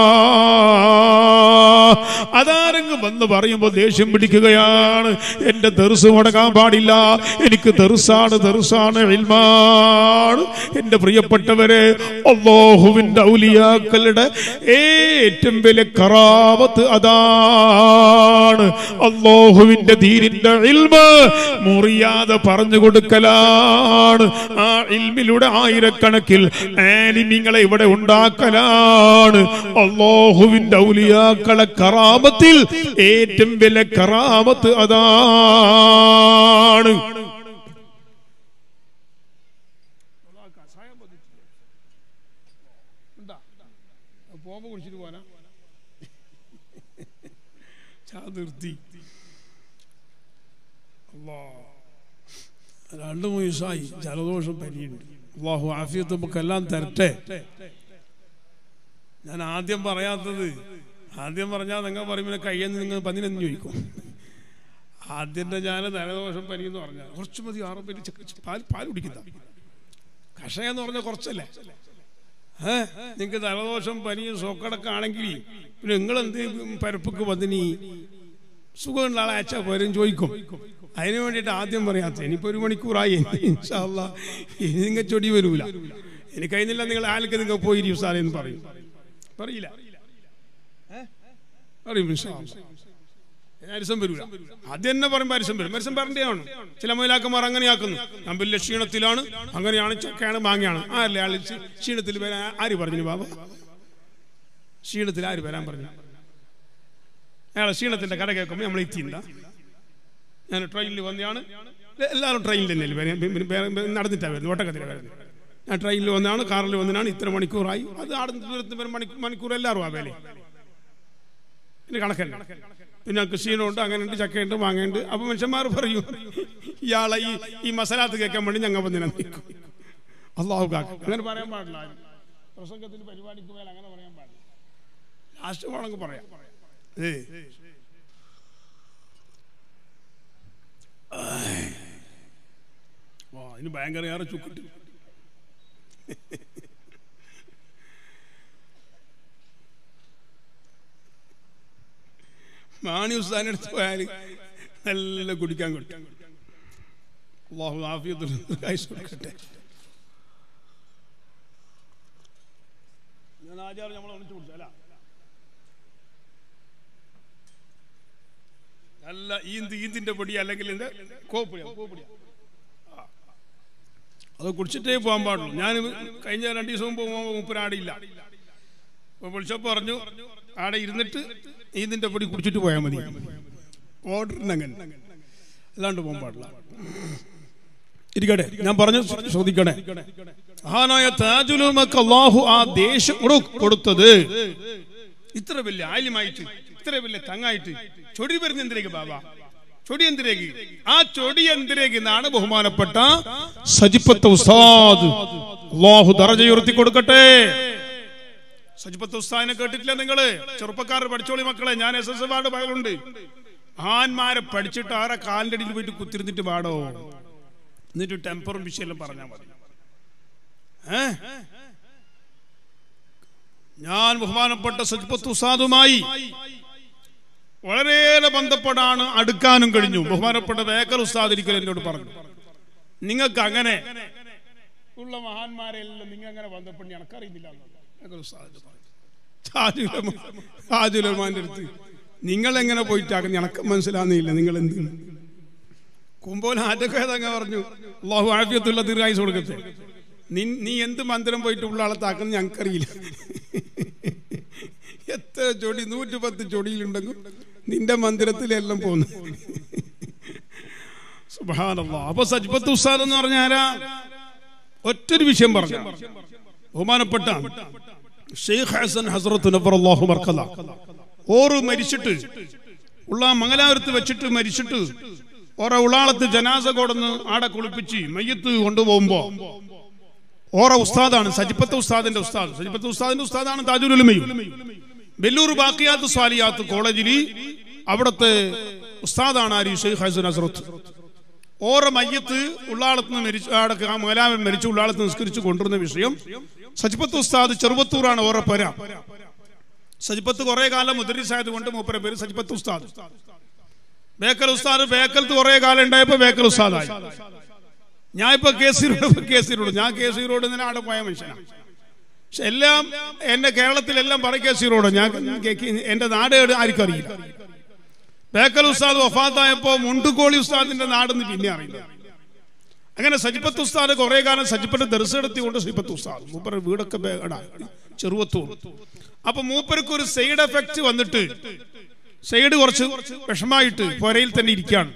അതാരെങ്കിലും വന്ന് പറയുമ്പോൾ ദേഷ്യം പിടിക്കുകയാണ് എന്റെ തെറുസ് മുടങ്ങാൻ പാടില്ല എനിക്ക് തെറുസാണ് തെറുസാണ് ഇൽമാണ് എന്റെ പ്രിയപ്പെട്ടവരെ അള്ളാഹുവിന്റെ ഔലിയാക്കളുടെ ഏറ്റവും വലിയ കറാമത്ത് അതാണ് അള്ളാഹുവിന്റെ ദീനിന്റെ ഇൽമ മുറിയാതെ പറഞ്ഞു കൊടുക്കലാണ് ആ ഇൽമിലൂടെ ആയിരക്കണക്കിൽ ആലിമിങ്ങളെ ഇവിടെ ഉണ്ടാക്കലാണ് അള്ളാഹുവിന്റെ ഔലിയാക്കളെ കറാമത്തിൽ ഏറ്റവും വലിയ കറാമത്ത് അതാണ് പോകുമ്പോ കുടിച്ചിട്ട് പോനാ ചാ നിർത്തി അല്ലാ രണ്ടു മൂന്ന് ദിവസമായി ജലദോഷം പനിയുണ്ട് അള്ളാഹു ആഫിയത്ത് നമുക്കെല്ലാം തരട്ടെ ഞാൻ ആദ്യം പറയാത്തത് ആദ്യം പറഞ്ഞാൽ നിങ്ങൾ പറയുമ്പോൾ കയ്യെന്ന് നിങ്ങൾ പതിനെന്ന് ചോദിക്കും ആദ്യത്തെ ഞാൻ ജലദോഷം പനി എന്ന് പറഞ്ഞാൽ കുറച്ച് മതി ആറ് പേര് പാൽ പാൽ കുടിക്കുന്ന കഷയം എന്ന് പറഞ്ഞാൽ കുറച്ചല്ലേ ഏ നിങ്ങൾക്ക് ജലദോഷം പനിയും സോക്കടൊക്കെ ആണെങ്കിൽ പിന്നെ നിങ്ങൾ എന്ത് പരപ്പൊക്കെ വന്നിനി സുഖമുള്ള ആളെ അയച്ചാൽ പോരും ചോദിക്കും അതിന് വേണ്ടിയിട്ട് ആദ്യം പറയാത്ത ഇനിയിപ്പോ ഒരു മണിക്കൂറായി ഇൻഷാല്ല ഇനി നിങ്ങൾ ചൊടി വരൂല എനിക്ക് കഴിഞ്ഞില്ല നിങ്ങൾ ആൾക്ക് നിങ്ങൾ പോയി ഉസാല എന്ന് പറയും പറയില്ല ഏ? പറയും ഇൻഷാ അല്ലാ. അരിസം വരൂല ആദ്യം തന്നെ പറയുമ്പോൾ അരിസം വരും അരിസം പറഞ്ഞാണ് ചില മൊയിലാക്കന്മാർ അങ്ങനെയാക്കുന്നു ഞാൻ വലിയ ക്ഷീണത്തിലാണ് അങ്ങനെയാണ് ചക്കയാണ് മാങ്ങയാണ് ആരല്ലേ ആള് ക്ഷീ- ക്ഷീണത്തിൽ വരാൻ ആര് പറഞ്ഞു ബാബ ക്ഷീണത്തിൽ ആര് വരാൻ പറഞ്ഞു അയാളെ ക്ഷീണത്തിന്റെ കഥ കേൾക്കുമ്പോൾ നമ്മൾ എത്തിയില്ല ഞാൻ ട്രെയിനിൽ വന്നതാണ് എല്ലാവരും ട്രെയിനിൽ തന്നെയല്ലേ വരാൻ പിന്നെ വേറെ നടന്നിട്ടാണ് വരുന്നത് ഓട്ടക്കത്തിലാണ് വരുന്നത് ഞാൻ ട്രെയിനിൽ വന്നതാണ് കാറിൽ വന്നതാണ് ഇത്ര മണിക്കൂറായി അത് ആടുന്ന ദൂരത്ത് വരെ മണിക്കൂർ മണിക്കൂർ എല്ലാവരും ആ വേലേ പിന്നെ കണക്കല്ല പിന്നെ ഞങ്ങൾക്ക് ക്ഷീണമുണ്ട് അങ്ങനെയുണ്ട് ചക്കയുണ്ട് മാങ്ങയുണ്ട് അപ്പൊ മനുഷ്യന്മാർ പറയും ഇയാളെ ഈ ഈ മസലാത്ത് കേൾക്കാൻ വേണ്ടി ഞങ്ങൾ വന്നിനെ നിൽക്കും അള്ളാഹു കാക്ക അങ്ങനെ പറയാൻ പാടില്ല ആരും. പ്രസംഗത്തിന് പരിപാടിക്ക് പോയാൽ അങ്ങനെ പറയാൻ പാടില്ല ലാസ്റ്റ് വേണമെങ്കിൽ പറയാം ഏ വാ ഇതിന് ഭയങ്കര ഏറെ ചുക്കിട്ട് മാണി ഉസ്താൻ എടുത്ത് പോയാൽ നല്ല കുടിക്കാൻ കിട്ടും അള്ളാഹു ആഫിയത്തിൽ കായ്സ് കൊടുക്കട്ടെ ഞാൻ ആചാരം നമ്മൾ ഒന്നിച്ചു കുടിച്ചല്ല നല്ല ഈന്ത് ഈന്തിന്റെ പൊടി അല്ലെങ്കിൽ ഇതിന്റെ കോപ്പിടിയാ കോപ്പിടിയാ അത് കുടിച്ചിട്ടേ പോകാൻ പാടുള്ളൂ ഞാൻ കഴിഞ്ഞ രണ്ട് ദിവസം മുമ്പ് മുപ്പരാടിയില്ല അപ്പൊ വിളിച്ചപ്പോ പറഞ്ഞു ആടെ ഇരുന്നിട്ട് ഈന്തിന്റെ പൊടി കുടിച്ചിട്ട് പോയാൽ മതി ഓർഡറിനങ്ങനെ അല്ലാണ്ട് പോകാൻ പാടില്ല ഇരിക്കട്ടെ ഞാൻ പറഞ്ഞു ശ്രദ്ധിക്കണേ മഹാനായ താജുലുമക്ക് അള്ളാഹു ആ ദേശം കൊടു- കൊടുത്തത് ഇത്ര വലിയ ആലിമായിട്ട് ഇത്ര വലിയ തങ്ങായിട്ട് ചൊടി വരുന്ന എന്തിനേക്ക് ബാബ ചൊടി എന്തിനേക്ക് ആ ചൊടി എന്തിനേക്ക് എന്നാണ് ബഹുമാനപ്പെട്ട സജിപ്പത്ത് ഉസ്താദ് അള്ളാഹു ദറജ ഉയർത്തി കൊടുക്കട്ടെ സജിപ്പത്ത് ഉസ്താദിനെ കേട്ടിട്ടില്ല നിങ്ങള് ചെറുപ്പക്കാർ പഠിച്ചോളി മക്കളെ ഞാൻ എസ് എസ് വാർഡ് പകലുണ്ട് ആന്മാരെ പഠിച്ചിട്ട് ആരെ കാലിന്റെ അടിയിൽ പോയിട്ട് കുത്തിരുന്നിട്ട് പാടോ എന്നിട്ട് ടെമ്പറും വിഷയെല്ലാം പറഞ്ഞാൽ മതി ഏ ഞാൻ ബഹുമാനപ്പെട്ട സജ്പത്ത് ഉസാദുമായി വളരെയേറെ ബന്ധപ്പെടാണ് അടുക്കാനും കഴിഞ്ഞു ബഹുമാനപ്പെട്ട ബേക്കർ ഉസ്താദ് ഒരിക്കലും എന്നോട് പറഞ്ഞു നിങ്ങൾക്ക് അങ്ങനെ ഉള്ള മഹാന്മാരെല്ലാം നിങ്ങൾ അങ്ങനെ ബന്ധപ്പെട്ട് എനിക്കറിയുന്നില്ല എന്ന് ബേക്കർ ഉസ്താദ് പറഞ്ഞു താജുലമ- താജുലമാന്റെ അടുത്ത് നിങ്ങൾ എങ്ങനെ പോയിട്ടാക്കുന്നു എനക്ക് മനസ്സിലാകുന്നില്ല നിങ്ങൾ എന്ത് കുമ്പോല ആറ്റൊക്കെ അതങ്ങ് പറഞ്ഞു അള്ളാഹു ആഫിയത്തുള്ള ദീർഘായുസ് കൊടുക്കട്ടെ നിൻ- നീ എന്ത് മന്ദിരം പോയിട്ട് ഉള്ള ആളെ താക്കുന്ന ഞങ്ങൾക്കറിയില്ല എത്ര ചൊടി നൂറ്റി പത്ത് ചൊടിയിലുണ്ടെങ്കിൽ നിന്റെ മന്ദിരത്തിലെല്ലാം പോന്നു സുബ്ഹാനല്ലാഹ്. അപ്പൊ സജ്ബത്ത് ഉസ്താദ് എന്ന് പറഞ്ഞ ആരാ ഒറ്റൊരു വിഷയം പറഞ്ഞു ബഹുമാനപ്പെട്ട ഷെയ്ഖ് ഹസൻ ഹസ്രത്ത് നബറല്ലാഹു മർക്കല ഓറ് മരിച്ചിട്ട് ഉള്ള മംഗലാപുരത്ത് വെച്ചിട്ട് മരിച്ചിട്ട് ഓറ ഉളാളത്ത് ജനാസ കൊടന്ന് ആടെ കുളിപ്പിച്ച് മയ്യത്ത് കൊണ്ടുപോകുമ്പോ ഓറ ഉസ്താദാണ് സജിപ്പത്ത് ഉസ്താദിന്റെ ഉസ്താദ് സജിപ്പത്ത് ഉസ്താദിന്റെ ഉസ്താദാണ് താജുലുലമയും വെല്ലൂർ ബാക്കിയാത്ത് സ്വാലിയാത്ത് കോളേജിൽ അവിടുത്തെ ഉസ്താദാണ് ആര് ഷെയ്ഖ് ഹസൻ ഹസ്രത്ത് ഓറ മയ്യത്ത് ഉള്ളാളത്ത് നിന്ന് മരിച്ചു ആടെ മലാമൻ മരിച്ചു ഉള്ളാളത്ത് നിസ്കരിച്ച് കൊണ്ടുവരുന്ന വിഷയം സജിപ്പത്ത് ഉസ്താദ് ചെറുപ്പത്തൂറാണ് ഓറ പര സജിപ്പത്ത് കുറെ കാലം മുദരിസായത് കൊണ്ട് മൂപ്പര പേര് സജിപ്പത്ത് ഉസ്താദ് ബേക്കൽ ഉസ്താദ് ബേക്കലത്ത് കുറെ കാലം ഉണ്ടായപ്പോ ബേക്കൽ ഉസ്താദായി ഞാൻ ഇപ്പൊ കേസീരോട് കേസീരോട് ഞാൻ കേസീരോട് ഇന്നലെ അവിടെ പോയ മനുഷ്യനാണ് പക്ഷെ എല്ലാം എന്റെ കേരളത്തിലെല്ലാം പറയും കേസീരോട് ഞാൻ കേ- എന്റെ നാട് എവിടെ ആർക്കും അറിയില്ല ബേക്കൽ ഉസ്താദ് വഫാത്തായപ്പോ മുണ്ടുകോളി ഉസ്താദിന്റെ നാടെന്ന് പിന്നെ അറിയില്ല അങ്ങനെ സജിപ്പത്ത് ഉസ്താദ് കുറെ കാലം സജിപ്പത്ത് ദർശനത്തിക്കൊണ്ട് സജിപ്പത്ത് ഉസ്താദ് മൂപ്പര് വീടൊക്കെ ബേ- എടാ, ചെറുവത്തൂർ അപ്പൊ മൂപ്പർക്ക് ഒരു സൈഡ് എഫക്ട് വന്നിട്ട് സൈഡ് കുറച്ച് വിഷമായിട്ട് പുരയിൽ തന്നെ ഇരിക്കുകയാണ്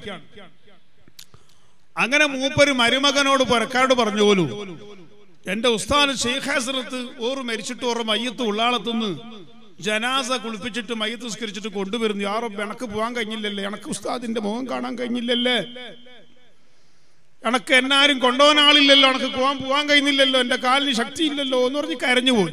അങ്ങനെ മൂപ്പര് മരുമകനോട് പുരക്കാരോട് പറഞ്ഞു പോലും എന്റെ ഉസ്താദ് ഷെയ്ഖ് ഹസറത്ത് ഓറ് മരിച്ചിട്ട് ഓറ മയ്യത്ത് ഉള്ളാളത്തുനിന്ന് ജനാസ കുളിപ്പിച്ചിട്ട് മയ്യത്ത് സ്കരിച്ചിട്ട് കൊണ്ടുവരുന്നു ആറോ എനക്ക് പോകാൻ കഴിഞ്ഞില്ലല്ലേ എനക്ക് ഉസ്താദിന്റെ മുഖം കാണാൻ കഴിഞ്ഞില്ലല്ലേ എനക്ക് എന്നാരും കൊണ്ടുപോകാൻ ആളില്ലല്ലോ എനക്ക് പോകാൻ പോകാൻ കഴിയുന്നില്ലല്ലോ എന്റെ കാലിന് ശക്തിയില്ലല്ലോ എന്ന് പറഞ്ഞ് കരഞ്ഞു പോയി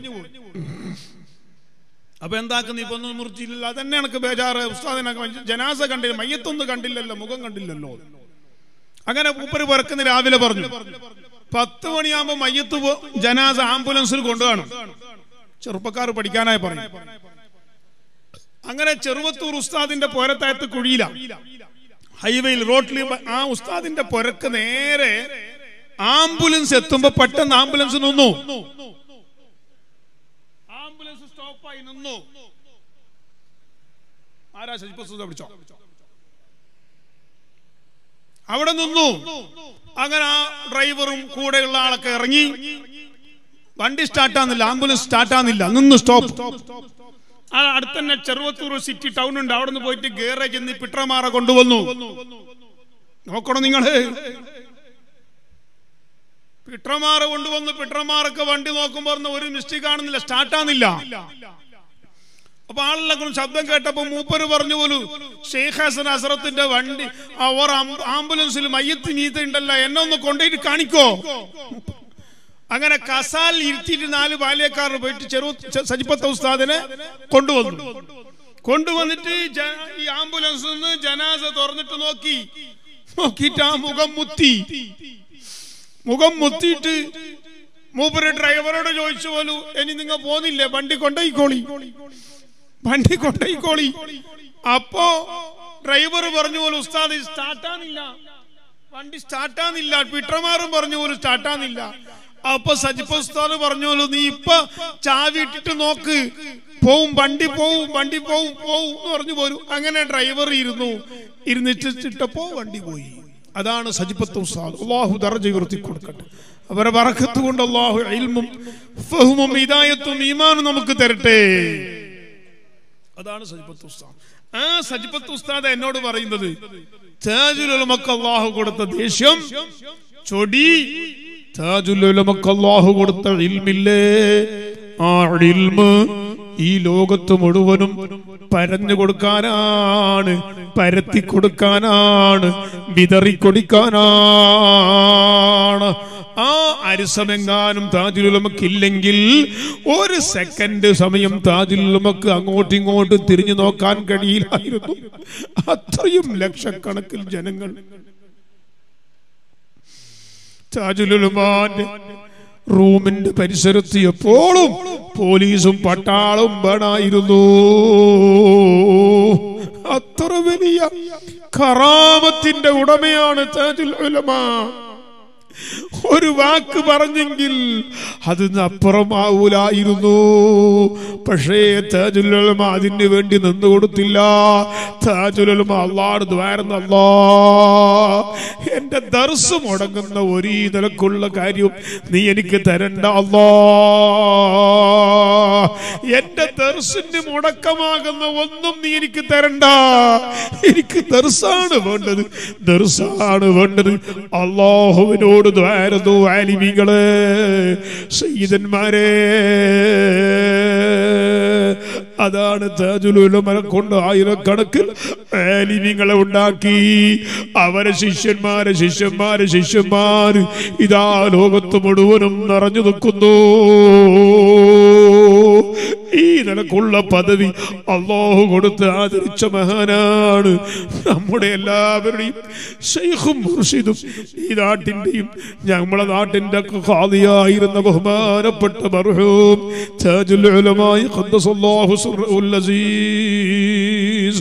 അപ്പൊ എന്താക്കുന്നു ഇപ്പൊ ഒന്നും നിർത്തിയില്ലല്ലോ അതന്നെ എനക്ക് ബേജാറ് ഉസ്താദിനെ ജനാസ കണ്ടില്ല മയ്യത്തൊന്നും കണ്ടില്ലല്ലോ മുഖം കണ്ടില്ലല്ലോ അങ്ങനെ മൂപ്പര് പിറക്കുന്ന രാവിലെ പറഞ്ഞു പത്ത് മണിയാകുമ്പോ മയ്യത്ത് പോ- ജനാസ ആംബുലൻസിൽ കൊണ്ടുപോകണം ചെറുപ്പക്കാർ പഠിക്കാനായി പറയും അങ്ങനെ ചെറുവത്തൂർ ഉസ്താദിന്റെ പോരത്തായത്ത് കുഴിയില ഹൈവേയിൽ റോഡിൽ ആ ഉസ്താദിന്റെ പുരക്ക് നേരെ ആംബുലൻസ് എത്തുമ്പോ പെട്ടെന്ന് ആംബുലൻസ് നിന്നു ആംബുലൻസ് സ്റ്റോപ്പായി നിന്നു ആരാ ശശിപ്രസുത പിടിച്ചോ അവിടെ നിന്നു അങ്ങനെ ആ ഡ്രൈവറും കൂടെയുള്ള ആളൊക്കെ ഇറങ്ങി വണ്ടി സ്റ്റാർട്ടാകുന്നില്ല ആംബുലൻസ് സ്റ്റാർട്ടാകുന്നില്ല നിന്ന് സ്റ്റോപ്പ് ആ അടുത്ത് തന്നെ ചെറുവത്തൂർ സിറ്റി ടൗൺ ഉണ്ട് അവിടെ നിന്ന് പോയിട്ട് ഗേറേജ് എന്ന് പിട്രമാറ കൊണ്ടുവന്നു നോക്കണം നിങ്ങള് പിട്രമാറ കൊണ്ടുവന്ന് പിട്രമാറൊക്കെ വണ്ടി നോക്കുമ്പോ പറഞ്ഞ ഒരു മിസ്റ്റേക്ക് കാണുന്നില്ല സ്റ്റാർട്ടാകുന്നില്ല അപ്പൊ ആളെല്ലാം ശബ്ദം കേട്ടപ്പോ മൂപ്പര് പറഞ്ഞു പോലും ഷെയ്ഖ് ഹസൻ അസറത്തിന്റെ വണ്ടി അവർ ആംബുലൻസിൽ മയ്യത്ത് മീത്ത ഉണ്ടല്ല എന്നെ ഒന്ന് കൊണ്ടുപോയിട്ട് കാണിക്കോ അങ്ങനെ കസാൽ ഇരുത്തിയിട്ട് നാല് ബാല്യക്കാർ പോയിട്ട് ചെറു സജിപ്പത്ത ഉസ്താദിനെ കൊണ്ടുവന്നു കൊണ്ടുവന്നിട്ട് ജ- ഈ ആംബുലൻസിൽ നിന്ന് ജനാസ തുറന്നിട്ട് നോക്കി നോക്കിയിട്ട് ആ മുഖം മുത്തി മുഖം മുത്തിയിട്ട് മൂപ്പര് ഡ്രൈവറോട് ചോദിച്ചു പോലും ഇനി നിങ്ങൾ പോന്നില്ലേ വണ്ടി കൊണ്ടുപോയിക്കോളി വണ്ടി കൊണ്ടുപോയിക്കോളി അപ്പോ ഡ്രൈവർ പറഞ്ഞു പോലും ഉസ്താദ് സ്റ്റാർട്ടാന്നില്ല വണ്ടി സ്റ്റാർട്ടാന്നില്ല പിട്രമാറും പറഞ്ഞു പോലും സ്റ്റാർട്ടാന്നില്ല അപ്പൊ സജിപ്പ ഉസ്താദ് പറഞ്ഞു പോലും നീ ഇപ്പൊ ചാവി ഇട്ടിട്ട് നോക്ക് പോവും വണ്ടി പോവും വണ്ടി പോവും പോവും എന്ന് പറഞ്ഞു പോലും അങ്ങനെ ഡ്രൈവർ ഇരുന്നു ഇരുന്നിട്ടിട്ടപ്പോ വണ്ടി പോയി അതാണ് സജിപ്പത്ത് ഉസ്താദ് അള്ളാഹു ദർജ ഉയർത്തി കൊടുക്കട്ടെ അവരെ വറക്കത്ത് കൊണ്ട് അള്ളാഹു ഇൽമും ഫഹുമും ഹിദായത്തും ഈമാനും നമുക്ക് തരട്ടെ അതാണ് സജിപ്പത്ത് ഉസ്താദ് ആ സജിപ്പത്ത് ഉസ്താദ് എന്നോട് പറയുന്നത് താജുൽ ഉലമക്ക് അള്ളാഹു കൊടുത്ത ദേഷ്യം ചൊടി താജുൽ ഉലമക്ക് അള്ളാഹു കൊടുത്ത ഇൽമില്ലേ ആ ഇൽമ് ഈ ലോകത്ത് മുഴുവനും പരഞ്ഞു കൊടുക്കാനാണ് പരത്തി കൊടുക്കാനാണ് വിതറി കൊടുക്കാനാണ് ആ അരിസമെങ്ങാനും താജുലുമക്ക് ഇല്ലെങ്കിൽ ഒരു സെക്കൻഡ് സമയം താജുലുമക്ക് അങ്ങോട്ടും ഇങ്ങോട്ടും തിരിഞ്ഞു നോക്കാൻ കഴിയില്ലായിരുന്നു അത്രയും ലക്ഷക്കണക്കിൽ ജനങ്ങൾ താജുലുമാന്റെ റൂമിന്റെ പരിസരത്ത് എപ്പോഴും പോലീസും പട്ടാളും വേണമായിരുന്നു അത്ര വലിയ കറാമത്തിന്റെ ഉടമയാണ് താജുൽ ഉലമാ ഒരു വാക്ക് പറഞ്ഞെങ്കിൽ അതിന് അപ്പുറമാവൂലായിരുന്നു പക്ഷേ താജുലമ അതിന് വേണ്ടി നിന്നു കൊടുത്തില്ല താജുലമ അള്ളാട് ദ്വാരുന്നല്ലോ എന്റെ ദർസ് മുടങ്ങുന്ന ഒരേ നിലക്കുള്ള കാര്യം നീ എനിക്ക് തരണ്ട അല്ലോ എന്റെ ദർസിന് മുടക്കമാകുന്ന ഒന്നും നീ എനിക്ക് തരണ്ട എനിക്ക് ദർസാണ് വേണ്ടത് ദർസാണ് വേണ്ടത് അള്ളാഹുവിനോട് ദ്വാരതു ആലിമികളെ സയ്യിദന്മാരെ അതാണ് താജുലുലമനെ കൊണ്ട് ആയിരക്കണക്കിൽ ആലിമികളെ ഉണ്ടാക്കി അവരെ ശിഷ്യന്മാരെ ശിഷ്യന്മാരെ ശിഷ്യന്മാര് ഇതാ ലോകത്ത് മുഴുവനും നിറഞ്ഞു നിൽക്കുന്നു ഈ നിലക്കുള്ള പദവി അള്ളാഹു കൊടുത്ത് ആദരിച്ച മഹാനാണ് നമ്മുടെ എല്ലാവരുടെയും ഷെയ്ഖും മുർഷിദും ഈ നാട്ടിന്റെയും നമ്മളെ നാട്ടിന്റെ ഖാദിയായിരുന്ന ബഹുമാനപ്പെട്ട മർഹൂം താജുൽ ഉലമായി ഖദ്ദസല്ലാഹു സിർറുൽ അസീസ്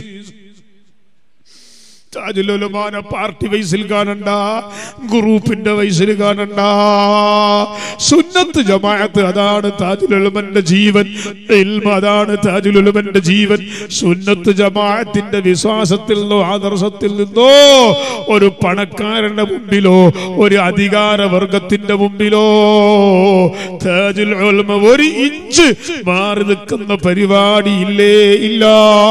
താജുലുലമാന പാർട്ടി വയസ്സിൽ കാണണ്ട ഗ്രൂപ്പിന്റെ വയസ്സിൽ കാണണ്ട സുന്നത്ത് ജമാഅത്ത് അതാണ് താജുലുലമന്റെ ജീവൻ ഇൽമ അതാണ് താജുലുലമന്റെ ജീവൻ സുന്നത്ത് ജമാഅത്തിന്റെ വിശ്വാസത്തിൽ നിന്നോ ആദർശത്തിൽ നിന്നോ ഒരു പണക്കാരന്റെ മുമ്പിലോ ഒരു അധികാര വർഗത്തിന്റെ മുമ്പിലോ താജുൽ ഉലമ ഒരു ഇഞ്ച് മാറി നിൽക്കുന്ന പരിപാടി ഇല്ലേ ഇല്ല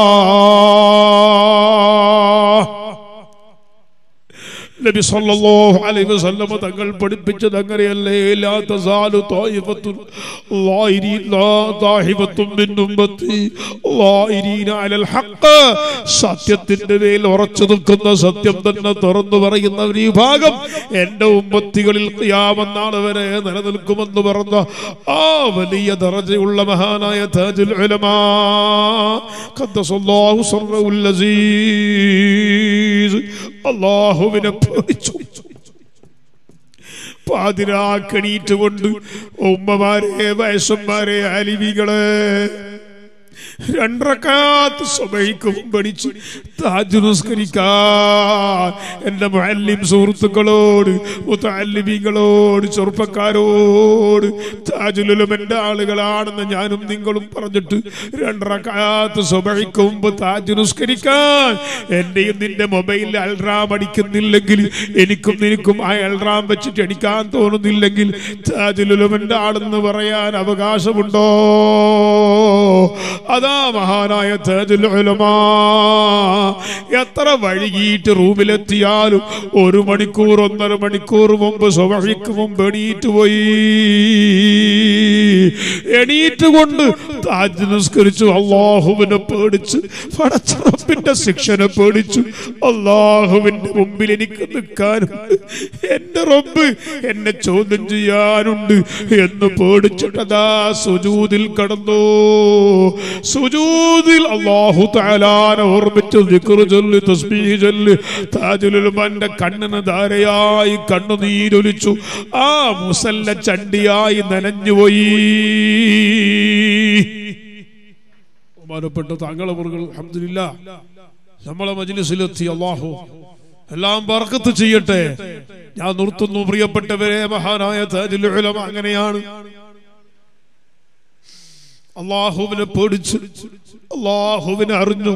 നബി സല്ലല്ലാഹു അലൈഹി വസല്ലം തങ്ങൾ പഠിപ്പിച്ചത് അങ്ങനെയല്ലേ ലാ തസാലു ത്വായിഫത്തുൻ ളായിരീൻ ലാ താഹിബത്തുൻ മിൻ ഉമ്മത്തി ളായിരീന അലൽ ഹഖ് സത്യത്തിന്റെ മേൽ ഉറച്ചു നിൽക്കുന്ന സത്യം തന്നെ തുറന്നു പറയുന്ന ഒരു വിഭാഗം എന്റെ ഉമ്മത്തികളിൽ ഖിയാമത്ത് വരെ നിലനിൽക്കുമെന്ന് പറഞ്ഞ ആ വലിയ ദറജയുള്ള മഹാനായ താജുൽ ഉലമാ ഖദ്ദസല്ലാഹു സർറഉൽ അസീസ് അള്ളാഹുവിനെ പേടിച്ചു പാതിരാക്കണീറ്റ് കൊണ്ട് ഉമ്മമാരെ വയസ്സന്മാരെ അലിവികളെ രണ്ടരക്കാത്ത് സ്വഭയ്ക്കും പഠിച്ച് താജ് നിസ്കരിക്കാൻ എന്റെ മുഅല്ലിം സുഹൃത്തുക്കളോട് മുത്തല്ലിമീങ്ങളോട് ചെറുപ്പക്കാരോട് താജുലുലമന്റെ ആളുകളാണെന്ന് ഞാനും നിങ്ങളും പറഞ്ഞിട്ട് രണ്ടരക്കാത്ത് സ്വഭയ്ക്ക് മുമ്പ് താജ് നിസ്കരിക്കാൻ എന്റെയും നിന്റെ മൊബൈലിൽ അൽറാം അടിക്കുന്നില്ലെങ്കിൽ എനിക്കും നിനക്കും ആ അൽറാം വെച്ചിട്ട് അടിക്കാൻ തോന്നുന്നില്ലെങ്കിൽ താജുലുലമന്റെ ആളെന്ന് പറയാൻ അവകാശമുണ്ടോ അതാ മഹാനായ താജുൽ ഉലമാ എത്ര വഴുകിയിട്ട് റൂമിലെത്തിയാലും ഒരു മണിക്കൂർ ഒന്നര മണിക്കൂർ മുമ്പ് സ്വഭയ്ക്ക് മുമ്പ് എണീറ്റ് പോയി എണീറ്റ് കൊണ്ട് താജ് നിസ്കരിച്ചു അള്ളാഹുവിനെ പേടിച്ച് പടച്ചറപ്പിന്റെ ശിക്ഷനെ പേടിച്ചു അള്ളാഹുവിന്റെ മുമ്പിൽ എനിക്ക് നിൽക്കാനുണ്ട് എന്റെ റബ്ബ് എന്നെ ചോദ്യം ചെയ്യാനുണ്ട് എന്ന് പേടിച്ചിട്ടതാ സുജൂതിൽ കടന്നു സുജൂദിൽ അള്ളാഹു താലാനെ ഓർമ്മിച്ച് ദിക്റ് ചൊല്ലി തസ്ബീഹ് ചൊല്ലി താജുലുൽമാന്റെ കണ്ണിന് ധാരയായി കണ്ണുനീരൊലിച്ചു ആ മുസല്ല ചണ്ടിയായി നനഞ്ഞുപോയി ബഹുമാനപ്പെട്ട താങ്കളെ മുറുകൾ അഹമ്മദില്ല നമ്മളെ മജ്ലിസിലെത്തി അള്ളാഹു എല്ലാം ബർക്കത്ത് ചെയ്യട്ടെ ഞാൻ നിർത്തുന്നു പ്രിയപ്പെട്ടവരെ മഹാനായ താജുൽ ഉലമ അങ്ങനെയാണ് അള്ളാഹുവിനെ പേടിച്ചു അള്ളാഹുവിനെ അറിഞ്ഞു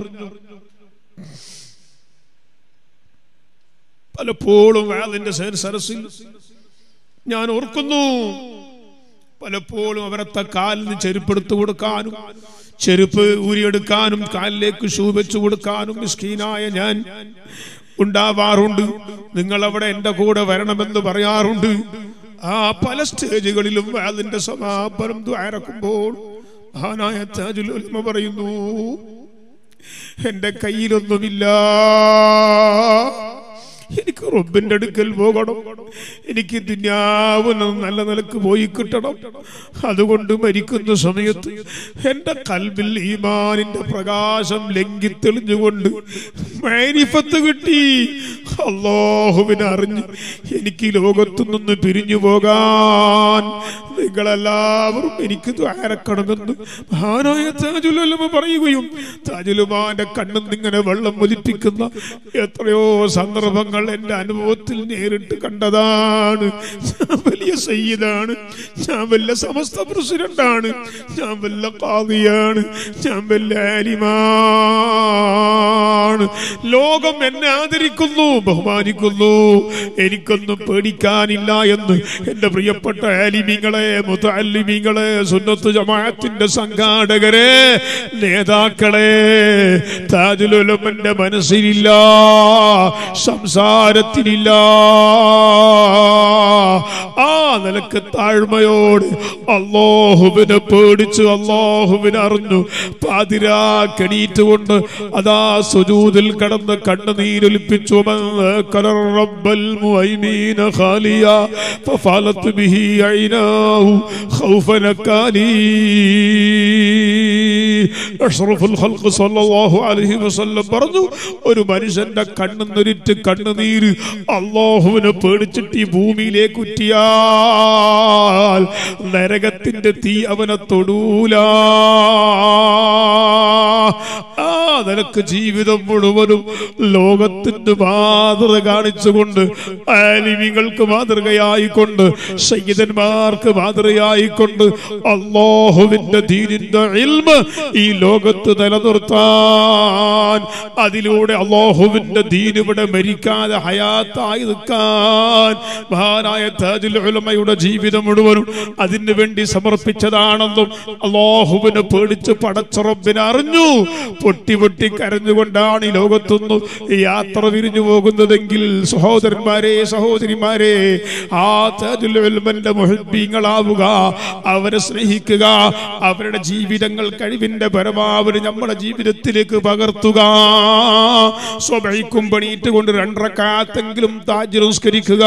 പലപ്പോഴും അതിന്റെ സരസിൽ ഞാൻ ഓർക്കുന്നു പലപ്പോഴും അവരത്തെ കാലിന് ചെരുപ്പെടുത്തു കൊടുക്കാനും ചെരുപ്പ് ഊരിയെടുക്കാനും കാലിലേക്ക് ഷൂ വെച്ചു കൊടുക്കാനും മിസ്കീനായ ഞാൻ ഉണ്ടാവാറുണ്ട് നിങ്ങൾ അവിടെ എന്റെ കൂടെ വരണമെന്ന് പറയാറുണ്ട് ആ പല സ്റ്റേജുകളിലും അതിന്റെ സമാപനം ദ്വാരക്കുമ്പോൾ മഹാനായ താജുൽ ഉലമ പറയുന്നു എന്റെ കയ്യിലൊന്നുമില്ല എനിക്ക് റബ്ബിന്റെ അടുക്കൽ പോകണം എനിക്ക് ദുന്യാവിന് നല്ല നിലക്ക് പോയി കിട്ടണം അതുകൊണ്ട് മരിക്കുന്ന സമയത്ത് എന്റെ കൽബിൽ ഈമാനിന്റെ പ്രകാശം ലംഘിത്തെളിഞ്ഞുകൊണ്ട് മാരിഫത്ത് കിട്ടി അള്ളാഹുവിനെ അറിഞ്ഞ് എനിക്ക് ഈ ലോകത്തു നിന്ന് പിരിഞ്ഞു പോകാൻ നിങ്ങളെല്ലാവരും എനിക്ക് ദ്വാരക്കണമെന്ന് മഹാനായ താജുലുലമ പറയുകയും താജുലുമാന്റെ കണ്ണിൽ നിന്നിങ്ങനെ വെള്ളം ഒലിപ്പിക്കുന്ന എത്രയോ സന്ദർഭങ്ങൾ എന്റെ അനുഭവത്തിൽ നേരിട്ട് കണ്ടതാണ് ഞാൻ വലിയ സയ്യിദാണ് ഞാൻ വലിയ സമസ്ത പ്രസിഡന്റാണ് ഞാൻ വല്ല കാതിയാണ് ഞാൻ വല്ല ആലിമാണ് ലോകം എന്നെ ആദരിക്കുന്നു ബഹുമാനിക്കുന്നു എനിക്കൊന്നും പേടിക്കാനില്ല എന്ന് എന്റെ പ്രിയപ്പെട്ട ആലിമിങ്ങളെ മുത്തല്ലിമിങ്ങളെ സുന്നത്ത് ജമാഅത്തിന്റെ സംഘാടകരെ നേതാക്കളെ താജുലുലമന്റെ മനസ്സിലില്ല സംസാരത്തിനില്ല ആ നിലക്ക് താഴ്മയോട് അള്ളാഹുവിനെ പേടിച്ച് അള്ളാഹുവിനെ അറിഞ്ഞു പാതിരാ കണീറ്റുകൊണ്ട് അതാ സുജൂതിൽ കടന്ന് കണ്ണുനീരൊലിപ്പിച്ചു റബ്ബൽ മുഅയ്മീന ഖാലിയ ففعلت به عيناه خوفا نكالي അഷ്റഫുൽ ഖൽഖ് സല്ലല്ലാഹു അലൈഹി വസല്ലം പറഞ്ഞു ഒരു മനുഷ്യന്റെ കണ്ണുനൊരിറ്റ് കണ്ണുനീര് അള്ളാഹുവിനെ പേടിച്ചിട്ട് ഈ ഭൂമിയിലേക്ക് ഉറ്റിയാൽ നരകത്തിന്റെ തീ അവനെ തൊടൂല ആ നിനക്ക് ജീവിതം മുഴുവനും ലോകത്തിന്റെ മാതൃക കാണിച്ചുകൊണ്ട് ആലിമികൾക്ക് മാതൃകയായിക്കൊണ്ട് സയ്യിദന്മാർക്ക് മാതൃകയായിക്കൊണ്ട് അള്ളാഹുവിന്റെ ദീനിന്റെ ഇൽമ ഈ ലോകത്ത് നിലനിർത്താൻ അതിലൂടെ അള്ളാഹുവിന്റെ ദീൻ ഇവിടെ മരിക്കാതെ ഹയാത്തായി നിൽക്കാൻ മഹാനായ താജുൽ ഉലമയുടെ ജീവിതം മുഴുവനും അതിനു വേണ്ടി സമർപ്പിച്ചതാണെന്നും അള്ളാഹുവിനെ പേടിച്ച് പടച്ചറബിനെ അറിഞ്ഞു പൊട്ടി പൊട്ടി കരഞ്ഞുകൊണ്ടാണ് ഈ ലോകത്തുനിന്ന് യാത്ര വിരിഞ്ഞു പോകുന്നതെങ്കിൽ സഹോദരന്മാരെ സഹോദരിമാരെ ആ താജുൽ ഉലമന്റെ മുഹബീങ്ങളാവുക അവരെ സ്നേഹിക്കുക അവരുടെ ജീവിതങ്ങൾ കഴിവിന്റെ പരമാവധി നമ്മുടെ ജീവിതത്തിലേക്ക് പകർത്തുക സ്വഭയിക്കും പണിയിട്ട് കൊണ്ട് രണ്ടരക്കാത്തെങ്കിലും താജ് നിസ്കരിക്കുക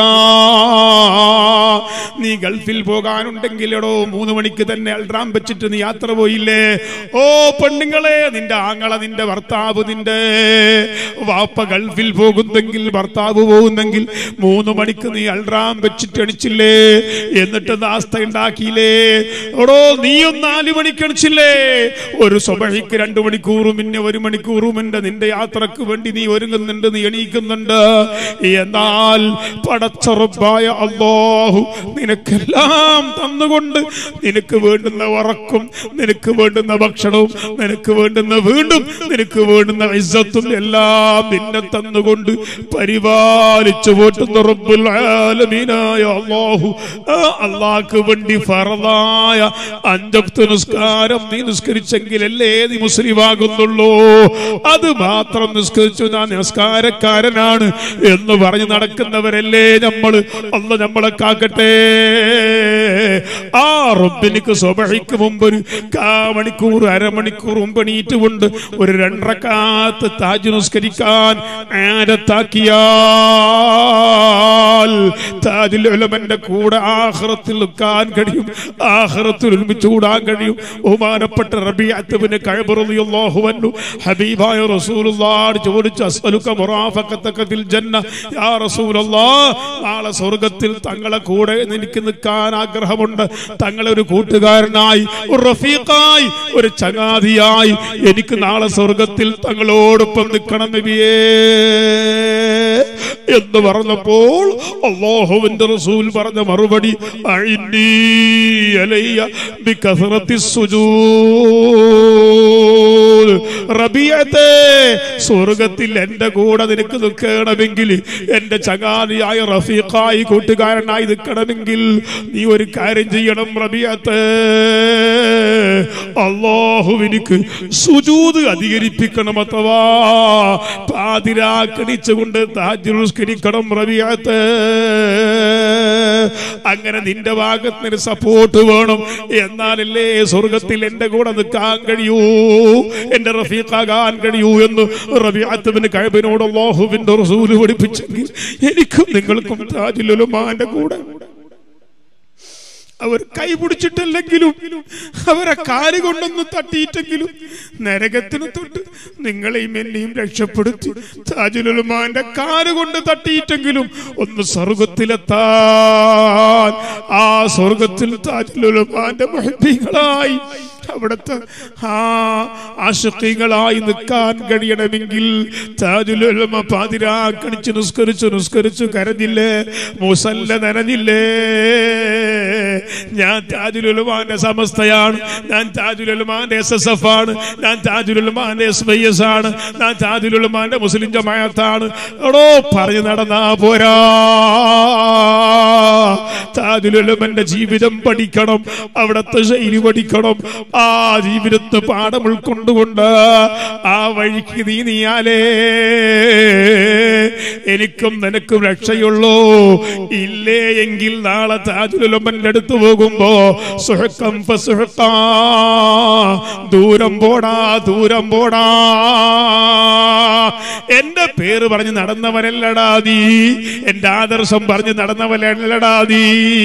നീ ഗൾഫിൽ പോകാനുണ്ടെങ്കിൽ എടോ മൂന്ന് മണിക്ക് തന്നെ അൽറാം വെച്ചിട്ട് നീ യാത്ര പോയില്ലേ ഓ പെണ്ണുങ്ങളെ നിന്റെ ആങ്ങള നിന്റെ ഭർത്താവ് നിന്റെ വാപ്പ ഗൾഫിൽ പോകുന്നെങ്കിൽ ഭർത്താവ് പോകുന്നെങ്കിൽ മൂന്ന് മണിക്ക് നീ അൽറാം വെച്ചിട്ട് എണിച്ചില്ലേ എന്നിട്ട് നാസ്ത ഉണ്ടാക്കിയില്ലേ എടോ നീയും നാല് മണിക്ക് എണിച്ചില്ലേ ഒരു സ്വബഹിക്ക് രണ്ടു മണിക്കൂറും പിന്നെ ഒരു മണിക്കൂറും ഉണ്ട് നിന്റെ യാത്രക്ക് വേണ്ടി നീ ഒരുങ്ങുന്നുണ്ട് നീ എണീക്കുന്നുണ്ട് എന്നാൽ പടച്ചറുപ്പായ അള്ളാഹു നിനക്കെല്ലാം തന്നുകൊണ്ട് നിനക്ക് വേണ്ടുന്ന ഉറക്കും നിനക്ക് വേണ്ടുന്ന ഭക്ഷണവും നിനക്ക് വേണ്ടുന്ന വീണ്ടും നിനക്ക് വേണ്ടുന്ന ഇസ്സത്തും എല്ലാം നിന്നെ തന്നുകൊണ്ട് പരിപാലിച്ചു പോറ്റുന്ന റബ്ബുൽ ആലമീനായ അല്ലാഹു ആ അള്ളാഹ്ക്ക് വേണ്ടി ഫറലായ അഞ്ചക്ത് നിസ്കാരം നീ നിസ്കരിച്ചെങ്കിലല്ലേ നീ മുസ്ലിം ആകുന്നുള്ളൂ അത് മാത്രം നിസ്കരിച്ചു ഞാൻ നിസ്കാരക്കാരനാണ് എന്ന് പറഞ്ഞു നടക്കുന്നവരല്ലേ നമ്മൾ അല്ല നമ്മളെ കാക്കട്ടെ ആ റബ്ബിനിക്ക് സ്വബഹിക്ക് മുമ്പ് ഒരു കാ മണിക്കൂർ അരമണിക്കൂർ മുമ്പ് എണീറ്റുകൊണ്ട് ഒരു രണ്ടരക്കാത്ത് താജ് നിസ്കരിക്കാൻ ആരത്താക്കിയാൽ താജുൽ ഉലമന്റെ കൂടെ ആഹ്റത്തിൽ നിൽക്കാൻ കഴിയും ആഹ്റത്തിൽ ഒരുമിച്ച് കൂടാൻ കഴിയും ബഹുമാനപ്പെട്ട റബിഅത്തുബിന് കഴബറിയാഹു വന്നു ഹബീബായ റസൂലുള്ളാഹ് ചോദിച്ചു അസ്അലുക മുറാഫഖതക ഫിൽ ജന്ന യാ റസൂലല്ലാഹ് നാളെ സ്വർഗ്ഗത്തിൽ തങ്ങളെ കൂടെ എനിക്ക് നിൽക്കാൻ ആഗ്രഹമുണ്ട് തങ്ങളെ ഒരു കൂട്ടുകാരനായി ഒരു റഫീഖായി ഒരു ചങ്ങാതിയായി എനിക്ക് നാളെ സ്വർഗത്തിൽ തങ്ങളോടൊപ്പം നിൽക്കണം നബിയേ എന്ന് പറഞ്ഞപ്പോൾ അള്ളാഹുവിന്റെ റസൂൽ പറഞ്ഞ മറുപടി അഴിന്നീ അലയ്യ ബികസറത്തി സുജൂദ് റബിയത്തെ സ്വർഗത്തിൽ എന്റെ കൂടെ നിനക്ക് നിൽക്കണമെങ്കിൽ എന്റെ ചങ്ങാതിയായ റഫീഖായി കൂട്ടുകാരനായി നിൽക്കണമെങ്കിൽ നീ ഒരു കാര്യം ചെയ്യണം റബിയത്തെ അള്ളാഹുവിനിക്ക് സുജൂത് അധികരിപ്പിക്കണം അഥവാ പാതിരാക്കണിച്ചുകൊണ്ട് താജുസ്കരിക്കണം റബിയത്തെ അങ്ങനെ നിന്റെ ഭാഗത്തിന് സപ്പോർട്ട് വേണം എന്നാലല്ലേ സ്വർഗത്തിൽ എന്റെ കൂടെ നിൽക്കാൻ കഴിയൂ എന്റെ റഫീഖാകാൻ കഴിയൂ എന്ന് റബിയാത്തുവിന് കഴിവിനോട് അള്ളാഹുവിന്റെ റസൂല് പഠിപ്പിച്ചെങ്കിൽ എനിക്കും നിങ്ങൾക്കും താജുലുമാന്റെ കൂടെ അവർ കൈ പിടിച്ചിട്ടല്ലെങ്കിലും അവരെ കാല് കൊണ്ടൊന്ന് തട്ടിയിട്ടെങ്കിലും നരകത്തിന് തൊട്ട് നിങ്ങളെയും എന്നെയും രക്ഷപ്പെടുത്തി താജുലുമാന്റെ കാല് കൊണ്ട് തട്ടിയിട്ടെങ്കിലും ഒന്ന് സ്വർഗത്തിലെത്താൻ ആ സ്വർഗത്തിൽ താജുലുമാന്റെ മഹബികളായി അവിടുത്തെ ആ ആശക്തികളായി നിൽക്കാൻ കഴിയണമെങ്കിൽ താജുലുലമ പാതിരാക്കണിച്ച് നിസ്കരിച്ചു നിസ്കരിച്ചു കരഞ്ഞില്ലേ മുസല്ല നനഞ്ഞില്ലേ ഞാൻ താജുലുലമാന്റെ സമസ്തയാണ് ഞാൻ താജുലുലമാന്റെ എസ് എസ് എഫ് ആണ് ഞാൻ താജുലുലമാന്റെ എസ് വൈ എസ് ആണ് ഞാൻ താജുലുലമാന്റെ മുസ്ലിം ജമാഅത്താണ് എടോ പറഞ്ഞു നടന്നാ പോരാ താജുലുലമന്റെ ജീവിതം പഠിക്കണം അവിടത്തെ ശൈലി പഠിക്കണം ആ ജീവിതത്തെ പാഠം ഉൾക്കൊണ്ടുകൊണ്ട് ആ വഴിക്ക് നീ നീയാലേ എനിക്കും നിനക്കും രക്ഷയുള്ളൂ ഇല്ലേ എങ്കിൽ നാളെ താജുലുലമന്റെ അടുത്ത് പോകുമ്പോ സുഹക്കം ഫസുഹക്കാ ദൂരം പോടാ ദൂരം പോടാ എന്റെ പേര് പറഞ്ഞ് നടന്നവനല്ലടാ നീ എന്റെ ആദർശം പറഞ്ഞ് നടന്നവനല്ലടാ നീ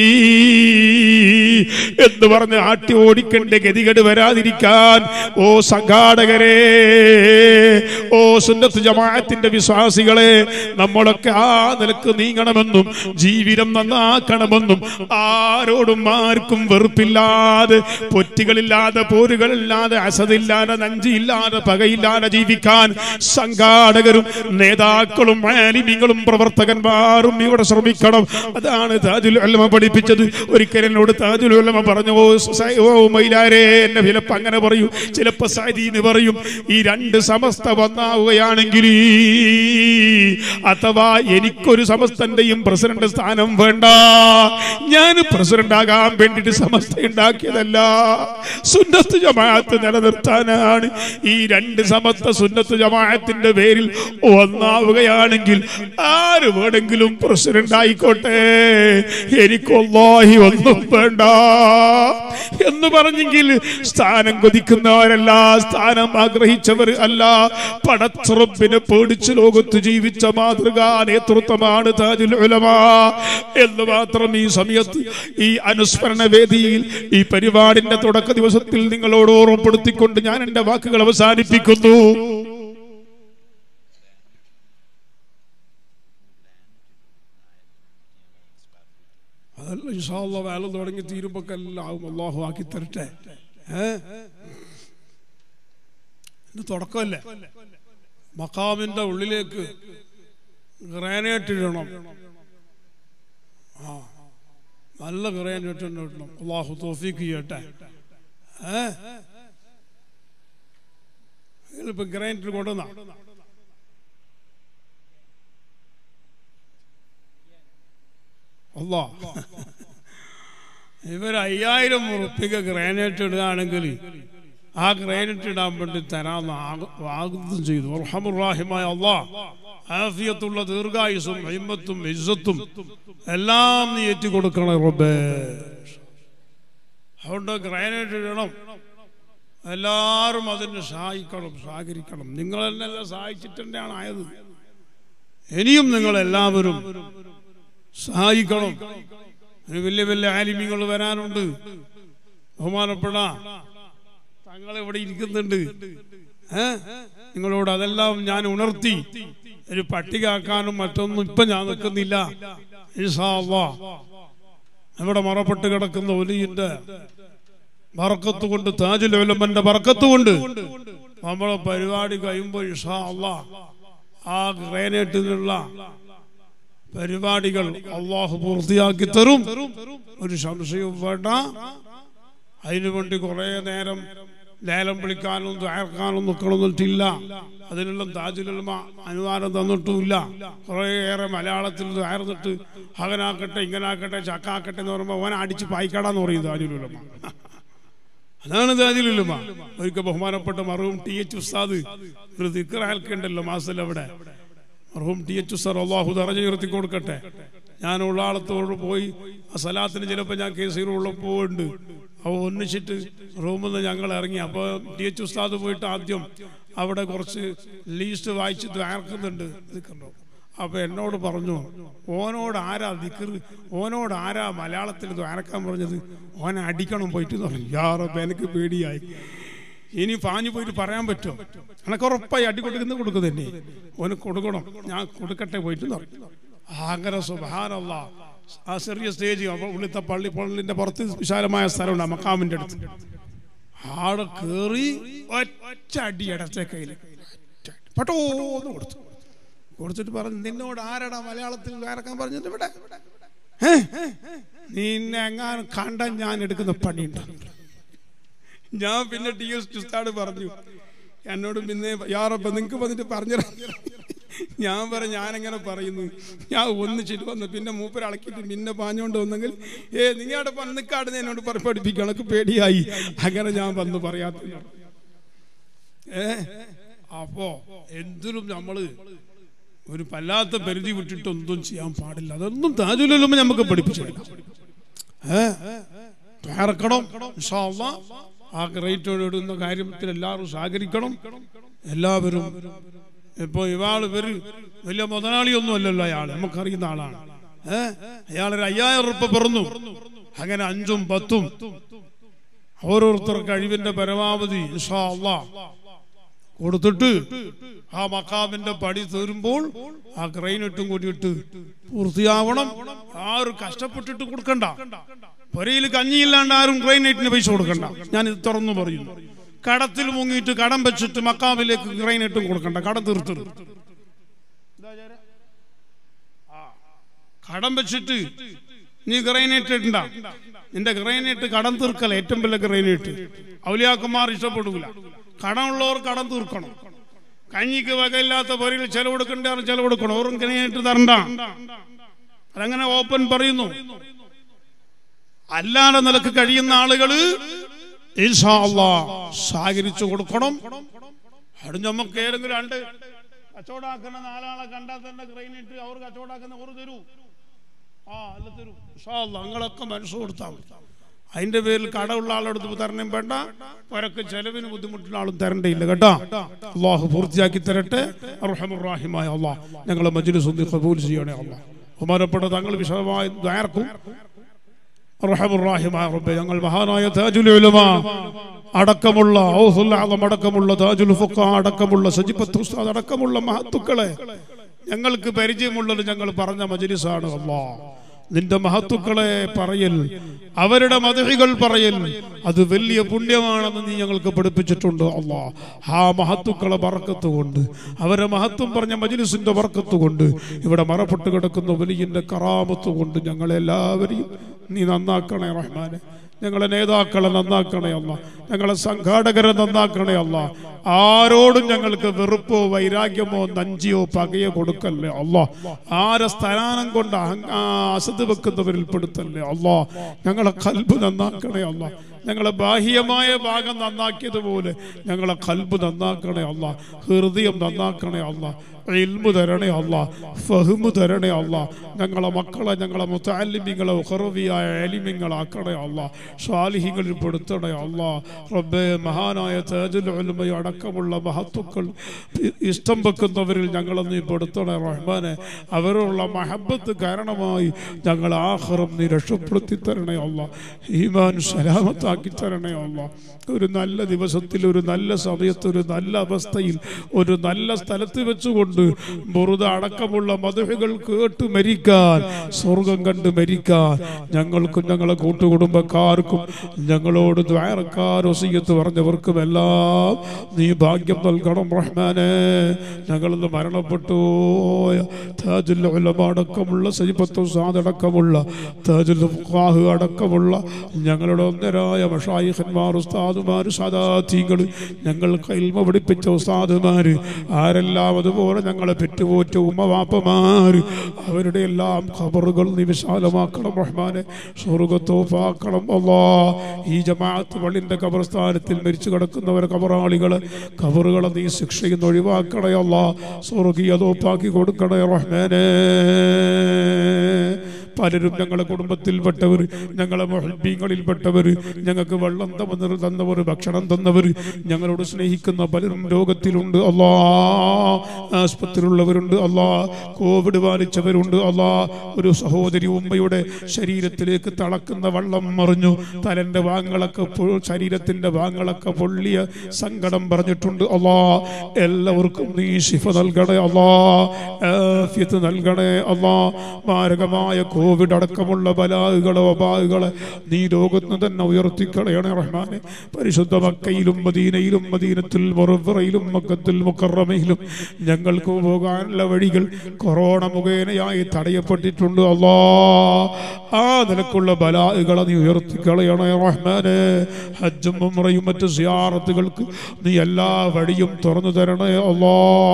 എന്ന് പറഞ്ഞ് ആട്ടി ഓടിക്കണ്ട ഗതികേട് വരാതിരിക്കാൻ ഓ സംഘാടകരെ ഓ സുന്നത്ത് ജമാഅത്തിന്റെ വിശ്വാസികളെ നമ്മളൊക്കെ ആ നിലക്ക് നീങ്ങണമെന്നും ജീവിതം നന്നാക്കണമെന്നും ആരോടും ആർക്കും വെറുപ്പില്ലാതെ പൊറ്റികളില്ലാതെ പോരുകളില്ലാതെ അസതില്ലാതെ നഞ്ചിയില്ലാതെ പകയില്ലാതെ ജീവിക്കാൻ സംഘാടകരും നേതാക്കളും ആലിമികളും പ്രവർത്തകന്മാരും ഇവിടെ ശ്രമിക്കണം അതാണ് താജുൽ ഉലമ പഠിപ്പിച്ചത് ഒരിക്കൽ എന്നോട് താജുൽ ഉലമ പറഞ്ഞു ഓ സ- ഓ മൈലാരെ എന്നെ ചിലപ്പോ അങ്ങനെ പറയും ചിലപ്പോ സൈദീന്ന് പറയും ഈ രണ്ട് സമസ്ത വന്നാവുകയാണെങ്കിൽ അഥവാ എനിക്കൊരു സമസ്തന്റെയും പ്രസിഡന്റ് സ്ഥാനം വേണ്ട ഞാൻ പ്രസിഡന്റ് ആകാൻ വേണ്ടിട്ട് സമസ്ത ഉണ്ടാക്കിയതല്ല സുന്നത്ത് ജമാഅത്ത് നിലനിർത്താനാണ് ഈ രണ്ട് സമസ്ത സുന്നത്ത് ജമാഅത്തിന്റെ പേരിൽ ഒന്നാവുകയാണെങ്കിൽ ആര് വേണമെങ്കിലും പ്രസിഡന്റ് ആയിക്കോട്ടെ എനിക്കൊല്ലാഹി ഒന്നും വേണ്ട എന്ന് പറഞ്ഞെങ്കിൽ സ്ഥാനം കൊതിക്കുന്നവരല്ല സ്ഥാനം ആഗ്രഹിച്ചവർ അല്ല പടച്ചുറപ്പിനെ പേടിച്ച് ലോകത്ത് ജീവിച്ച മാതൃകാ നേതൃത്വമാണ് താജുൽ ഉലമ എന്ന് മാത്രം ഈ സമയത്ത് ഈ അനുസ്മരണ വേദിയിൽ ഈ പരിപാടിന്റെ തുടക്ക ദിവസത്തിൽ നിങ്ങളോട് ഓർമ്മപ്പെടുത്തിക്കൊണ്ട് ഞാൻ എന്റെ വാക്കുകൾ അവസാനിപ്പിക്കുന്നു അതല്ല ഇൻഷാല്ല വേല തുടങ്ങി തീരുമ്പോ എല്ലാം ആവും അള്ളാഹു ആക്കി തരട്ടെ ഏ ഇത് തുടക്കമല്ലേ മക്കാമിന്റെ ഉള്ളിലേക്ക് ഗ്രാനൈറ്റ് ഇടണം ആ നല്ല ഗ്രാനൈറ്റ് തന്നെ ഇടണം അള്ളാഹു തോഫീക്ക് ചെയ്യട്ടെ ഏ ഇപ്പൊ ഗ്രാനൈറ്റ് കൊണ്ടുവന്ന അല്ലാ ഇവർ അയ്യായിരം ഉറുപ്പിക ഗ്രാനൈറ്റ് ഇടുകയാണെങ്കിൽ ആ ഗ്രാനൈറ്റ് ഇടാൻ വേണ്ടി തരാമെന്ന് ആഗ- വാഗ്ദത്തം ചെയ്തു റഹമുറാഹിമായ അള്ളാ ആഫിയത്തുള്ള ദീർഘായുസും ഹിമ്മത്തും ഇസ്സത്തും എല്ലാം നീ ഏറ്റി കൊടുക്കണം റബ്ബേ അതുകൊണ്ട് ഗ്രാനൈറ്റ് ഇടണം എല്ലാവരും അതിന് സഹായിക്കണം സഹകരിക്കണം നിങ്ങൾ എന്നെല്ലാം സഹായിച്ചിട്ട് തന്നെയാണ് ആയത് ഇനിയും നിങ്ങൾ എല്ലാവരും സഹായിക്കണം ഇനി വലിയ വലിയ ആലിമ്യങ്ങൾ വരാനുണ്ട് ബഹുമാനപ്പെട തങ്ങൾ ഇവിടെ ഇരിക്കുന്നുണ്ട് ഏ നിങ്ങളോട് അതെല്ലാം ഞാൻ ഉണർത്തി ഒരു പട്ടിക ആക്കാനും മറ്റൊന്നും ഇപ്പൊ ഞാൻ നിൽക്കുന്നില്ല ഇൻഷാ അല്ലാ. ഇവിടെ മറപ്പെട്ട് കിടക്കുന്ന ഒലിയുടെ ബറക്കത്ത് കൊണ്ട് താജുൽ ഉലമന്റെ ബറക്കത്ത് കൊണ്ട് നമ്മളെ പരിപാടി കഴിയുമ്പോൾ ഇഷാ അല്ലാ ആ ഗ്രേനേറ്റിനുള്ള പരിപാടികൾ അള്ളാഹു പൂർത്തിയാക്കി തരും ഒരു സംശയവും വേണ്ട അതിനു വേണ്ടി കുറെ നേരം ലേലം വിളിക്കാനും തയ്യാറാക്കാനും നിൽക്കണമെന്നിട്ടില്ല അതിനുള്ള താജുലമ അനുവാദം തന്നിട്ടുമില്ല കുറേയേറെ മലയാളത്തിൽ തയ്യാറുന്നിട്ട് അങ്ങനാക്കട്ടെ ഇങ്ങനാക്കട്ടെ ചക്കാക്കട്ടെ എന്ന് പറയുമ്പോൾ അവനെ അടിച്ച് പായിക്കടാന്ന് പറയും താജുലുലമ അതാണ് താജുലുലമ ഒരിക്കൽ ബഹുമാനപ്പെട്ട മറവും ടി എച്ച് ഉസ്താദ് ഒരു ദിക്കറാൽക്കുണ്ടല്ലോ മാസത്തിൽ അവിടെ മർഹൂം ടി എച്ച് സാർ അള്ളാഹു തറഞ്ഞു ഉയർത്തി കൊടുക്കട്ടെ ഞാൻ ഉള്ളാളത്തോട് പോയി ആ സലാത്തിന് ചിലപ്പോൾ ഞാൻ കേസിലുള്ളപ്പോൾ ഉണ്ട് അപ്പോൾ ഒന്നിച്ചിട്ട് റൂമിൽ നിന്ന് ഞങ്ങൾ ഇറങ്ങി അപ്പോൾ ടി എച്ച് ഉസ്താദ് പോയിട്ട് ആദ്യം അവിടെ കുറച്ച് ലീസ്റ്റ് വായിച്ച് ദ്വാർക്കുന്നുണ്ട് ദിക്കറുണ്ടോ അപ്പോൾ എന്നോട് പറഞ്ഞു ഓനോട് ആരാ ദിക്കർ ഓനോട് ആരാ മലയാളത്തിൽ ദ്വാരക്കാൻ പറഞ്ഞത് ഓനെ അടിക്കണം പോയിട്ട് എന്ന് പറഞ്ഞു യാറപ്പം എനിക്ക് പേടിയായി ഇനി പാഞ്ഞു പോയിട്ട് പറയാൻ പറ്റുമോ എനക്ക് ഉറപ്പായി അടി കൊടുക്കുന്ന കൊടുക്കുക തന്നെ ഓന് കൊടുക്കണം ഞാൻ കൊടുക്കട്ടെ പോയിട്ട് എന്ന് പറഞ്ഞു അങ്ങനെ സുബാനല്ല ആ ചെറിയ സ്റ്റേജ് അപ്പോൾ ഉള്ളിത്തെ പള്ളി പള്ളിന്റെ പുറത്ത് വിശാലമായ സ്ഥലമുണ്ട് ആ മക്കാമിന്റെ അടുത്ത് ആടെ കേറി ഒറ്റ അടി ഇടത്തെ കയ്യിൽ പട്ടോന്ന് കൊടുത്തു കൊടുത്തിട്ട് പറഞ്ഞു നിന്നോട് ആരടാ മലയാളത്തിൽ വേറക്കാൻ പറഞ്ഞത് ഇവിടെ ഏ? നിന്നെ എങ്ങാനും കണ്ട ഞാൻ എടുക്കുന്ന പണിയുണ്ട് ഞാൻ പിന്നെ ടി എസ് ഉസ്താദ് പറഞ്ഞു എന്നോട് പിന്നെ യാറപ്പ നിങ്ങൾക്ക് വന്നിട്ട് പറഞ്ഞു ഞാൻ പറഞ്ഞു ഞാനെങ്ങനെ പറയുന്നു ഞാൻ ഒന്നിച്ചിട്ട് വന്നു പിന്നെ മൂപ്പര് അളക്കിയിട്ട് പിന്നെ പാഞ്ഞുകൊണ്ട് വന്നെങ്കിൽ ഏ നിങ്ങളുടെ പന്നിക്കാട് എന്നോട് പറ- പഠിപ്പിക്കണം എനിക്ക് പേടിയായി അങ്ങനെ ഞാൻ വന്ന് പറയാത്ത ഏ അപ്പോ എന്തിനും നമ്മള് ഒരു വല്ലാത്ത പരിധി വിട്ടിട്ട് ഒന്നും ചെയ്യാൻ പാടില്ല അതൊന്നും താജുലുമ്പോ നമുക്ക് പഠിപ്പിച്ചു തരാം. ഏ തയ്യാറക്കണം ഇൻഷാ അള്ളാ. ആ ഗ്രേറ്റോട് ഇടുന്ന കാര്യത്തിൽ എല്ലാവരും സഹകരിക്കണം എല്ലാവരും ഇപ്പൊ ഇവാള് ഇവര് വലിയ മുതലാളിയൊന്നും അല്ലല്ലോ അയാൾ നമുക്കറിയുന്ന ആളാണ് ഏഹ് അയാളൊരു അയ്യായിരം ഉറുപ്പ പിറന്നു അങ്ങനെ അഞ്ചും പത്തും ഓരോരുത്തർ കഴിവിന്റെ പരമാവധി ഇൻഷാ അള്ളാ കൊടുത്തിട്ട് ആ മക്കാമിന്റെ പടി തീരുമ്പോൾ ആ ഗ്രൈനിട്ടും കൂടിയിട്ട് പൂർത്തിയാവണം ആരും കഷ്ടപ്പെട്ടിട്ട് കൊടുക്കണ്ട പൊരയിൽ കഞ്ഞിയില്ലാണ്ട് ആരും ഗ്രൈനൈറ്റിന് പൈസ കൊടുക്കണ്ട ഞാൻ ഇത് തുറന്നു പറയുന്നു കടത്തിൽ മുങ്ങിയിട്ട് കടം വെച്ചിട്ട് മക്കാമിലേക്ക് ഗ്രൈനൈറ്റും കൊടുക്കണ്ട കടം തീർത്തിടും കടം വെച്ചിട്ട് നീ ഗ്രൈനേറ്റ് ഇടണ്ട നിന്റെ ഗ്രൈനേറ്റ് കടം തീർക്കല ഏറ്റവും വലിയ ഗ്രൈനേറ്റ് ഔലിയാക്കന്മാർ ഇഷ്ടപ്പെടൂല കടമുള്ളവർ കടം തീർക്കണം കഞ്ഞിക്ക് വകയില്ലാത്ത പൊരയിൽ ചെലവെടുക്കണ്ട ചെലവെടുക്കണം ഓറും ഗ്രൈനേറ്റ് തരണ്ട അതങ്ങനെ ഓപ്പൺ പറയുന്നു അല്ലാതെ നിലക്ക് കഴിയുന്ന ആളുകള് ഇൻഷാ അള്ളാ സഹകരിച്ചു കൊടുക്കണം അത് നമുക്ക് ഏതെങ്കിലും രണ്ട് കച്ചവടാക്കുന്ന നാലാളെ കണ്ടാൽ തന്നെ ഗ്രൈനിട്ട് അവർ കച്ചവടാക്കുന്ന ഒരു തരൂ ആ അല്ല തരൂ ഇൻഷാ അള്ളാ നിങ്ങളൊക്കെ മനസ്സ് കൊടുത്താൽ മതി അതിന്റെ പേരിൽ കടമുള്ള ആളെടുത്ത് തരണം വേണ്ട പരക്ക് ചെലവിന് ബുദ്ധിമുട്ടുള്ള ആളും തരണ്ടയില്ല കേട്ടോ അള്ളാഹു പൂർത്തിയാക്കി തരട്ടെ അർഹമുറാഹിമായ അള്ളാഹ് ഞങ്ങളെ മജ്ലിസ് ഒന്ന് കബൂൽ ചെയ്യണേ അള്ളാഹ് ബഹുമാനപ്പെട്ട തങ്ങൾ വിശദമായി ദ്വാരക്കും റഹമുറാഹിമായ റബ്ബേ ഞങ്ങൾ മഹാനായ താജുൽ ഉലമ അടക്കമുള്ള ഔസുൽ ആദം അടക്കമുള്ള താജുൽ ഫുഖ അടക്കമുള്ള സജിബത്ത് ഉസ്താദ് അടക്കമുള്ള മഹത്തുക്കളെ ഞങ്ങൾക്ക് പരിചയമുള്ളത് ഞങ്ങൾ പറഞ്ഞ മജ്ലിസാണ് അല്ലാ നിന്റെ മഹത്തുക്കളെ പറയൽ അവരുടെ മതഹികൾ പറയൽ അത് വലിയ പുണ്യമാണെന്ന് നീ ഞങ്ങൾക്ക് പഠിപ്പിച്ചിട്ടുണ്ട് അള്ളാ ആ മഹത്തുക്കളെ ബർക്കത്ത് കൊണ്ട് അവരെ മഹത്വം പറഞ്ഞ മജ്ലിസിന്റെ ബർക്കത്ത് കൊണ്ട് ഇവിടെ മറപ്പെട്ട് കിടക്കുന്ന വലിയന്റെ കറാമത്ത് കൊണ്ട് ഞങ്ങളെല്ലാവരെയും നീ നന്നാക്കണേ റഹ്മാനെ ഞങ്ങളെ നേതാക്കളെ നന്നാക്കണേ അല്ല ഞങ്ങളെ സംഘാടകരെ നന്നാക്കണേ അല്ല ആരോടും ഞങ്ങൾക്ക് വെറുപ്പോ വൈരാഗ്യമോ നഞ്ചിയോ പകയോ കൊടുക്കല്ലേ അല്ല ആരെ സ്ഥാനം കൊണ്ട് അഹങ്ക- ആ, അസത് വെക്കുന്നവരിൽ പെടുത്തല്ലേ അല്ല ഞങ്ങളെ കൽബ് നന്നാക്കണേ അല്ല ഞങ്ങളെ ബാഹ്യമായ ഭാഗം നന്നാക്കിയതുപോലെ ഞങ്ങളെ കൽബ് നന്നാക്കണേ അല്ല ഹൃദയം നന്നാക്കണേ അല്ല ഇൽമു തരണേ അല്ല ഫഹ്മു തരണേ അല്ല ഞങ്ങളെ മക്കളെ ഞങ്ങളെ മുത്താലിമിങ്ങളെ ഉഹറവിയായ എലിമിങ്ങളാക്കണേ അല്ല സ്വാലിഹികളിൽ പെടുത്തണേ അല്ല റബ്ബേ മഹാനായ തേജുൽ ഉലമ അടക്കമുള്ള മഹത്തുക്കൾ ഇ- ഇഷ്ടം വെക്കുന്നവരിൽ ഞങ്ങളെ നീ പെടുത്തണേ റഹ്മാനെ അവരുള്ള മഹബത്ത് കാരണമായി ഞങ്ങൾ ആഹ്റം നീ രക്ഷപ്പെടുത്തി തരണേ അല്ല ഈമാൻ സലാമത്താക്കി തരണേ അല്ല ഒരു നല്ല ദിവസത്തിൽ ഒരു നല്ല സമയത്ത് ഒരു നല്ല അവസ്ഥയിൽ ഒരു നല്ല സ്ഥലത്ത് വെച്ചുകൊണ്ട് ബുറുദ അടക്കമുള്ള മധുഹകൾ കേട്ട് മരിക്കാൻ സ്വർഗം കണ്ട് മരിക്കാൻ ഞങ്ങൾക്കും ഞങ്ങളെ കൂട്ടുകുടുംബക്കാർക്കും ഞങ്ങളോട് ദ്വാരക്കാർ ഒസിയത്ത് പറഞ്ഞവർക്കും എല്ലാം നീ ഭാഗ്യം നൽകണം റഹ്മാനെ ഞങ്ങളിന്ന് മരണപ്പെട്ടു പോയ താജുൽ ഉലമ അടക്കമുള്ള സജിപത്തു സാദ് അടക്കമുള്ള താജുൽ ഫുഖാഹ് അടക്കമുള്ള ഞങ്ങളുടെ ഒന്നരായ മഷായിഖന്മാർ ഉസ്താദുമാർ സദാതീകൾ ഞങ്ങൾ കൈൽമ പഠിപ്പിച്ച ഉസ്താദുമാര് ആരെല്ലാം അതുപോലെ ഞങ്ങളെ പെറ്റുപോറ്റ ഉമ്മവാപ്പമാർ അവരുടെ എല്ലാം ഖബറുകൾ നീ വിശാലമാക്കണം റഹ്മാനെ സ്വർഗത്തോപ്പാക്കണം അല്ലാ ഈ ജമാഅത്ത് പള്ളിന്റെ ഖബർസ്ഥാനത്തിൽ മരിച്ചു കിടക്കുന്നവരെ ഖബറാളികളെ ഖബറുകളെ നീ ശിക്ഷയിൽ നിന്ന് ഒഴിവാക്കണേ അല്ലാ സ്വർഗീയ തോപ്പാക്കി കൊടുക്കണേ റഹ്മാനെ പലരും ഞങ്ങളെ കുടുംബത്തിൽപ്പെട്ടവർ ഞങ്ങളെ മൊഹബീങ്ങളിൽപ്പെട്ടവർ ഞങ്ങൾക്ക് വെള്ളം തന്നവർ തന്നവർ ഭക്ഷണം തന്നവർ ഞങ്ങളോട് സ്നേഹിക്കുന്ന പലരും രോഗത്തിലുണ്ട് അല്ലാ ആസ്പത്രിയിലുള്ളവരുണ്ട് അല്ലാ കോവിഡ് ബാധിച്ചവരുണ്ട് അല്ലാ ഒരു സഹോദരി ഉമ്മയുടെ ശരീരത്തിലേക്ക് തളക്കുന്ന വെള്ളം മറിഞ്ഞു തലന്റെ ഭാഗങ്ങളൊക്കെ പൊ- ശരീരത്തിന്റെ ഭാഗങ്ങളൊക്കെ പൊള്ളിയ സങ്കടം പറഞ്ഞിട്ടുണ്ട് അല്ലാ എല്ലാവർക്കും നീ ശിഫ നൽകണേ അല്ലാ ആഫിയത്ത് നൽകണേ അല്ലാ മാരകമായ കോവിഡ് അടക്കമുള്ള ബലാഹുകളെ വബാഹുകളെ നീ ലോകത്ത് തന്നെ ഉയർത്തിക്കളയണേ റഹ്മാനെ പരിശുദ്ധ മക്കയിലും മദീനയിലും മദീനത്തിൽ മുറവറയിലും മക്കത്തിൽ മുക്കറമയിലും ഞങ്ങൾക്ക് പോകാനുള്ള വഴികൾ കൊറോണ മുഖേനയായി തടയപ്പെട്ടിട്ടുണ്ട് അല്ലാ ആ നിലക്കുള്ള ബലാഹുകളെ നീ ഉയർത്തിക്കളയണേ റഹ്മാനെ ഹജ്ജും ഉംറയും മറ്റ് സിയാറത്തുകൾക്ക് നീ എല്ലാ വഴിയും തുറന്നു തരണേ അല്ലാ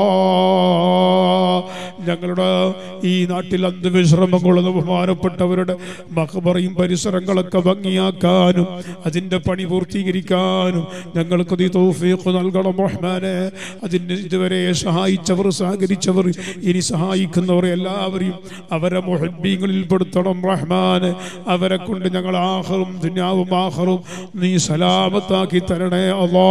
ഞങ്ങളുടെ ഈ നാട്ടിൽ അന്ത്യവിശ്രമം കൊള്ളുന്ന ബഹുമാനപ്പെട്ടവരുടെ മഹബറയും പരിസരങ്ങളൊക്കെ ഭംഗിയാക്കാനും അതിന്റെ പണി പൂർത്തീകരിക്കാനും ഞങ്ങൾക്ക് നീ തൗഫീഖ് നൽകണം റഹ്മാനെ അതിന് ഇതുവരെ സഹായിച്ചവർ സഹകരിച്ചവർ ഇനി സഹായിക്കുന്നവർ എല്ലാവരെയും അവരെ മുഹബീങ്ങളിൽ പെടുത്തണം റഹ്മാനെ അവരെ കൊണ്ട് ഞങ്ങൾ ആഹറും ദുന്യാവും ആഹറും നീ സലാമത്താക്കി തരണേ അല്ലാ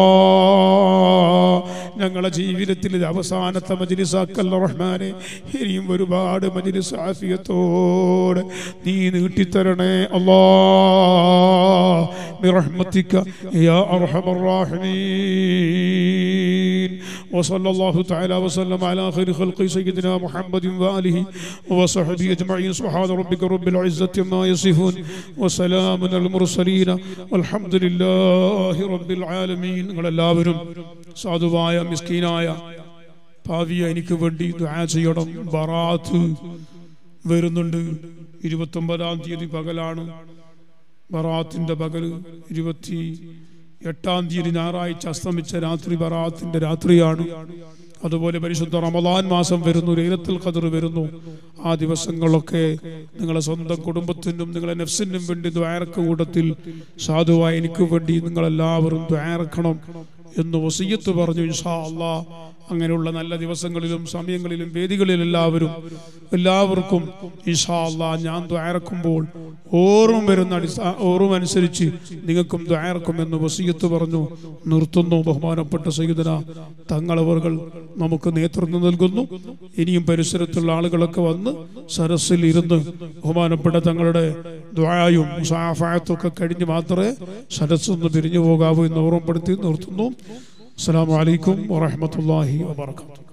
ഞങ്ങളെ ജീവിതത്തിൽ ഇത് അവസാനത്തെ മജ്ലിസാക്കല്ല റഹ്മാനെ ഇനിയും ഒരുപാട് മജ്ലിസ് ആഫിയത്തോടെ നീ നീട്ടിത്തരണേ അല്ലാ برحمتك يا أرحم الراحمين وصلى الله تعالى وسلم على خير خلق سيدنا محمد وآله وصحبه أجمعين سبحان ربك رب العزة ما يصفون وسلام على المرسلين والحمد لله رب العالمين നിങ്ങളെല്ലാവരും സാധുവായ മിസ്കീനായ ഭാവിയ എനിക്ക് വേണ്ടി ദുആ ചെയ്യണം ബറാത്ത് വരുന്നുണ്ട് ഇരുപത്തൊമ്പതാം തീയതി പകലാണ് ബറാത്തിന്റെ പകൽ ഇരുപത്തി എട്ടാം തീയതി ഞായറാഴ്ച അസ്തമിച്ച രാത്രി ബറാത്തിന്റെ രാത്രിയാണ് അതുപോലെ പരിശുദ്ധ റമദാൻ മാസം വരുന്നു ലൈലത്തുൽ ഖദർ വരുന്നു ആ ദിവസങ്ങളൊക്കെ നിങ്ങളെ സ്വന്തം കുടുംബത്തിനും നിങ്ങളെ നെഫ്സിനും വേണ്ടി ദ്വാരക്ക് കൂട്ടത്തിൽ സാധുവായ എനിക്ക് വേണ്ടി നിങ്ങളെല്ലാവരും ദ്വാരക്കണം എന്ന് വസീയത്ത് പറഞ്ഞു ഇൻഷാ അള്ളാ അങ്ങനെയുള്ള നല്ല ദിവസങ്ങളിലും സമയങ്ങളിലും വേദികളിലും എല്ലാവരും എല്ലാവർക്കും ഇൻഷാ അള്ളാ ഞാൻ ദ്വാരക്കുമ്പോൾ ഓർമ്മ വരുന്ന അടിസ്ഥാ ഓർമ്മ അനുസരിച്ച് നിങ്ങൾക്കും ദ്വാരക്കും എന്ന് വസീയത്ത് പറഞ്ഞു നിർത്തുന്നു ബഹുമാനപ്പെട്ട സയ്യിദന തങ്ങളവറുകൾ നമുക്ക് നേതൃത്വം നൽകുന്നു ഇനിയും പരിസരത്തുള്ള ആളുകളൊക്കെ വന്ന് സരസിൽ ഇരുന്ന് ബഹുമാനപ്പെട്ട തങ്ങളുടെ ദ്വായും മുസാഫായത്തും ഒക്കെ കഴിഞ്ഞ് മാത്രമേ സരസ്സൊന്ന് പിരിഞ്ഞു പോകാവൂ എന്ന് ഓർമ്മപ്പെടുത്തി നിർത്തുന്നു അസ്സാം വലൈക്കും വാഹമത്തല്ലാഹി വാബർക്കാത്തു